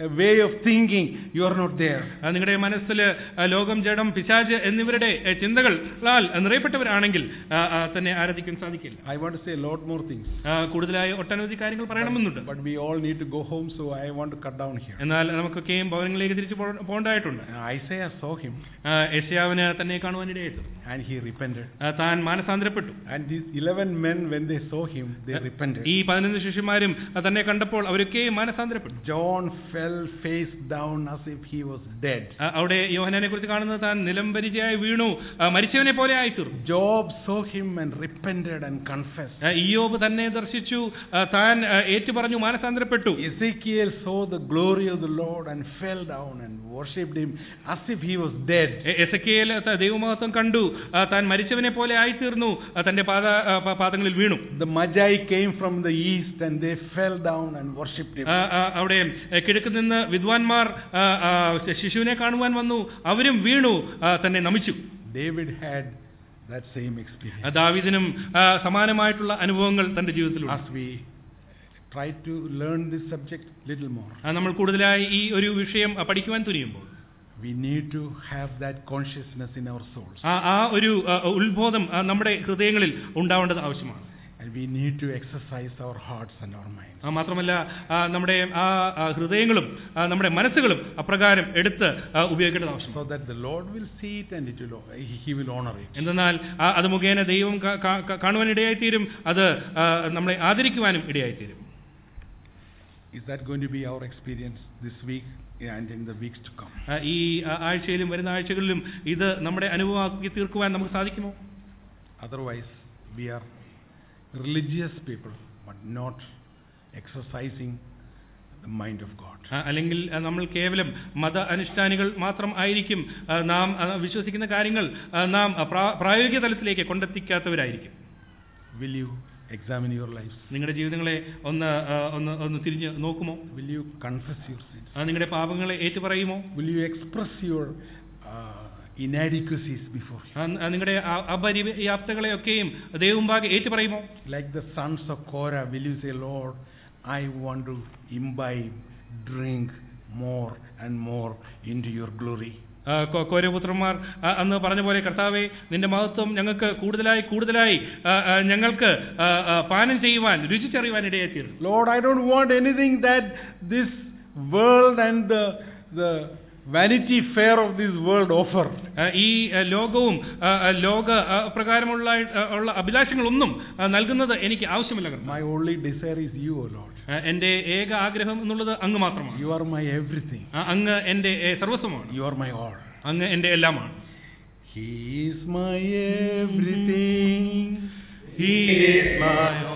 a way of thinking, you are not there. ആ, നിങ്ങളുടെ മനസ്സിൽ ആ, ലോകം ജഡം പിശാജ് എന്നിവരുടെ ഏ, ചിന്തകളാൽ നിറയപ്പെട്ടവരാണെങ്കിൽ ആ, ആ, തന്നെ ആരാധിക്കാൻ സാധിക്കില്ല I want to say a lot more things. ആ, കൂടുതലായി ഒട്ടനവധി കാര്യങ്ങൾ പറയണമെന്നുണ്ട് But we all need to go home, so I want to cut down here. എന്നാൽ നമുക്കൊക്കെയും ഭവനങ്ങളിലേക്ക് തിരിച്ചു പോ- പോകേണ്ടതായിട്ടുണ്ട് Uh, Isaiah saw him ആ, യെശയ്യാവിന് തന്നെ കാണുവാനിടയായിട്ടു and he repented. ആ, താൻ മാനസാന്തരപ്പെട്ടു And these 11 men, when they saw him, they repented. ഈ പതിനൊന്ന് ശിഷ്യന്മാരും ആ, തന്നെ കണ്ടപ്പോൾ അവരൊക്കെയും മാനസാന്തരപ്പെട്ടു John fell face down as if he was dead. ആ, അവിടെ യോഹനാനെ കുറിച്ച് കാണുന്നത് താൻ നിലംപരിചയായി വീണു ആ, മരിച്ചവനെ പോലെ ആയിത്തീർന്നു Job saw him and repented and confessed. ആ, ഇയ്യോബ് തന്നെ ദർശിച്ചു ആ, താൻ ആ, ഏറ്റുപറഞ്ഞു മാനസാന്തരപ്പെട്ടു Ezekiel saw the glory of the Lord and fell down and worshipped him as if he was dead. എ- എസെക്കിയേൽ ത- ദൈവമഹത്വം കണ്ടു ആ, താൻ മരിച്ചവനെ പോലെ ആയിത്തീർന്നു ആ, തന്റെ പാദ ആ, പ- പാദങ്ങളിൽ വീണു The Magi came from the east and they fell down and worshipped him. ആ, ആ, അവിടെ എ, കിഴക്ക് നിന്ന് വിദ്വാൻമാർ ആ, ആ, ശിശുവിനെ കാണുവാൻ വന്നു അവരും വീണു ആ, തന്നെ നമിച്ചു David had that same ആ, experience. ദാവീദിനും ആ, സമാനമായിട്ടുള്ള അനുഭവങ്ങൾ തന്റെ ജീവിതത്തിലുണ്ട് As we try to learn this subject little more, ആ, നമ്മൾ കൂടുതലായി ഈ ഒരു വിഷയം ആ, പഠിക്കുവാൻ തുനിയുമ്പോൾ we need to have that consciousness in our souls. ആ ആ ഒരു ആ, ഉത്ബോധം ആ, നമ്മുടെ ഹൃദയങ്ങളിൽ ഉണ്ടാവേണ്ടത് ആവശ്യമാണ് And we need to exercise our hearts and our minds. ആ, മാത്രമല്ല ആ, നമ്മുടെ ആ ആ, ഹൃദയങ്ങളും ആ, നമ്മുടെ മനസ്സുകളും അപ്രകാരം എടുത്ത് ആ, ഉപയോഗിക്കേണ്ടത് ആവശ്യമാണ് So that the Lord will see it and it will, He He will honor it. എന്തെന്നാൽ ആ, അത് മുഖേന ദൈവം കാ- കാ- കാ- കാണുവാൻ ഇടയായിത്തീരും അത് ആ, നമ്മളെ ആദരിക്കുവാനും ഇടയായിത്തീരും Is that going to be our experience this week and in the weeks to come? ആ, ഈ ആ, ആഴ്ചയിലും വരുന്ന ആഴ്ചകളിലും ഇത് നമ്മുടെ അനുഭവമാക്കി തീർക്കുവാൻ നമുക്ക് സാധിക്കുമോ Otherwise, we are religious people, but not exercising the mind of God. ആ, അല്ലെങ്കിൽ ആ, നമ്മൾ കേവലം മത അനുഷ്ഠാനികൾ മാത്രം ആയിരിക്കും ആ, നാം ആ, വിശ്വസിക്കുന്ന കാര്യങ്ങൾ ആ, നാം ആ, പ്രാ- പ്രായോഗിക തലത്തിലേക്ക് കൊണ്ടെത്തിക്കാത്തവരായിരിക്കും Will you examine your lives? നിങ്ങളുടെ ജീവിതങ്ങളെ ഒന്ന് ആ, ഒന്ന് ഒന്ന് തിരിഞ്ഞ് നോക്കുമോ Will you confess your sins? ആ, നിങ്ങളുടെ പാപങ്ങളെ ഏറ്റുപറയുമോ Will you express your uh, inadequacies before Him? ആ, ആ, നിങ്ങളുടെ ആ- അപര്യാപ്തകളെയൊക്കെയും ദൈവമുമ്പാകെ ഏറ്റുപറയുമോ Like the sons of Korah, will you say, Lord, I want to imbibe, drink more and more into your glory? ആ, കോ- കോരപുത്രന്മാർ ആ, അന്ന് പറഞ്ഞ പോലെ കർത്താവെ നിന്റെ മഹത്വം ഞങ്ങൾക്ക് കൂടുതലായി കൂടുതലായി ആ, ആ, ഞങ്ങൾക്ക് ആ, ആ, പാനം ചെയ്യുവാൻ രുചിച്ചറിയുവാൻ ഇടയായിത്തീർന്നു Lord, I don't want anything that this world and the, the vanity fair of this world offer. ആ, ഈ ആ, ലോകവും ആ, ആ, ലോക ആ, പ്രകാരമുള്ള ആ, ഉള്ള അഭിലാഷങ്ങളൊന്നും ആ, നൽകുന്നത് എനിക്ക് ആവശ്യമില്ല കർത്താവേ. My only desire is you, O Lord. ആ, എന്റെ ഏക ആഗ്രഹം എന്നുള്ളത് അങ്ങ് മാത്രമാണ് You are my everything. ആ, അങ്ങ് എന്റെ ഏ, സർവസ്വമാണ് You are my all. അങ്ങ് എന്റെ എല്ലാമാണ് He is my everything. He is my